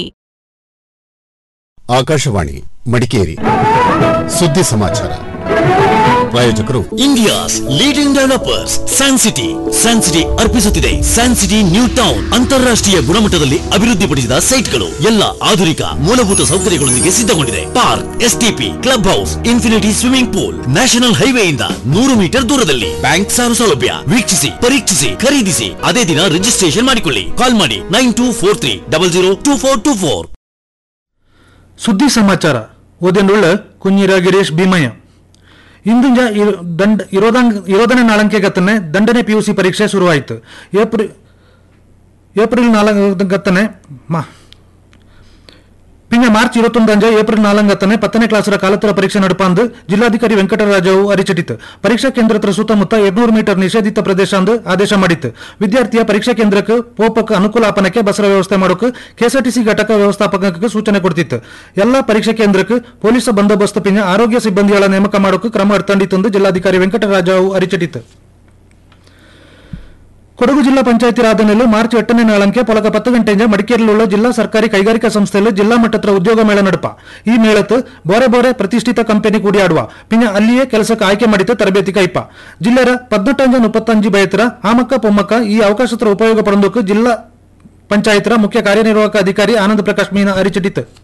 Akashvani Madikeri ಸುದ್ದಿ ಸಮಾಚಾರ ಪ್ರಾಯೋಜಕರು India's leading developers San City San City ಅರ್ಪಿಸುತ್ತಿದೆ ಸ್ಯಾನ್ ಸಿಟಿ ನ್ಯೂ ಟೌನ್ ಅಂತಾರಾಷ್ಟ್ರೀಯ ಗುಣಮಟ್ಟದಲ್ಲಿ ಅಭಿವೃದ್ಧಿಪಡಿಸಿದ ಸೈಟ್ಗಳು ಎಲ್ಲ ಆಧುನಿಕ ಮೂಲಭೂತ ಸೌಕರ್ಯಗಳೊಂದಿಗೆ ಸಿದ್ಧಗೊಂಡಿದೆ park STP club house infinity swimming pool national ಹೈವೇಯಿಂದ ನೂರು ಮೀಟರ್ ದೂರದಲ್ಲಿ ಬ್ಯಾಂಕ್ ಸಾಲ ಸೌಲಭ್ಯ ವೀಕ್ಷಿಸಿ ಪರೀಕ್ಷಿಸಿ ಖರೀದಿಸಿ ಅದೇ ದಿನ ರಿಜಿಸ್ಟ್ರೇಷನ್ ಮಾಡಿಕೊಳ್ಳಿ ಕಾಲ್ ಮಾಡಿ nine two four three double zero two four two four ಸುದ್ದಿ ಸಮಾಚಾರ ಓದೆಂಡುಳ್ಳ ಕುഞ്ഞിര ಗಿರೀಶ್ ಭೀಮಯ್ಯ ಇಂದಿಂಜ ಇರ- ದಂಡ ಇರೋದಂಗ್ ಇರೋದನೇ ನಾಳಂಕೆಗತ್ತನೆ ದಂಡನೆ ಪಿ ಯು ಸಿ ಪರೀಕ್ಷೆ ಶುರುವಾಯಿತು ಏಪ್ರಿಲ್ ಏಪ್ರಿಲ್ ನಾಲ್ಕತ್ತನೆ ಮಾ പിന്നെ മാർച്ച് ഇരുപത്തൊമ്പഞ്ച് ഏപ്രിൽ നാലാംഗത്തന്നെ പത്തನೇ ಕ್ಲಾಸರ ಕಾಲತ್ತರ ಪರೀಕ್ಷೆ ನಡಪಾಂದು ಜಿಲ್ಲಾಧಿಕಾರಿ ವೆಂಕಟರಾಜವು ಅರಿಚಿಟಿತು ಪರೀಕ್ಷಾ ಕೇಂದ್ರತ್ರ ಸುತ್ತಮುತ್ತ ಎರಡ್ನೂರು ಮೀಟರ್ ನಿಷೇಧಿತ ಪ್ರದೇಶ ಅಂದು ಆದೇಶ ಮಾಡಿತ್ತು ವಿದ್ಯಾರ್ಥಿಯ ಪರೀಕ್ಷಾ ಕೇಂದ್ರಕ್ಕೆ ಪೋಪಕ್ಕೆ ಅನುಕೂಲಾಪನಕ್ಕೆ ಬಸರ ವ್ಯವಸ್ಥೆ ಮಾಡೋಕೆ ಕೆಎಸ್ಆರ್ಟಿಸಿ ಘಟಕ ವ್ಯವಸ್ಥಾಪಕಕ್ಕೆ ಸೂಚನೆ ಕೊಡ್ತಿತ್ತು ಎಲ್ಲಾ ಪರೀಕ್ಷಾ ಕೇಂದ್ರಕ್ಕೆ ಪೊಲೀಸ್ ಬಂದೋಬಸ್ತ್ ಪಿನ್ನ ಆರೋಗ್ಯ ಸಿಬ್ಬಂದಿಗಳ ನೇಮಕ ಮಾಡೋಕೆ ಕ್ರಮ ಎಡ್ತಂಡಿತ್ತು ಜಿಲ್ಲಾಧಿಕಾರಿ ವೆಂಕಟರಾಜವು ಅರಿಚಿಟಿತು ಕೊಡಗು ಜಿಲ್ಲಾ ಪಂಚಾಯತಿ ರಾಧನೆಯಲ್ಲಿ ಮಾರ್ಚ್ ಎಟ್ಟನೇ ನಾಳಂಕೆ ಪೊಲಕ ಪತ್ತು ಗಂಟೆಯಿಂದ ಮಡಿಕೇರಿಯಲ್ಲಿರುವ ಜಿಲ್ಲಾ ಸರ್ಕಾರಿ ಕೈಗಾರಿಕಾ ಸಂಸ್ಥೆಯಲ್ಲಿ ಜಿಲ್ಲಾ ಮಟ್ಟದ ಉದ್ಯೋಗ ಮೇಳ ನಡಪ ಈ ಮೇಳತ್ತು ಬೋರೆ ಬೋರೆ ಪ್ರತಿಷ್ಠಿತ ಕಂಪನಿ ಕೂಡಿಯಾಡುವ ಪಿನ್ನ ಅಲ್ಲಿಯೇ ಕೆಲಸಕ್ಕೆ ಆಯ್ಕೆ ಮಾಡಿತ್ತು ತರಬೇತಿ ಕೈಪ ಜಿಲ್ಲೆಯ ಪದ್ನೆಟ್ಟಂಜ ಮುಪ್ಪತ್ತಂಜು ಬಯತರ ಆಮಕ್ಕ ಪೊಮ್ಮಕ್ಕ ಈ ಅವಕಾಶತ್ರ ಉಪಯೋಗ ಪಡೆದಕ್ಕೆ ಜಿಲ್ಲಾ ಪಂಚಾಯತ್ರ ಮುಖ್ಯ ಕಾರ್ಯನಿರ್ವಾಹಕ ಅಧಿಕಾರಿ ಆನಂದ್ ಪ್ರಕಾಶ್ ಮೀನಾ ಅರಿಚಿಟಿತು